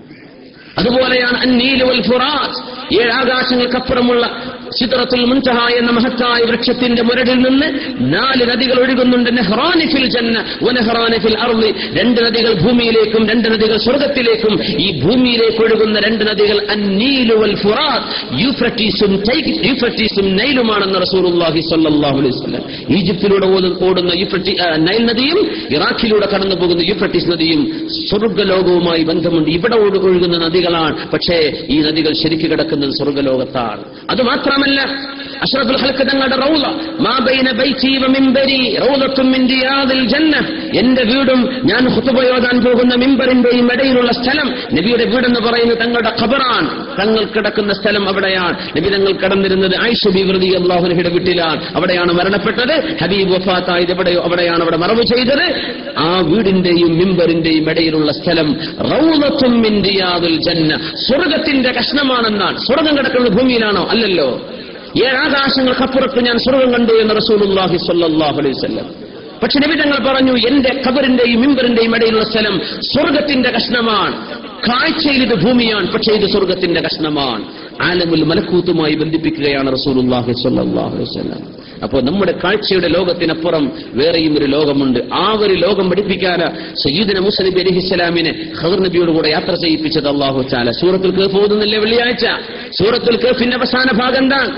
അതുപോലെയാണ് അന്നീൽ വൽ ഫുറാത്ത് ഏഴ് ആകാശങ്ങൾക്കപ്പുറമുള്ള സിദ്റത്തുൽ മുൻതഹ എന്ന മഹത്തായ വൃക്ഷത്തിന്റെ മുരടിൽ നിന്ന് നാല് നദികൾ ഒഴുകുന്നുണ്ട് നെഹ്റാനി ഫിൽ ജന്ന വനെഹ്റാനി ഫിൽ അർളി രണ്ട് നദികൾ ഭൂമിയിലേക്കും രണ്ട് നദികൾ സ്വർഗത്തിലേക്കും ഈ ഭൂമിയിലേക്ക് ഒഴുകുന്ന രണ്ട് നദികൾ അന്നീലു വൽ ഫുറാത്ത് യൂഫ്രട്ടീസും ടൈ- യൂഫ്രട്ടീസും നൈലുമാണെന്ന് റസൂലുള്ളാഹി സ്വല്ലല്ലാഹു അലൈഹി വസല്ലം ഈജിപ്തിലൂടെ ഓതു- ഓടുന്ന യൂഫ്രട്ടി ആ, നൈൽ നദിയും ഇറാഖിലൂടെ കടന്നു പോകുന്ന യൂഫ്രട്ടീസ് നദിയും സ്വർഗ്ഗലോകവുമായി ബന്ധമുണ്ട് ഇവിടെ ഒഴു- ഒഴുകുന്ന നദികളാണ് പക്ഷേ ഈ നദികൾ ശരിക്ക് കിടക്കുന്നത് സ്വർഗ്ഗലോകത്താണ് അത് മാത്രമല്ല അഷ്റഫുൽ ഹൽക്ക് തങ്ങളുടെ റൗള മാ ബൈന ബൈതി വ മിംബരി റൗളത്തും മിൻ റിയാദിൽ ജന്ന എന്റെ വീടും ഞാൻ ഖുതുബയോദാൻ പോകുന്ന മിമ്പറിന്റെയും ഇടയിലുള്ള സ്ഥലം നബിയുടെ വീടെന്ന് പറയുന്നത് തങ്ങളുടെ ഖബറാണ് തങ്ങൾ കിടക്കുന്ന സ്ഥലം അവിടെയാണ് നബി തങ്ങൾ കടന്നിരുന്നത് ആയിഷ ബിവൃതി അള്ളാഹുനഹിയുടെ വീട്ടിലാണ് അവിടെയാണ് മരണപ്പെട്ടത് ഹബീബ് വഫാത്തായത് എവിടെയോ അവിടെയാണ് അവിടെ മറവ് ചെയ്തത് ആ വീടിന്റെയും മിമ്പറിന്റെയും ഇടയിലുള്ള സ്ഥലം റൗളത്തും മിൻ റിയാദിൽ ജന്ന സ്വർഗത്തിന്റെ കഷ്ണമാണെന്നാണ് സ്വർഗം കിടക്കുന്നത് ഭൂമിയിലാണോ അല്ലല്ലോ ഏഴാകാശങ്ങൾക്കപ്പുറത്ത് ഞാൻ സ്വർഗം കണ്ടു എന്ന് റസൂലുള്ളാഹി സ്വല്ലല്ലാഹു അലൈഹി വസല്ലം പക്ഷെ നബി തങ്ങൾ പറഞ്ഞു എന്റെ ഖബറിന്റെയും മിമ്പറിന്റെയും ഇടയിലുള്ള സ്ഥലം സ്വർഗത്തിന്റെ കഷ്ണമാണ് കാഴ്ചയിൽ ഇത് ഭൂമിയാണ് പക്ഷേ ഇത് സ്വർഗത്തിന്റെ കഷ്ണമാണ് ആലമുൽ മലക്കൂത്തുമായി ബന്ധിപ്പിക്കുകയാണ് റസൂലുള്ളാഹി സ്വല്ലല്ലാഹു അലൈഹി വസല്ലം അപ്പോൾ നമ്മുടെ കാഴ്ചയുടെ ലോകത്തിനപ്പുറം വേറെയും ഒരു ലോകമുണ്ട് ആ ഒരു ലോകം പഠിപ്പിക്കാൻ സയ്യിദിന മുസ നബി അലഹിസ്സലാമിനെ ഖദർ നബിയോട് കൂടെ യാത്ര ചെയ്യിപ്പിച്ചത് അള്ളാഹു ചാല സൂറത്തുൽ കേഫ് ഓതുന്നില്ലേ വെള്ളിയാഴ്ച സൂറത്തുൽ കേഫിന്റെ അവസാന ഭാഗം എന്താണ്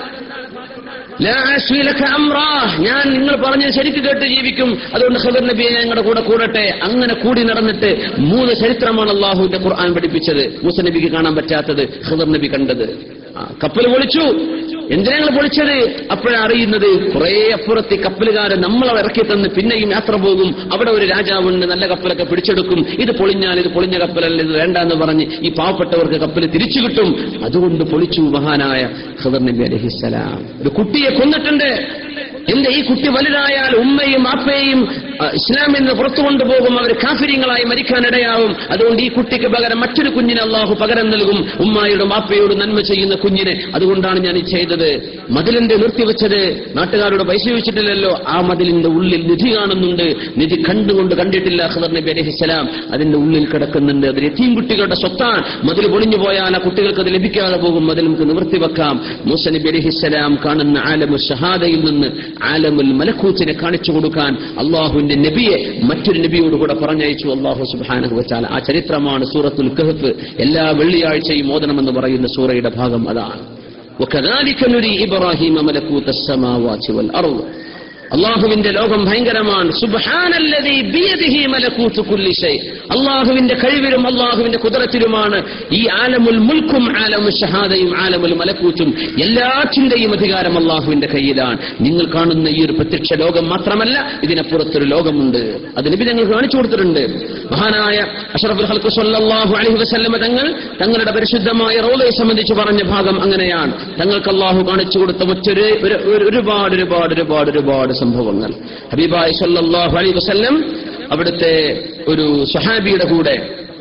ലാ അശ്വി ലക അംറാ. ഞാൻ നിങ്ങൾ പറഞ്ഞത് ശരിക്ക് കേട്ട് ജീവിക്കും അതുകൊണ്ട് ഖദർ നബിയെ ഞങ്ങളുടെ കൂടെ കൂടട്ടെ അങ്ങനെ കൂടി നടന്നിട്ട് മൂന്ന് ചരിത്രമാണ് അള്ളാഹുവിന്റെ ഖുർആൻ പഠിപ്പിച്ചത് മൂസ നബിക്ക് കാണാൻ പറ്റാത്തത് ഖദർ നബി കണ്ടത് ആ, കപ്പൽ പൊളിച്ചു എന്തിനാ ഞങ്ങൾ പൊളിച്ചത് അപ്പോഴാണ് അറിയുന്നത് കുറെ അപ്പുറത്ത് ഈ കപ്പലുകാരൻ നമ്മളെ ഇറക്കി തന്ന് പിന്നെയും യാത്ര പോകും അവിടെ ഒരു രാജാവുണ്ട് നല്ല കപ്പലൊക്കെ പിടിച്ചെടുക്കും ഇത് പൊളിഞ്ഞാൽ ഇത് പൊളിഞ്ഞ കപ്പലല്ല ഇത് വേണ്ട എന്ന് പറഞ്ഞ് ഈ പാവപ്പെട്ടവർക്ക് കപ്പൽ തിരിച്ചു കിട്ടും അതുകൊണ്ട് പൊളിച്ചു മഹാനായ ഖദർ നബി അലഹിസ്സലാം ഒരു കുട്ടിയെ കൊന്നിട്ടുണ്ട് എന്റെ ഈ കുട്ടി വലുതായാൽ ഉമ്മയും ആപ്പയും ആ, ഇസ്ലാമിൽ നിന്ന് പുറത്തു കൊണ്ടുപോകും അവർ കാഫിര്യങ്ങളായി മരിക്കാനിടയാവും അതുകൊണ്ട് ഈ കുട്ടിക്ക് പകരം മറ്റൊരു കുഞ്ഞിനെ അള്ളാഹു പകരം നൽകും ഉമ്മായോടും ആപ്പയോടും നന്മ ചെയ്യുന്ന കുഞ്ഞിനെ അതുകൊണ്ടാണ് ഞാൻ ഈ ചെയ്തത് മതിലിന്റെ നിർത്തിവെച്ചത് നാട്ടുകാരോട് പൈസ ചോദിച്ചിട്ടില്ലല്ലോ ആ മതിലിന്റെ ഉള്ളിൽ നിധി കാണുന്നുണ്ട് നിധി കണ്ടുകൊണ്ട് കണ്ടിട്ടില്ല ഖദർ നബി അലഹിസ്സലാം അതിന്റെ ഉള്ളിൽ കിടക്കുന്നുണ്ട് അത് യത്തീം കുട്ടികളുടെ സ്വത്താണ് മതിൽ പൊളിഞ്ഞു പോയാൽ ആ കുട്ടികൾക്ക് അത് ലഭിക്കാതെ പോകും മതിൽ നമുക്ക് നിവർത്തി വെക്കാം മൂസ നബി അലഹിസ്സലാം കാണുന്ന ആലമു ഷഹാദയിൽ നിന്ന് ആലമുൽ മലക്കൂത്തിനെ കാണിച്ചു കൊടുക്കാൻ അള്ളാഹുവിന്റെ നബിയെ മറ്റൊരു നബിയോട് കൂടെ പറഞ്ഞയച്ചു അള്ളാഹു സുബാനഹു വച്ചാൽ ആ ചരിത്രമാണ് സൂറത്തുൽ കഹഫ് എല്ലാ വെള്ളിയാഴ്ചയും ഓതണമെന്ന് പറയുന്ന സൂറയുടെ ഭാഗം അതാണ് وكذلك نري إبراهيم ملكوت السماوات والأرض അള്ളാഹുവിന്റെ ലോകം ഭയങ്കരമാണ് സുബ്ഹാനല്ലദീ ബിയദിഹി മലകൂതു കുല്ലി ഷൈ അള്ളാഹുവിന്റെ കഴിവിലും അള്ളാഹുവിന്റെ കുതിരത്തിലുമാണ് ഈ ആലമുൽ മുൽക്കും ആലമുൽ ഷഹാദയും ആലമുൽ മലക്കൂത്തും എല്ലാറ്റിന്റെയും അധികാരം അള്ളാഹുവിന്റെ കയ്യിലാണ് നിങ്ങൾ കാണുന്ന ഈ ഒരു പ്രത്യക്ഷ ലോകം മാത്രമല്ല ഇതിനപ്പുറത്തൊരു ലോകമുണ്ട് അത് നബി ഞങ്ങൾ കാണിച്ചു കൊടുത്തിട്ടുണ്ട് മഹാനായ അഷറഫുൽ ഹൽക്കു സല്ലല്ലാഹു അലൈഹി വസല്ലമ തങ്ങൾ തങ്ങളുടെ പരിശുദ്ധമായ റൗലയെ സംബന്ധിച്ച് പറഞ്ഞ ഭാഗം അങ്ങനെയാണ് തങ്ങൾക്ക് അള്ളാഹു കാണിച്ചു കൊടുത്ത മറ്റൊരു ഒരു- ഒരു- ഒരുപാട് ഒരുപാട് ഒരുപാട് ഒരുപാട് സംഭവങ്ങൾ ഹബീബായ് സല്ലല്ലാഹു അലൈഹി വസല്ലം അവിടുത്തെ ഒരു സഹാബിയുടെ കൂടെ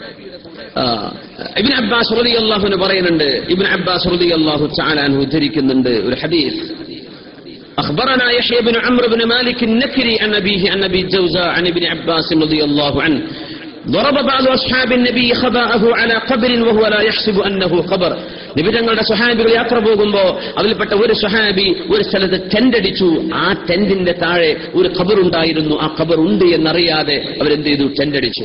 ആ, ഇബ്ൻ അബ്ബാസ് റളിയല്ലാഹു അൻഹു പറയുന്നുണ്ട് ഇബ്ൻ അബ്ബാസ് റളിയല്ലാഹു തആല അൻഹു ഉദ്ധരിക്കുന്നുണ്ട് ഒരു ഹദീസ് أخبرنا يحيى بن عمرو بن مالك النكري عن أبيه عن أبي الجوزاء عن ابن عباس رضي الله عنه ضرب بعض أصحاب النبي خباءه على قبر وهو لا يحسب أنه قبر നബി തങ്ങളുടെ സ്വഹാബികൾ യാത്ര പോകുമ്പോ അതിൽപ്പെട്ട ഒരു സ്വഹാബി ഒരു സ്ഥലത്ത് ടെന്റ് അടിച്ചു ആ ടെന്റിന്റെ താഴെ ഒരു ഖബറുണ്ടായിരുന്നു ആ ഖബർ ഉണ്ട് എന്നറിയാതെ അവരെന്ത് ചെയ്തു ടെന്റ് അടിച്ചു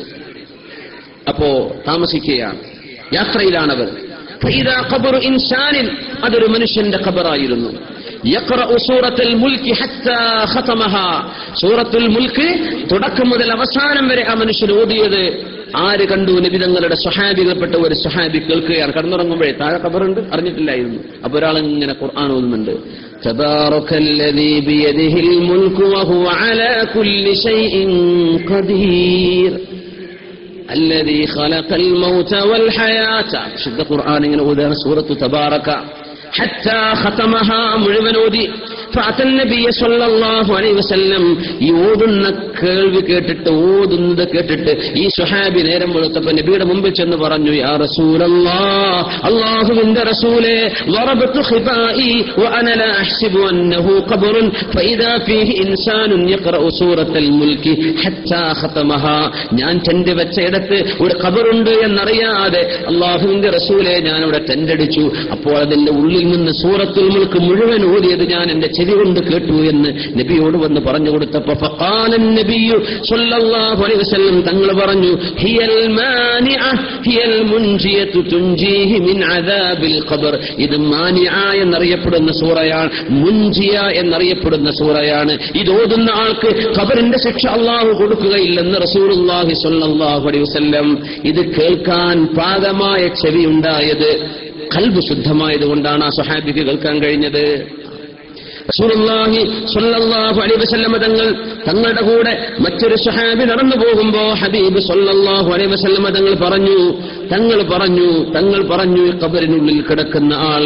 അപ്പോ താമസിക്കുകയാണ് യാത്രയിലാണവർ فإذا قبر إنسان അതൊരു മനുഷ്യന്റെ ഖബറായിരുന്നു يقرأ سورة الملك حتى ختمها സൂറത്തുൽ മുൽക്ക് തുടക്കം മുതൽ അവസാനം വരെ ആ മനുഷ്യൻ ഓതിയത് ആര് കണ്ടു നബി തങ്ങളുടെ സ്വഹാബികൾപ്പെട്ട ഒരു സ്വഹാബി കേൾക്കുകയാണ് കടന്നുറങ്ങുമ്പോഴേ താഴെ ഖബറുണ്ട് അറിഞ്ഞിട്ടില്ലായിരുന്നു അപ്പൊ ഒരാൾ ഇങ്ങനെ ഖുർആൻ ഓതുന്നുണ്ട് تبارك الذي بيده الملك وهو على كل شيء قدير الذي خلق الموت والحياة شد قرآن ഇങ്ങനെ ഓതാണ് സൂറത്ത് തബാറക حتى ختمها മുഴുവൻ ഓതി فأتى النبي صلى الله عليه وسلم ഈ ഓതുന്ന കേൾവി കേട്ടിട്ട് ഓതുന്നത് കേട്ടിട്ട് ഈ സുഹാബി നേരം വെളുത്തപ്പോ നബിയുടെ മുമ്പിൽ ചെന്ന് പറഞ്ഞു യാ റസൂലല്ലാ അള്ളാഹുവിന്റെ റസൂലേ ضربت خبائي وأنا لا أحسب أنه قبر فإذا فيه إنسان يقرأ سورة الملك حتى ختمها ഞാൻ ടെന്റ് വെച്ചയിടത്ത് ഒരു ഖബറുണ്ട് എന്നറിയാതെ അള്ളാഹുവിന്റെ റസൂലെ ഞാൻ അവിടെ ടെന്റ് അടിച്ചു അപ്പോൾ അതിന്റെ ഉള്ളിൽ നിന്ന് സൂറത്തുൽ മുൽക്ക് മുഴുവൻ ഓതിയത് ഞാൻ എന്റെ ചെവി കൊണ്ട് കേട്ടു എന്ന് നബിയോട് വന്ന് പറഞ്ഞു കൊടുത്തപ്പോ ഫഖാലൻ നബിയു സ്വല്ലല്ലാഹു അലൈഹി വസല്ലം തങ്ങൾ പറഞ്ഞു ഹിയൽ മാനിഅ ഹിയൽ മുൻജിയതു തുൻജീഹി മിൻ അദാബിൽ ഖബർ ഇത് മാനിഅ എന്നറിയപ്പെടുന്ന സൂറയാണ് മുൻജിയ എന്നറിയപ്പെടുന്ന സൂറയാണ് ഇത് ഓതുന്ന ആൾക്ക് ഖബറിന്റെ ശിക്ഷ അള്ളാഹു കൊടുക്കുകയില്ലെന്ന് റസൂലുള്ളാഹി സ്വല്ലല്ലാഹു അലൈഹി വസല്ലം ഇത് കേൾക്കാൻ പാകമായ ചെവി ഉണ്ടായത് കൽബ് ശുദ്ധമായത് കൊണ്ടാണ് ആ സ്വഹാബിക്ക് കേൾക്കാൻ കഴിഞ്ഞത് റസൂലുള്ളാഹി സ്വല്ലല്ലാഹു അലൈഹി വസല്ലമ തങ്ങൾ തങ്ങളുടെ കൂടെ മറ്റൊരു സ്വഹാബി നടന്നു പോകുമ്പോ ഹബീബ് സ്വല്ലല്ലാഹു അലൈഹി വസല്ലമ തങ്ങൾ പറഞ്ഞു തങ്ങൾ പറഞ്ഞു തങ്ങൾ പറഞ്ഞു ഈ ഖബറിനുള്ളിൽ കിടക്കുന്ന ആൾ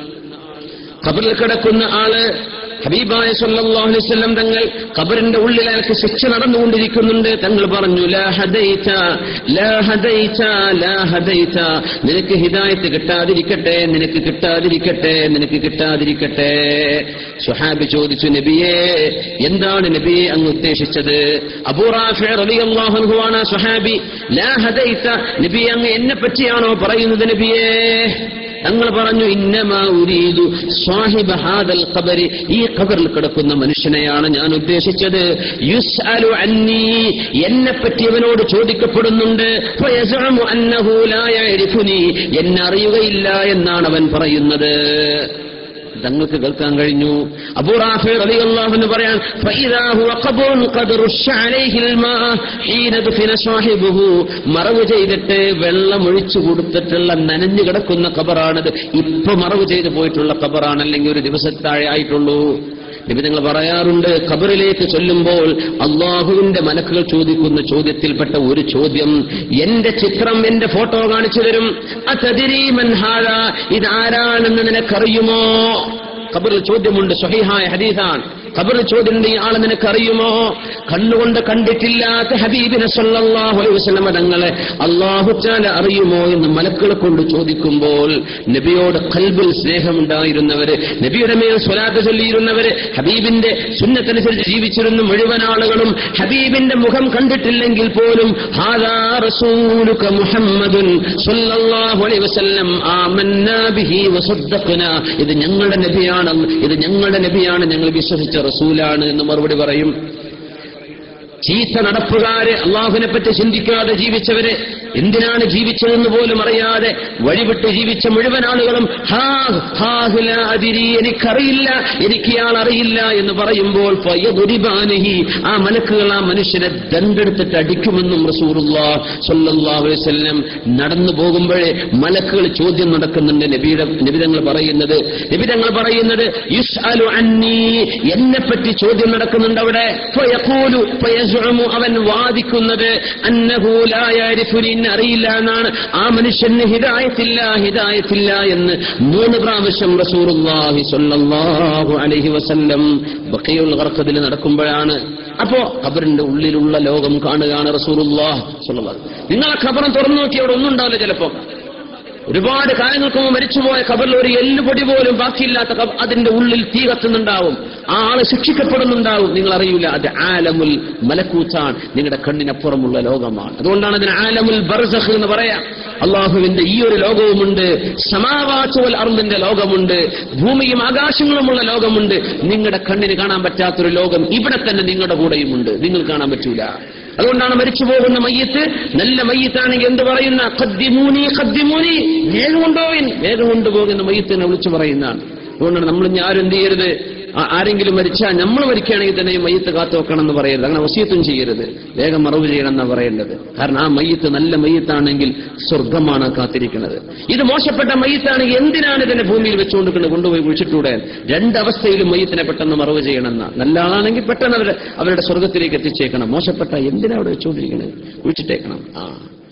ഖബറിൽ കിടക്കുന്ന ആള് ഹബീബായ സല്ലല്ലാഹു അലൈഹി വസല്ലം തങ്ങൾ ഖബറിന്റെ ഉള്ളിൽ അയാൾക്ക് ശിക്ഷ നടന്നുകൊണ്ടിരിക്കുന്നുണ്ട് തങ്ങൾ പറഞ്ഞു ലാ ഹദൈത ലാ ഹദൈത ലാ ഹദൈത നിനക്ക് ഹിദായത്ത് കിട്ടാതിരിക്കട്ടെ നിനക്ക് കിട്ടാതിരിക്കട്ടെ നിനക്ക് കിട്ടാതിരിക്കട്ടെ സുഹാബി ചോദിച്ചു നബിയേ എന്താണ് നബിയെ അങ്ങ് ഉദ്ദേശിച്ചത് അബൂ റാഫി റളിയല്ലാഹു അൻഹു ആണ് സുഹാബി ലാ ഹദൈത നബി അങ്ങ് എന്നെ പറ്റിയാണോ പറയുന്നത് നബിയേ തങ്ങൾ പറഞ്ഞു ഇന്നമാ ഉരീദു സ്വാഹിബ ഹാദൽ ഖബരി ഈ ഖബറിൽ കിടക്കുന്ന മനുഷ്യനെയാണ് ഞാൻ ഉദ്ദേശിച്ചത് യുസ്അലു അന്നി എന്നെ പറ്റി അവനോട് ചോദിക്കപ്പെടുന്നുണ്ട് ഫയസഅമു അന്നഹു ലാ യഅരിഫുനി എന്നെ അറിയുകയില്ല എന്നാണ് അവൻ പറയുന്നത് തങ്ങൾക്ക് കേൾക്കാൻ കഴിഞ്ഞു അബൂറാഫി റളിയല്ലാഹു അൻഹു പറയാൻ ഫഇദാ ഹുവ ഖബറുൻ ഖദ് റുശ്ശ അലൈഹിൽ മാ ഹീന ദുഫിന സാഹിബുഹു മറവ് ചെയ്തിട്ട് വെള്ളം ഒഴിച്ചു കൊടുത്തിട്ടുള്ള നനഞ്ഞു കിടക്കുന്ന ഖബറാണത് ഇപ്പൊ മറവ് ചെയ്തു പോയിട്ടുള്ള ഖബറാണ് അല്ലെങ്കിൽ ഒരു ദിവസത്താഴെ ആയിട്ടുള്ളൂ നബി നിങ്ങൾ പറയാറുണ്ട് ഖബറിലേക്ക് ചൊല്ലുമ്പോൾ അള്ളാഹുവിന്റെ മലക്കുകൾ ചോദിക്കുന്ന ചോദ്യത്തിൽപ്പെട്ട ഒരു ചോദ്യം എന്റെ ചിത്രം എന്റെ ഫോട്ടോ കാണിച്ചു തരും അതതിരീമൻ ഹാദ ഇതാരാണെന്ന് നിനക്കറിയുമോ ഖബറിൽ ചോദ്യമുണ്ട് സ്വഹീഹായ ഹദീസാണ് ഖബറിൽ ചോദ്യം ഈ ആളെ നിനക്കറിയുമോ കണ്ണുകൊണ്ട് കണ്ടിട്ടില്ലാത്ത ഹബീബിനെ സല്ലല്ലാഹു അലൈഹി വസല്ലമ തങ്ങളെ അള്ളാഹു ചാല അറിയുമോ എന്ന് മലക്കളെ കൊണ്ട് ചോദിക്കുമ്പോൾ നബിയോട് കൽബിൽ സ്നേഹമുണ്ടായിരുന്നവര് നബിയുടെ മേൽ സ്വലാത്ത് ചൊല്ലിയിരുന്നവര് ഹബീബിന്റെ സുന്നത്തനുസരിച്ച് ജീവിച്ചിരുന്ന മുഴുവൻ ആളുകളും ഹബീബിന്റെ മുഖം കണ്ടിട്ടില്ലെങ്കിൽ പോലും ഹാദാ റസൂലുക മുഹമ്മദുൻ സല്ലല്ലാഹു അലൈഹി വസല്ലം ആമന്നാ ബിഹി വസദ്ദഖ്നാ ഇത് ഞങ്ങളുടെ നബിയാണ് ഇത് ഞങ്ങളുടെ നബിയാണ് ഞങ്ങൾ വിശ്വസിച്ച റസൂലാണ് എന്ന് മറുപടി പറയും ചീത്ത നടപ്പുകാര് അള്ളാഹുവിനെ പറ്റി ചിന്തിക്കാതെ ജീവിച്ചവര് എന്തിനാണ് ജീവിച്ചതെന്ന് പോലും അറിയാതെ വഴിവിട്ട് ജീവിച്ച മുഴുവൻ ആളുകളും ഹാ ഹാ ഹില അതിരി എനിക്കറിയില്ല എനിക്ക് ഇയാൾ അറിയില്ല എന്ന് പറയുമ്പോൾ ഫയദുരിബാനഹി ആ മലക്കുകൾ ആ മനുഷ്യനെ ദണ്ടെടുത്തിട്ട് അടിക്കുമെന്നും റസൂറുല്ലാ സല്ലല്ലാഹു അലൈഹി വസല്ലം നടന്നു പോകുമ്പോഴേ മലക്കുകൾ ചോദ്യം നടക്കുന്നുണ്ട് നബിയുടെ നബിതങ്ങൾ പറയുന്നത് നബിതങ്ങൾ പറയുന്നത് യുസ്അലു അന്നി എന്നെ പറ്റി ചോദ്യം നടക്കുന്നുണ്ട് അവിടെ ഫയഖൂലു ഫയസ്ഉമു അവൻ വാദിക്കുന്നത് അന്നഹു ലാ യഅരിഫുനി എന്നെ അറിയില്ല എന്നാണ് ആ മനുഷ്യന് ഹിദായത്തില്ല ഹിദായത്തില്ല എന്ന് മൂന്ന് പ്രാവശ്യം റസൂറുല്ലാഹി സ്വല്ലല്ലാഹു അലൈഹി വസല്ലം ബഖിയുൽ ഖർഖദിൽ നടക്കുമ്പോഴാണ് അപ്പോ ഖബറിന്റെ ഉള്ളിലുള്ള ലോകം കാണുകയാണ് റസൂലുള്ളാഹ് സ്വല്ലല്ലാഹു നിങ്ങൾ ആ ഖബറും തുറന്നു നോക്കി അവിടെ ഒന്നും ഉണ്ടാവില്ല ചിലപ്പോ ഒരുപാട് കാലങ്ങൾക്ക് മുമ്പ് മരിച്ചുപോയ ഖബറിൽ ഒരു എല്ലുപൊടി പോലും ബാക്കിയില്ലാത്ത ഖബ- അതിന്റെ ഉള്ളിൽ തീ കത്തുന്നുണ്ടാവും ആ ആള് ശിക്ഷിക്കപ്പെടുന്നുണ്ടാവും നിങ്ങൾ അറിയില്ല അത് ആലമുൽ മലക്കൂച്ചാണ് നിങ്ങളുടെ കണ്ണിനപ്പുറമുള്ള ലോകമാണ് അതുകൊണ്ടാണ് അതിന് ആലമുൽ ബർസഖ് എന്ന് പറയാം അള്ളാഹുവിന്റെ ഈ ഒരു ലോകവുമുണ്ട് സമാവാച്ചുവൽ അറുതിന്റെ ലോകമുണ്ട് ഭൂമിയും ആകാശങ്ങളുമുള്ള ലോകമുണ്ട് നിങ്ങളുടെ കണ്ണിന് കാണാൻ പറ്റാത്തൊരു ലോകം ഇവിടെ തന്നെ നിങ്ങളുടെ കൂടെയുമുണ്ട് നിങ്ങൾ കാണാൻ പറ്റൂല അതുകൊണ്ടാണ് മരിച്ചു പോകുന്ന മയ്യത്ത് നല്ല മയ്യത്താണെങ്കിൽ എന്ത് പറയുന്ന ഖദ്ദിമൂനി ഖദ്ദിമൂനി വേഗം കൊണ്ടുപോയിൻ വേഗം കൊണ്ടുപോകുന്ന മയ്യത്തിനെ വിളിച്ചു പറയുന്നതാണ് അതുകൊണ്ടാണ് നമ്മൾ ഇനി ആരും എന്ത് ചെയ്യരുത് ആ- ആരെങ്കിലും മരിച്ചാൽ നമ്മൾ മരിക്കുകയാണെങ്കിൽ തന്നെ ഈ മയ്യത്ത് കാത്തു വെക്കണം എന്ന് പറയരുത് അങ്ങനെ വസീത്തും ചെയ്യരുത് വേഗം മറവ് ചെയ്യണം എന്നാണ് പറയേണ്ടത് കാരണം ആ മയ്യത്ത് നല്ല മയ്യത്താണെങ്കിൽ സ്വർഗമാണ് കാത്തിരിക്കുന്നത് ഇത് മോശപ്പെട്ട മയ്യത്താണെങ്കിൽ എന്തിനാണ് ഇതിനെ ഭൂമിയിൽ വെച്ചുകൊണ്ടിരിക്കുന്നത് കൊണ്ടുപോയി കുഴിച്ചിട്ടൂടെ രണ്ടവസ്ഥയിലും മയ്യത്തിനെ പെട്ടെന്ന് മറവ് ചെയ്യണമെന്ന നല്ല ആളാണെങ്കിൽ പെട്ടെന്ന് അവരെ അവരുടെ സ്വർഗത്തിലേക്ക് എത്തിച്ചേക്കണം മോശപ്പെട്ട എന്തിനാ അവിടെ വെച്ചുകൊണ്ടിരിക്കുന്നത് കുഴിച്ചിട്ടേക്കണം ആ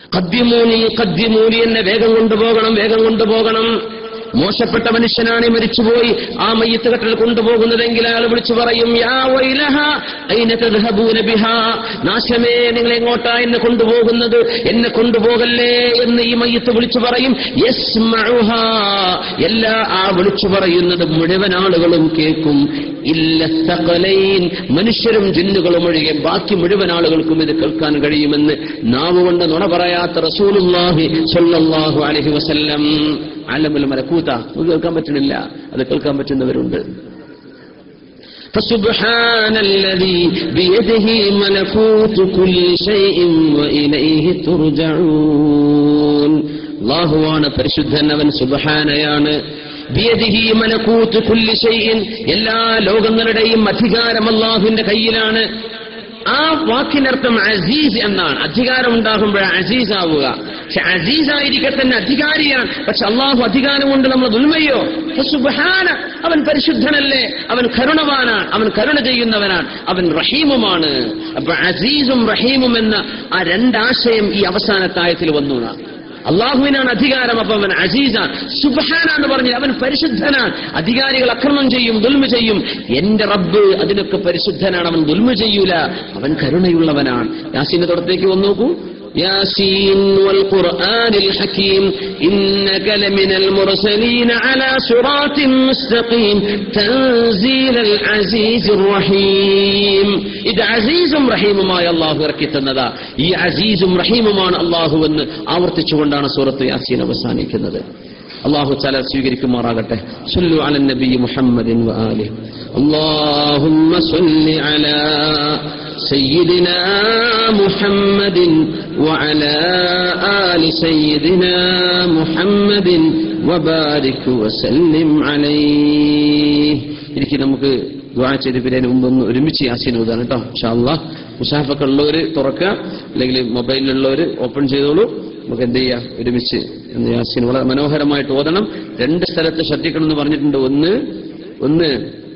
കദ്യമൂനി കദ്യമൂനി എന്നെ വേഗം കൊണ്ടുപോകണം വേഗം കൊണ്ടുപോകണം മോശപ്പെട്ട മനുഷ്യനാണ് ഈ മരിച്ചുപോയി ആ മയ്യത്ത് കെട്ടൽ കൊണ്ടുപോകുന്നതെങ്കിൽ അയാൾ വിളിച്ചു പറയും യാ വൈലഹ അയിന തദ്ഹബൂന ബിഹാ നാശമേ നിങ്ങൾ എങ്ങോട്ടാ എന്നെ കൊണ്ടുപോകുന്നത് എന്നെ കൊണ്ടുപോകല്ലേ എന്ന് ഈ മയ്യത്ത് വിളിച്ചു പറയും യസ്മഉഹാ എല്ലാ ആ വിളിച്ചു പറയുന്നത് മുഴുവൻ ആളുകളും കേൾക്കും ഇല്ല സകലൈൻ മനുഷ്യരും ജിന്നുകളും ഒഴികെ ബാക്കി മുഴുവൻ ആളുകൾക്കും ഇത് കേൾക്കാൻ കഴിയുമെന്ന് നാവ് കൊണ്ട് നുണ പറയാത്ത റസൂലുള്ളാഹി സ്വല്ലല്ലാഹു അലൈഹി വസല്ലം അലമുൽ മലക്കൂത്ത അത് കേൾക്കാൻ പറ്റണില്ല അത് കേൾക്കാൻ പറ്റുന്നവരുണ്ട് فسبحان الذي بيده ملكوت كل شيء وإليه ترجعون അള്ളാഹുവാണ് പരിശുദ്ധൻ അവൻ സുബഹാനയാണ് ബിയദിഹി മലക്കൂത്ത് കുല്ലി ഷൈഇൻ എല്ലാ ലോകങ്ങളുടെയും അധികാരം അള്ളാഹുവിന്റെ കയ്യിലാണ് ആ വാക്കിനർത്ഥം അസീസ് എന്നാണ് അധികാരം ഉണ്ടാകുമ്പോൾ അസീസ് ആവുക പക്ഷെ അസീസ് ആയിരിക്കെ തന്നെ അധികാരിയാണ് പക്ഷെ അള്ളാഹു അധികാരം കൊണ്ട് നമ്മൾ ദുൽമയോ സുബഹാന അവൻ പരിശുദ്ധനല്ലേ അവൻ കരുണവാനാണ് അവൻ കരുണ ചെയ്യുന്നവനാണ് അവൻ റഹീമുമാണ് അപ്പൊ അസീസും റഹീമും എന്ന ആ രണ്ടാശയം ഈ അവസാനത്തായത്തിൽ വന്നു എന്നാണ്. അള്ളാഹുവിനാണ് അധികാരം അപ്പൊ അവൻ അസീസാൻ സുബഹാനാന്ന് പറഞ്ഞ് അവൻ പരിശുദ്ധനാണ് അധികാരികൾ അക്രമം ചെയ്യും ദുൽമ ചെയ്യും എന്റെ റബ്ബ് അതിനൊക്കെ പരിശുദ്ധനാണ് അവൻ ദുൽമ ചെയ്യൂല അവൻ കരുണയുള്ളവനാണ് യാസീന്റെ തുടത്തേക്ക് വന്നു നോക്കൂ ياسين والقرآن الحكيم إنك لمن المرسلين على صراط مستقيم تنزيل العزيز الرحيم ഇത് അസീസും റഹീമുമായ അള്ളാഹു ഇറക്കി തന്നതാ ഈ അസീസും റഹീമുമാണ് അള്ളാഹു എന്ന് ആവർത്തിച്ചുകൊണ്ടാണ് സൂറത്ത് യാസീൻ അവസാനിക്കുന്നത് അള്ളാഹു തല സ്വീകരിക്കുമാറാകട്ടെ സുല്ലു അല നബി മുഹമ്മദിൻ വആലിഹി اللهم صل على سيدنا محمد وعلى آل سيدنا محمد وبارك وسلم عليه ഇരിക്കും നമുക്ക് ദ്വാ ചെയ്ത് പിന്നെ മുമ്പ് ഒന്ന് ഒരുമിച്ച് യാസീൻ ഓതാണ് കേട്ടോ ഷാല്ലാ മുസാഫൊക്കെ ഉള്ളവർ തുറക്കുക അല്ലെങ്കിൽ മൊബൈലിലുള്ളവർ ഓപ്പൺ ചെയ്തോളൂ നമുക്ക് എന്ത് ചെയ്യാം ഒരുമിച്ച് എന്ന് യാസീൻ വളരെ മനോഹരമായിട്ട് ഓതണം രണ്ട് സ്ഥലത്ത് ശ്രദ്ധിക്കണം എന്ന് പറഞ്ഞിട്ടുണ്ട് ഒന്ന് ഒന്ന്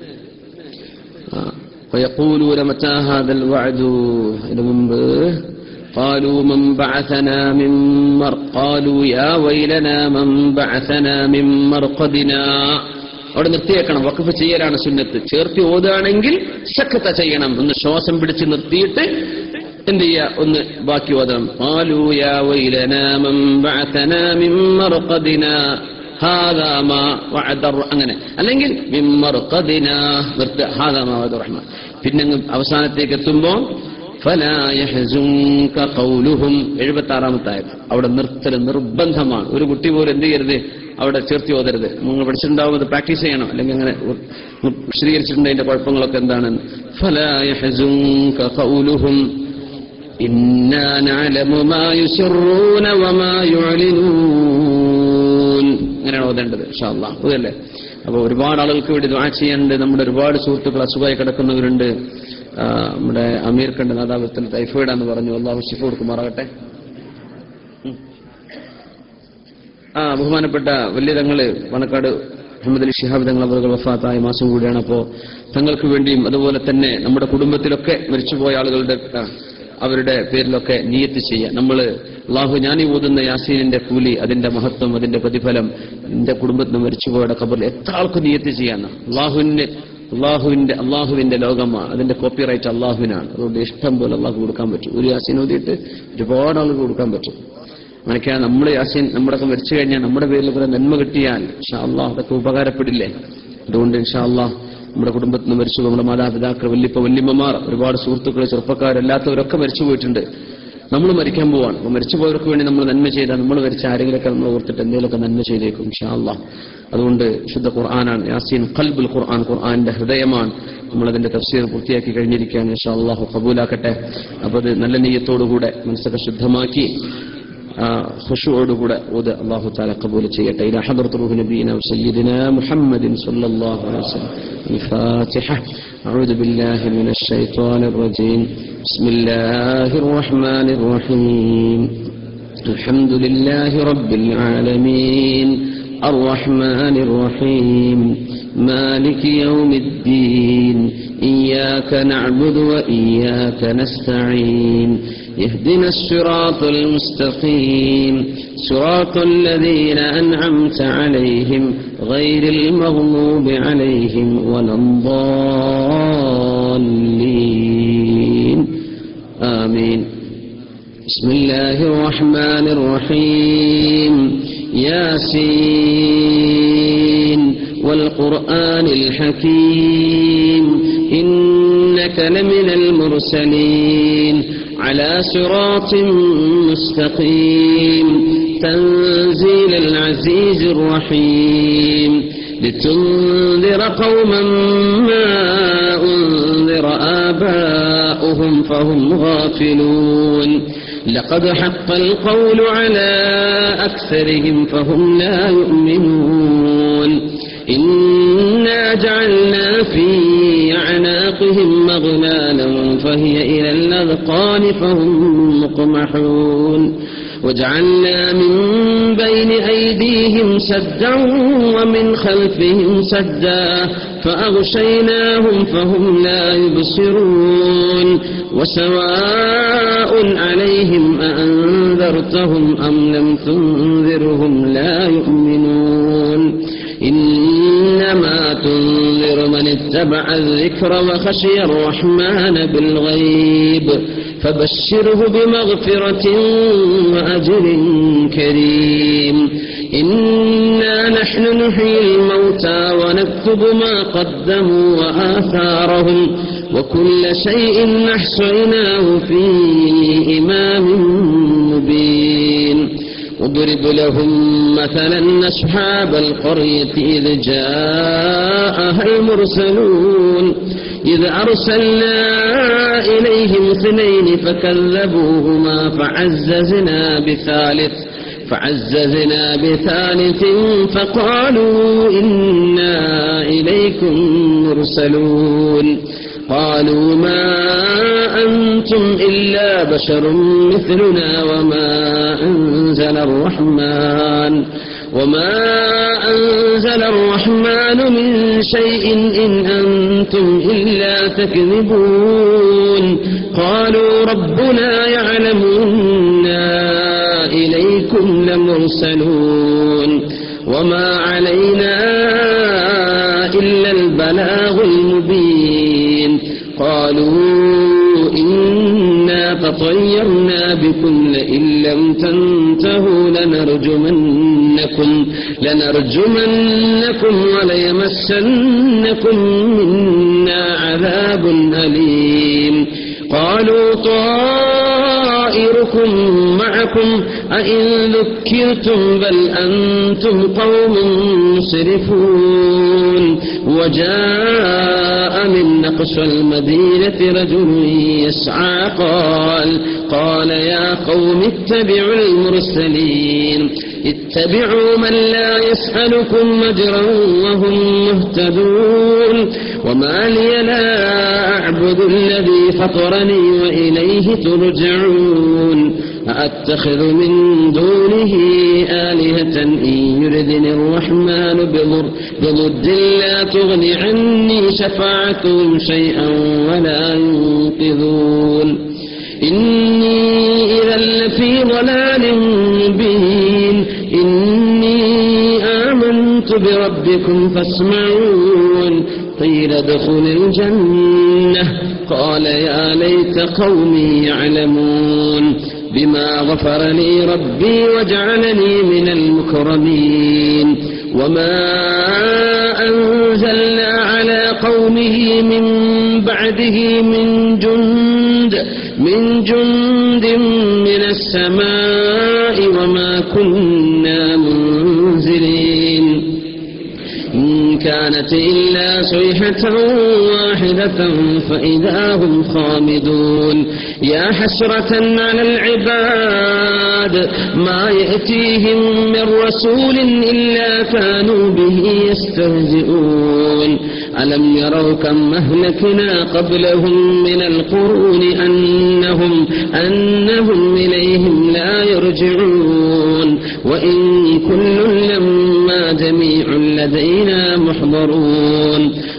فيقولون متى هذا الوعد إلى منبه قالوا من بعثنا من مر قالوا يا ويلنا من بعثنا من مرقدنا അവിടെ നിർത്തിയേക്കണം വഖഫ് ചെയ്യലാണ് സുന്നത്ത് ചേർത്തി ഓതുകയാണെങ്കിൽ ശക്കത്ത ചെയ്യണം ഒന്ന് ശ്വാസം പിടിച്ച് നിർത്തിയിട്ട് എന്ത് ചെയ്യുക ഒന്ന് ബാക്കി ഓതണം قالوا يا ويلنا من بعثنا من مرقدنا هذا ما وعد الر- അങ്ങനെ അല്ലെങ്കിൽ മിമ്മർഖദിന നിർത്തുക هذا ما وعد الرحمن പിന്നെ അങ്ങ് അവസാനത്തേക്ക് എത്തുമ്പോ فلا يحزنك قولهم എഴുപത്തി ആറാമത്തെ ആയത് അവിടെ നിർത്തൽ നിർബന്ധമാണ് ഒരു കുട്ടി പോലും എന്ത് ചെയ്യരുത് അവിടെ ചേർത്തി ഓതരുത് നിങ്ങൾ പഠിച്ചിട്ടുണ്ടാവും അത് പ്രാക്ടീസ് ചെയ്യണം അല്ലെങ്കിൽ അങ്ങനെ ഉ- ഉ- വിശദീകരിച്ചിട്ടുണ്ട് അതിന്റെ കുഴപ്പങ്ങളൊക്കെ എന്താണെന്ന് فلا يحزنك قولهم إنا نعلم ما يسرون وما يعلنون അങ്ങനെയാണ് ഓതേണ്ടത് ഷാല്ല അതല്ലേ അപ്പൊ ഒരുപാട് ആളുകൾക്ക് വേണ്ടി ദ്വാ ചെയ്യാനുണ്ട് നമ്മുടെ ഒരുപാട് സുഹൃത്തുക്കൾ അസുഖമായി കിടക്കുന്നവരുണ്ട് ആ, നമ്മുടെ അമീർ കണ്ട് നാദാപത്തിൽ ടൈഫോയിഡ് എന്ന് പറഞ്ഞു അള്ളാഹു ഷിഫ് കൊടുക്കുമാറാകട്ടെ ഉം. ആ ബഹുമാനപ്പെട്ട വലിയ തങ്ങള് പണക്കാട് മുഹമ്മദ് അലി ഷിഹാബ് തങ്ങൾ അവർ വഫാത്തായ മാസം കൂടിയാണ് അപ്പോ തങ്ങൾക്ക് വേണ്ടിയും അതുപോലെ തന്നെ നമ്മുടെ കുടുംബത്തിലൊക്കെ മരിച്ചുപോയ ആളുകളുടെ ആ, അവരുടെ പേരിലൊക്കെ നിയത്ത് ചെയ്യുക നമ്മൾ അള്ളാഹു ഞാൻ ഈ ഓതുന്ന യാസീനിന്റെ കൂലി അതിന്റെ മഹത്വം അതിന്റെ പ്രതിഫലം എന്റെ കുടുംബത്തിന് മരിച്ചുപോയുടെ ഖബറിൽ എത്ര ആൾക്ക് നിയത്ത് ചെയ്യാന്ന് അള്ളാഹുവിന് അള്ളാഹുവിന്റെ അള്ളാഹുവിന്റെ ലോകമാണ് അതിന്റെ കോപ്പിറൈറ്റ് അള്ളാഹുവിനാണ് അതുകൊണ്ട് ഇഷ്ടം പോലെ അള്ളാഹു കൊടുക്കാൻ പറ്റും ഒരു യാസീൻ ഓതിയിട്ട് ഒരുപാട് ആളുകൾ കൊടുക്കാൻ പറ്റും അങ്ങനെയൊക്കെയാണ് നമ്മൾ യാസീൻ നമ്മുടെയൊക്കെ മരിച്ചു കഴിഞ്ഞാൽ നമ്മുടെ പേരിൽ കുറെ നന്മ കിട്ടിയാൽ ഇൻഷാ അള്ളാഹ് അതൊക്കെ ഉപകാരപ്പെടില്ലേ അതുകൊണ്ട് ഇൻഷാ അള്ളാഹ് നമ്മുടെ കുടുംബത്തിൽ നിന്ന് മരിച്ചു നമ്മുടെ മാതാപിതാക്കൾ വല്യപ്പ വല്യമ്മമാർ ഒരുപാട് സുഹൃത്തുക്കൾ ചെറുപ്പക്കാരല്ലാത്തവരൊക്കെ മരിച്ചു പോയിട്ടുണ്ട് നമ്മൾ മരിക്കാൻ പോവാണ് അപ്പൊ മരിച്ചുപോയവർക്ക് വേണ്ടി നമ്മൾ നന്മ ചെയ്താൽ നമ്മൾ മരിച്ച ആരെങ്കിലൊക്കെ നമ്മൾ ഓർത്തിട്ട് എന്തെങ്കിലുമൊക്കെ നന്മ ചെയ്തേക്കും ഇൻഷാ അള്ളാഹ് അതുകൊണ്ട് ശുദ്ധ ഖുർആനാണ് യാസീൻ ഖൽബുൽ ഖുർആൻ ഖുർആന്റെ ഹൃദയമാണ് നമ്മളതിന്റെ തഫ്സീർ പൂർത്തിയാക്കി കഴിഞ്ഞിരിക്കുകയാണ് ഇൻഷാ അള്ളാഹു കബൂലാക്കട്ടെ അപ്പൊ അത് നല്ല നെയ്യത്തോടുകൂടെ മനസ്സൊക്കെ ശുദ്ധമാക്കി ഖുശുവോടുകൂടെ ഓത് അള്ളാഹു താല കബൂൽ ചെയ്യട്ടെ ഇല ഹദറത്ത് റൂഹ് നബീന സയ്യിദിന മുഹമ്മദിൻ സല്ലല്ലാഹു അലൈഹി വസല്ലം الفاتحة أعوذ بالله من الشيطان الرجيم بسم الله الرحمن الرحيم الحمد لله رب العالمين الرحمن الرحيم مالك يوم الدين إياك نعبد وإياك نستعين اهدنا الصراط المستقيم صراط الذين أنعمت عليهم غير المغضوب عليهم ولا الضالين آمين بسم الله الرحمن الرحيم ياسين والقرآن الحكيم إنك لمن المرسلين على صراط مستقيم تنزيل العزيز الرحيم لتنذر قوما ما أنذر آباؤهم فهم غافلون لقد حق القول على أكثرهم فهم لا يؤمنون إنا جعلنا في أعناقهم مغلالا فهي إلى الأذقان فهم مقمحون وجعلنا من بين أيديهم سدا ومن خلفهم سدا فأغشيناهم فهم لا يبصرون وسواء عليهم أأنذرتهم أم لم تنذرهم لا يؤمنون إنما تنذر من اتبع الذكر وخشي الرحمن بالغيب فبشره بمغفرة وأجر كريم إنا نحن نحيي الموتى ونكتب ما قدموا وآثارهم وكل شيء نحصيناه في إمام مبين واضرب لهم مثلا أصحاب القرية إذ جاءها المرسلون إذ أرسلنا إليهم اثنين فكذبوهما فعززنا بثالث فعززنا بثالث فقالوا إنا إليكم مرسلون قالوا ما أنتم إلا بشر مثلنا وما أنزل الرحمن وما أنزل الرحمن من شيء إن أنتم إلا تكذبون قالوا ربنا يعلم إنا إليكم لمرسلون وما علينا إلا البلاغ المبين قالوا إنا تطيرنا بكم لئن لم تنتهوا لنرجمنكم لنرجمنكم وليمسنكم منا عذاب أليم قالوا طائركم معكم أئن ذكرتم بل أنتم قوم مسرفون وجاء من نقص المدينة رجل يسعى قال قال يا قوم اتبعوا المرسلين اتبعوا من لا يسألكم أجرا وهم مهتدون وما لي لا أعبد الذي فطرني وإليه ترجعون أأتخذ من دونه آلهة إن يردني الرحمن بضر بضد لا تغني عني شفاعتهم شيئا ولا ينقذون إني إذا لفي ضلال مبين إني آمنت بربكم فاسمعون قيل ادخل الجنة قال يا ليت قومي يعلمون بما غفر لي ربي وجعلني من المكرمين وما أنزلنا على قومه من بعده من جند من جند من السماء وما كنا منزلين إن كانت إلا صيحة واحدة فإذا هم خامدون يا حسرة على العباد ما يأتيهم من رسول إلا كانوا به يستهزئون ألم يروا كم أهلكنا قبلهم من القرون أنهم أنهم إليهم لا يرجعون وإن كل لما جميع لدينا محضرون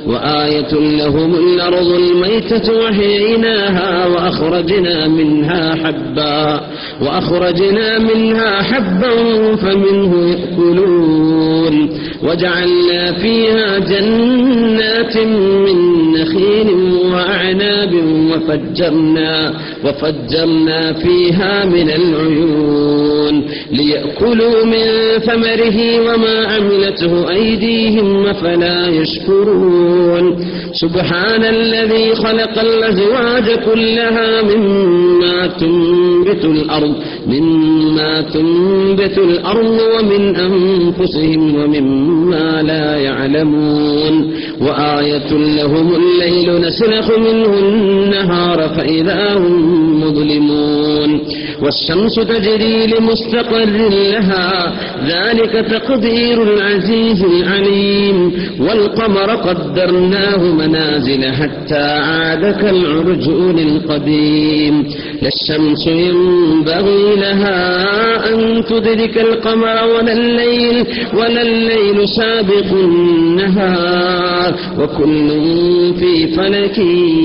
وآية لهم الأرض الميتة وحييناها وأخرجنا منها حبا وأخرجنا منها حبا فمنه يأكلون وجعلنا فيها جنات من نخيل وأعناب وفجرنا وفجرنا فيها من العيون ليأكلوا من ثمره وما عملته أيديهم فلا يشكرون سبحان الذي خلق الأزواج كلها مما تنبت الأرض مما تنبت الأرض ومن أنفسهم ومما لا يعلمون وآية لهم الليل نسلخ منه النهار فإذا هم مظلمون والشمس تجري لمستقر لها ذلك تقدير العزيز العليم والقمر قدرناه منازل حتى عاد كالعرجون القديم لا الشمس ينبغي لها أن تدرك القمر ولا الليل ولا الليل سابق النهار وكل في فلك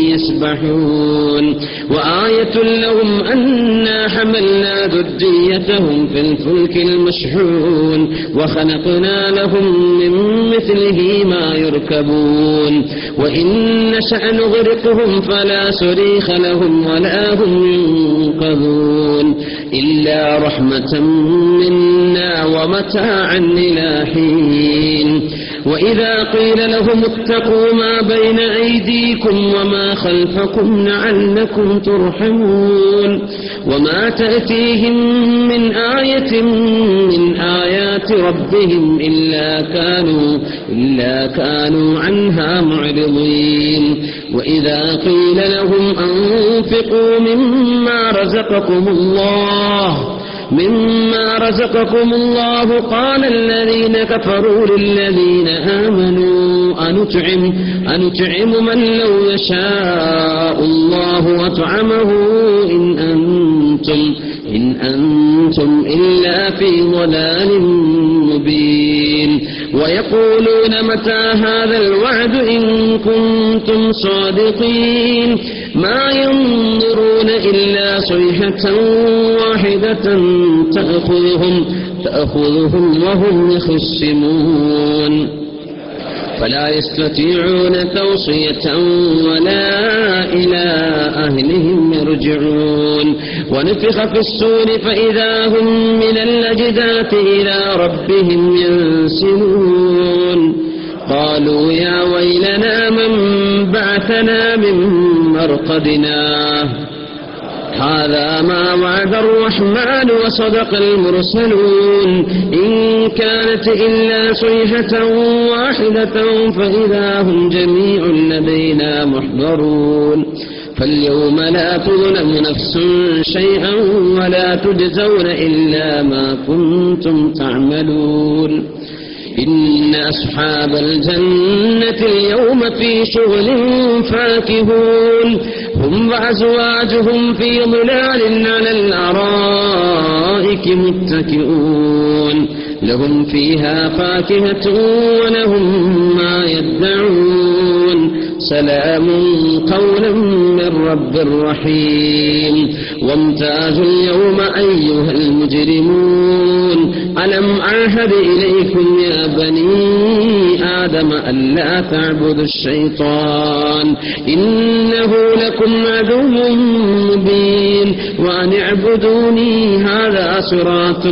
يسبحون وآية لهم أنا حملنا ذريتهم في الفلك المشحون وخلقنا لهم من مثله ما يركبون وإن نشأ نغرقهم فلا صريخ لهم ولا هم ينقذون إلا رحمة منا ومتاعا إلى حين وإذا قيل لهم اتقوا ما بين أيديكم وما خلفكم لعلكم ترحمون وما تأتيهم من آية من آيات ربهم إلا كانوا إلا كانوا عنها معرضين وإذا قيل لهم أنفقوا مما رزقكم الله مما رزقكم الله قال الذين كفروا للذين آمنوا أنطعم, أنطعم من لو يشاء الله وطعمه إن أنتم إن أنتم إلا في ضلال مبين ويقولون متى هذا الوعد إن كنتم صادقين ما ينظرون إلا صيحة واحدة تأخذهم تأخذهم وهم يخصمون فلا يستطيعون توصية ولا إلى أهلهم يرجعون ونفخ في السور فإذا هم من الأجداث إلى ربهم ينسلون قالوا يا ويلنا من بعثنا من مرقدنا هذا ما وعد الرحمن وصدق المرسلون إن كانت إلا صيحة واحدة فإذا هم جميع لدينا محضرون فاليوم لا تظلم نفس شيئا ولا تجزون إلا ما كنتم تعملون إن أصحاب الجنة اليوم في شغل فاكهون هم وأزواجهم في ظلال على الأرائك متكئون لهم فيها فاكهة ولهم ما يدعون سلام قولا من رب رحيم وامتازوا اليوم أيها المجرمون ألم أعهد إليكم يا بني آدم ألا تعبدوا الشيطان إنه لكم عدو مبين وأن اعبدوني هذا صراط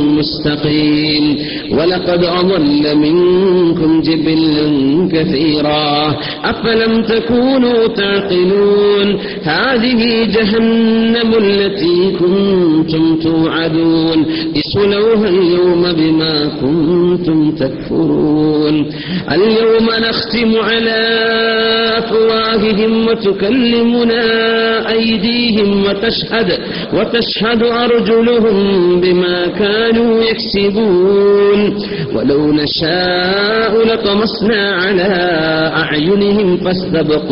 مستقيم ولقد أضل منكم جبلا كثيرا أفلم تكونوا تعقلون هذه جهنم التي كنتم توعدون اسلوها اليوم بما كنتم تكفرون اليوم نختم على أفواههم وتكلمنا أيديهم وتشهد وتشهد أرجلهم بما كانوا يكسبون ولو نشاء لطمسنا على أعينهم فاستبقوا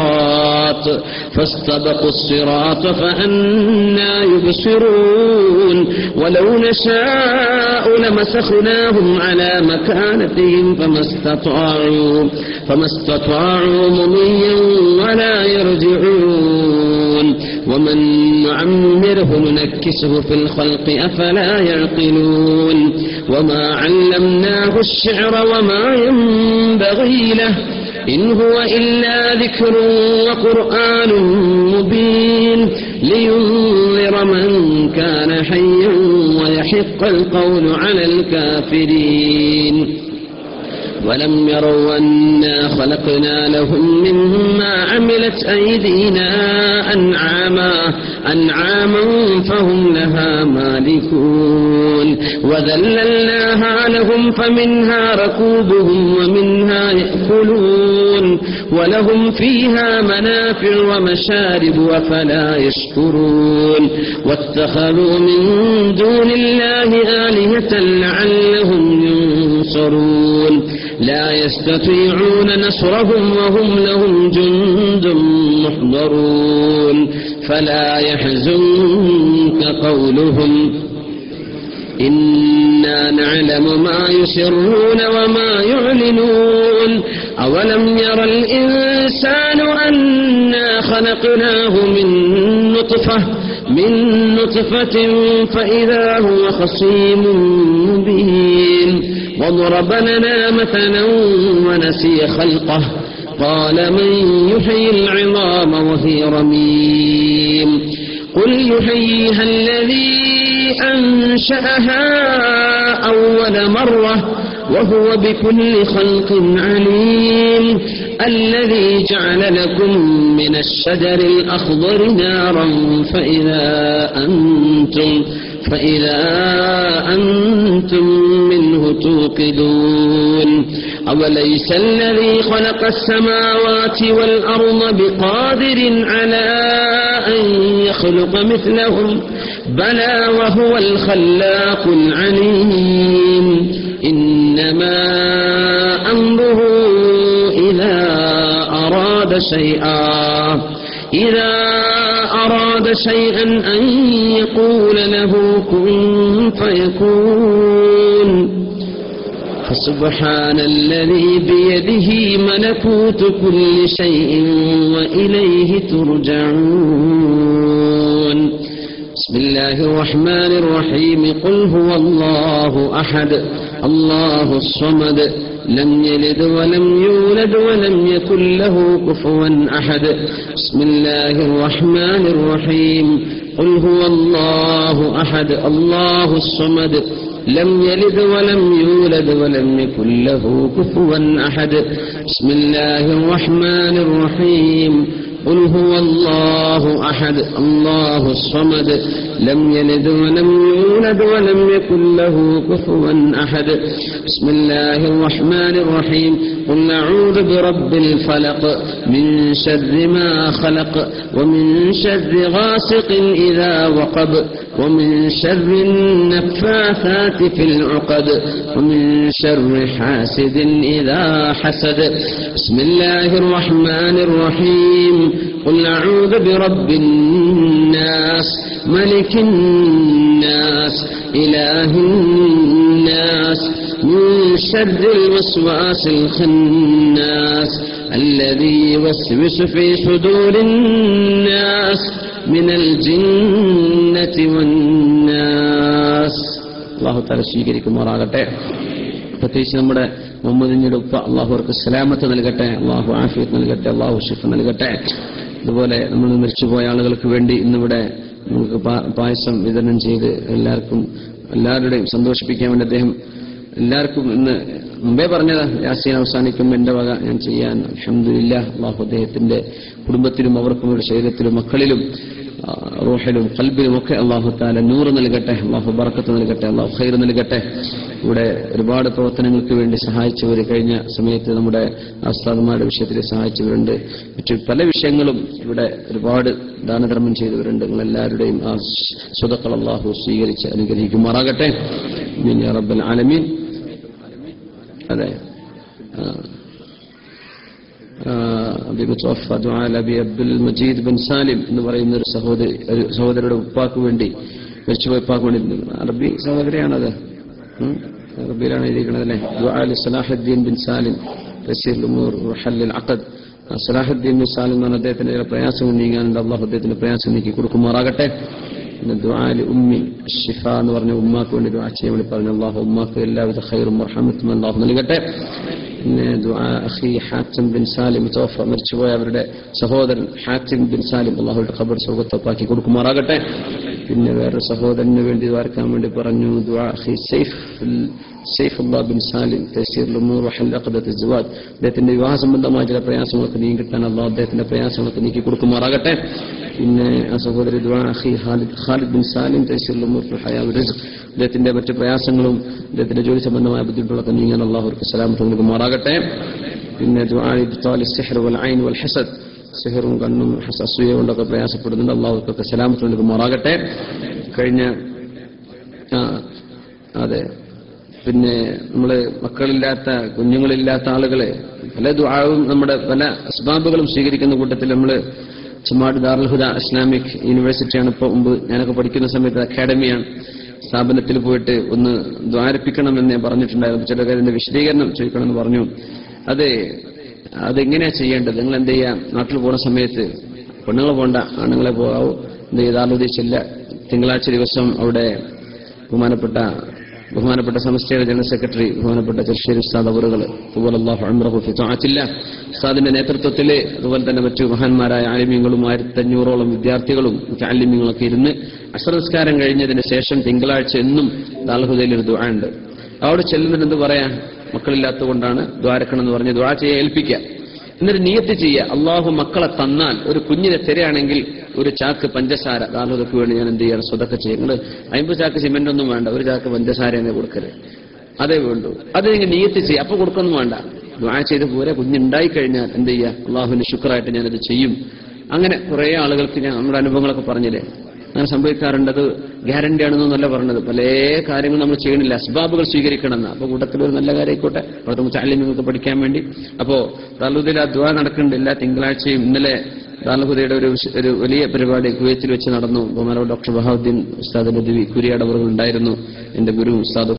الصراط فاستبقوا الصراط فأنا يبصرون ولو نشاء لمسخناهم على مكانتهم فما استطاعوا فما استطاعوا مضيا ولا يرجعون ومن نعمره ننكسه في الخلق أفلا يعقلون وما علمناه الشعر وما ينبغي له إن هو إلا ذكر وقرآن مبين لينذر من كان حيا ويحق القول على الكافرين ولم يروا أنا خلقنا لهم مما عملت أيدينا أنعاما أنعاما فهم لها مالكون وذللناها لهم فمنها ركوبهم ومنها يأكلون ولهم فيها منافع ومشارب وفلا يشكرون واتخذوا من دون الله آلهة لعلهم ينصرون لا يستطيعون نصرهم وهم لهم جند محضرون فلا يحزنك قولهم إنا نعلم ما يسرون وما يعلنون أولم ير الإنسان أنا خلقناه من نطفة من نطفة فإذا هو خصيم مبين وضرب لنا مثلا ونسي خلقه قال من يحيي العظام وهي رميم قل يحييها الذي أنشأها أول مرة وهو بكل خلق عليم الذي جعل لكم من الشجر الأخضر نارا فإذا أنتم فإذا أنتم منه توقدون أوليس الذي خلق السماوات والأرض بقادر على أن يخلق مثلهم بلى وهو الخلاق العليم إنما أمره إذا أراد شيئا إذا أراد شيئا أن يقول له كن فيكون فسبحان الذي بيده ملكوت كل شيء وإليه ترجعون بسم الله الرحمن الرحيم قل هو الله أحد الله الصمد لم يلد ولم يولد ولم يكن له كفوا أحد بسم الله الرحمن الرحيم قل هو الله أحد الله الصمد لم يلد ولم يولد ولم يكن له كفوا أحد بسم الله الرحمن الرحيم قل هو الله أحد الله الصمد لم يلد ولم يولد ولم يكن له كفوا أحد بسم الله الرحمن الرحيم قل أعوذ برب الفلق من شر ما خلق ومن شر غاسق إذا وقب ومن شر النفاثات في العقد ومن شر حاسد إذا حسد بسم الله الرحمن الرحيم قل أعوذ برب الناس ملك الناس إله الناس من شر الوسواس الخناس الذي يوسوس في صدور الناس من الجنة والناس അള്ളാഹു താല സ്വീകരിക്കുമാറാകട്ടെ പ്രത്യേകിച്ച് നമ്മുടെ മുഹമ്മദിന്റെ ഉപ്പ അള്ളാഹു അവർക്ക് സലാമത്ത് നൽകട്ടെ അള്ളാഹു ആഫിയത്ത് നൽകട്ടെ അള്ളാഹു ഷിഫ് നൽകട്ടെ അതുപോലെ നമ്മൾ മരിച്ചുപോയ ആളുകൾക്ക് വേണ്ടി ഇന്നിവിടെ നമുക്ക് പാ- പായസം വിതരണം ചെയ്ത് എല്ലാവർക്കും എല്ലാവരുടെയും സന്തോഷിപ്പിക്കാൻ വേണ്ടി അദ്ദേഹം എല്ലാവർക്കും ഇന്ന് മുമ്പേ പറഞ്ഞത് യാസീൻ അവസാനിക്കും എന്റെ വക ഞാൻ ചെയ്യാൻ അലഹമില്ല അള്ളാഹു അദ്ദേഹത്തിന്റെ കുടുംബത്തിലും അവർക്കും അവരുടെ ശരീരത്തിലും മക്കളിലും ആ, റൂഹിലും കൽബിലും ഒക്കെ അള്ളാഹു താല നൂറ് നൽകട്ടെ അള്ളാഹു ബർക്കത്ത് നൽകട്ടെ അള്ളാഹു ഖൈർ നൽകട്ടെ ഇവിടെ ഒരുപാട് പ്രവർത്തനങ്ങൾക്ക് വേണ്ടി സഹായിച്ചവർ കഴിഞ്ഞ സമയത്ത് നമ്മുടെ ആസ്ഥാനന്മാരുടെ വിഷയത്തിൽ സഹായിച്ചവരുണ്ട് മറ്റു പല വിഷയങ്ങളും ഇവിടെ ഒരുപാട് ദാനധർമ്മം ചെയ്തവരുണ്ട് നിങ്ങൾ എല്ലാവരുടെയും ആ സ്വതക്കൾ അള്ളാഹു സ്വീകരിച്ച് അനുഗ്രഹിക്കുമാറാകട്ടെ ആമീൻ യാ റബ്ബൽ ആലമീൻ അതെ ആ, ആ, അബിമുത്തോഫ ദുആൽ അബി അബ്ദുൽ മജീദ് ബിൻ സാലിം എന്ന് പറയുന്ന ഒരു സഹോദരി ഒരു സഹോദരയുടെ ഉപ്പാക്ക് വേണ്ടി മരിച്ചുപോയ ഉപ്പാക്ക് വേണ്ടി അറബി സഹോദരിയാണത് ഉം. അറബിയിലാണ് എഴുതിയിരിക്കുന്നത് അല്ലേ ദുആ ലി സലാഹുദ്ദീൻ ബിൻ സാലിം തസീർ ഉമൂർ വഹല്ലിൽ അഖദ് ആ സലാഹുദ്ദീൻ ബിൻ സാലിം എന്ന് പറഞ്ഞ അദ്ദേഹത്തിന്റെ ചില പ്രയാസങ്ങൾ നീങ്ങാനുണ്ട് അള്ളാഹു അദ്ദേഹത്തിന്റെ പ്രയാസം നീക്കി കൊടുക്കുമാറാകട്ടെ പിന്നെ ദുആലി ഉമ്മി ഷിഫ എന്ന് പറഞ്ഞ ഉമ്മാക്ക് വേണ്ടി ദുആ ചെയ്യാൻ വേണ്ടി പറഞ്ഞു അള്ളാഹു ഉമ്മാക്ക് എല്ലാവിധ ഖൈറും റഹമത്തും അള്ളാഹു നൽകട്ടെ പിന്നെ ദുആ അഖി ഹാത്തിം ബിൻ സാലിം തോഫ മരിച്ചുപോയ അവരുടെ സഹോദരൻ ഹാത്തിം ബിൻ സാലിം അള്ളാഹുയുടെ ഖബർ സുഖത്തൊപ്പാക്കി കൊടുക്കുമാറാകട്ടെ പിന്നെ വേറെ സഹോദരന് വേണ്ടി വാർക്കാൻ വേണ്ടി പറഞ്ഞു ദുആ അഖി സൈഫ് സൈഫ് അള്ളാഹ് ബിൻ സാലിം തസീർ ഉമൂർ വഹൽ അഖദത്ത് സിവാദ് അദ്ദേഹത്തിന്റെ വിവാഹ സംബന്ധമായ ചില പ്രയാസങ്ങളൊക്കെ നീങ്ങി കിട്ടാൻ അള്ളാഹു അദ്ദേഹത്തിന്റെ പ്രയാസങ്ങളൊക്കെ നീക്കി കൊടുക്കുമാറാകട്ടെ പിന്നെ ആ സഹോദരി ദുആ അഖി ഖാലിദ് ഖാലിദ് ബിൻ സാലിം തസീർ ഉമൂർ ഫിൽ ഹയാ റിസ്ഖ് അദ്ദേഹത്തിന്റെ മറ്റ് പ്രയാസങ്ങളും അദ്ദേഹത്തിന്റെ ജോലി സംബന്ധമായ ബുദ്ധിമുട്ടുകളൊക്കെ നീങ്ങാൻ അള്ളാഹു അവർക്ക് സലാമത്ത് നൽകുമാറാകട്ടെ പിന്നെ ദുആ ഇബ്താലി സിഹ്ർ വൽ ഐൻ വൽ ഹസദ് സിഹറും കണ്ണും ഹസ- അസൂയ കൊണ്ടൊക്കെ പ്രയാസപ്പെടുന്നുണ്ട് അള്ളാഹുക്കൊക്കെ സലാമത്ത് നൽകുമാറാകട്ടെ കഴിഞ്ഞ ആ, അതെ പിന്നെ നമ്മള് മക്കളില്ലാത്ത കുഞ്ഞുങ്ങളില്ലാത്ത ആളുകളെ പല ദുആവും നമ്മുടെ പല അസ്ബാബുകളും സ്വീകരിക്കുന്ന കൂട്ടത്തിൽ നമ്മള് ചുമാട് ദാറുൽഹുദ ഇസ്ലാമിക് യൂണിവേഴ്സിറ്റിയാണ് ഇപ്പോൾ മുമ്പ് ഞാനൊക്കെ പഠിക്കുന്ന സമയത്ത് അക്കാഡമിയാണ് സ്ഥാപനത്തിൽ പോയിട്ട് ഒന്ന് ദ്വാരപ്പിക്കണമെന്ന് ഞാൻ പറഞ്ഞിട്ടുണ്ടായിരുന്നു ചില കാര്യത്തിന്റെ വിശദീകരണം ചോദിക്കണമെന്ന് പറഞ്ഞു അതെ അതെങ്ങനെയാ ചെയ്യേണ്ടത് നിങ്ങൾ എന്ത് ചെയ്യാം നാട്ടിൽ പോകുന്ന സമയത്ത് പെണ്ണുങ്ങൾ പോണ്ട ആണുങ്ങളെ പോകാവൂ എന്ത് ചെയ്താലുദ്ദേശിച്ചില്ല തിങ്കളാഴ്ച ദിവസം അവിടെ ബഹുമാനപ്പെട്ട ബഹുമാനപ്പെട്ട സംസ്ഥയുടെ ജനറൽ സെക്രട്ടറി ബഹുമാനപ്പെട്ട ചെറുശ്ശേരി ഉസ്താദ് അവറുകൾ അതുപോലെ അള്ളാഹു അമ്രഹു ഫി ത്വാഅത്തില്ല ഉസ്താദിന്റെ നേതൃത്വത്തിൽ അതുപോലെ തന്നെ മറ്റു മഹാന്മാരായ ആലിമ്യങ്ങളും ആയിരത്തി അഞ്ഞൂറോളം വിദ്യാർത്ഥികളും ആലിമ്യങ്ങളൊക്കെ ഇരുന്ന് അസ്രനിസ്കാരം കഴിഞ്ഞതിന് ശേഷം തിങ്കളാഴ്ച എന്നും ദാൽഹുദയിൽ ഒരു ദുആ ഉണ്ട് അവിടെ ചെല്ലുന്നതിന് എന്ത് പറയാ മക്കളില്ലാത്തതുകൊണ്ടാണ് ദ്വാരക്കണം എന്ന് പറഞ്ഞ് ദ്വാ ചെയ്യാൻ ഏൽപ്പിക്കുക എന്നിട്ട് നിയത്ത് ചെയ്യുക അള്ളാഹു മക്കളെ തന്നാൽ ഒരു കുഞ്ഞിനെ തരികയാണെങ്കിൽ ഒരു ചാക്ക് പഞ്ചസാര ദാലോദക്ക് വേണ്ടി ഞാൻ എന്ത് ചെയ്യണം സ്വതൊക്കെ ചെയ്യും നിങ്ങൾ അമ്പത് ചാക്ക് സിമെന്റ് ഒന്നും വേണ്ട ഒരു ചാക്ക് പഞ്ചസാര തന്നെ കൊടുക്കരുത് അതേ വേണ്ടൂ അത് നിങ്ങൾ നിയത്ത് ചെയ്യുക അപ്പൊ കൊടുക്കൊന്നും വേണ്ട ദ്വാ ചെയ്ത് പോരെ കുഞ്ഞുണ്ടായി കഴിഞ്ഞാൽ എന്ത് ചെയ്യുക അള്ളാഹുവിന്റെ ശുക്രായിട്ട് ഞാനത് ചെയ്യും അങ്ങനെ കുറെ ആളുകൾക്ക് ഞാൻ നമ്മുടെ അനുഭവങ്ങളൊക്കെ പറഞ്ഞില്ലേ അങ്ങനെ സംഭവിക്കാറുണ്ട് അത് ഗ്യാരണ്ടി ആണെന്നല്ല പറഞ്ഞത് പല കാര്യങ്ങളും നമ്മൾ ചെയ്യണില്ല അസ്ബാബുകൾ സ്വീകരിക്കണമെന്ന് അപ്പൊ കൂട്ടത്തിൽ ഒരു നല്ല കാര്യം ആയിക്കോട്ടെ അവിടുത്തെ മുച്ചാലും നിങ്ങൾക്ക് പഠിക്കാൻ വേണ്ടി അപ്പോ താലൂദിൽ ആ ദ്വാ നടക്കുന്നുണ്ട് എല്ലാ തിങ്കളാഴ്ചയും ഇന്നലെ താലൂദയുടെ ഒരു വിശ- ഒരു വലിയ പരിപാടി കുവൈത്തിൽ വെച്ച് നടന്നു ബഹുമാനോ ഡോക്ടർ ബഹാവുദ്ദീൻ ഉസ്താദ് നദി കുരിയാടവറുകൾ ഉണ്ടായിരുന്നു എന്റെ ഗുരു ഉസ്താദ്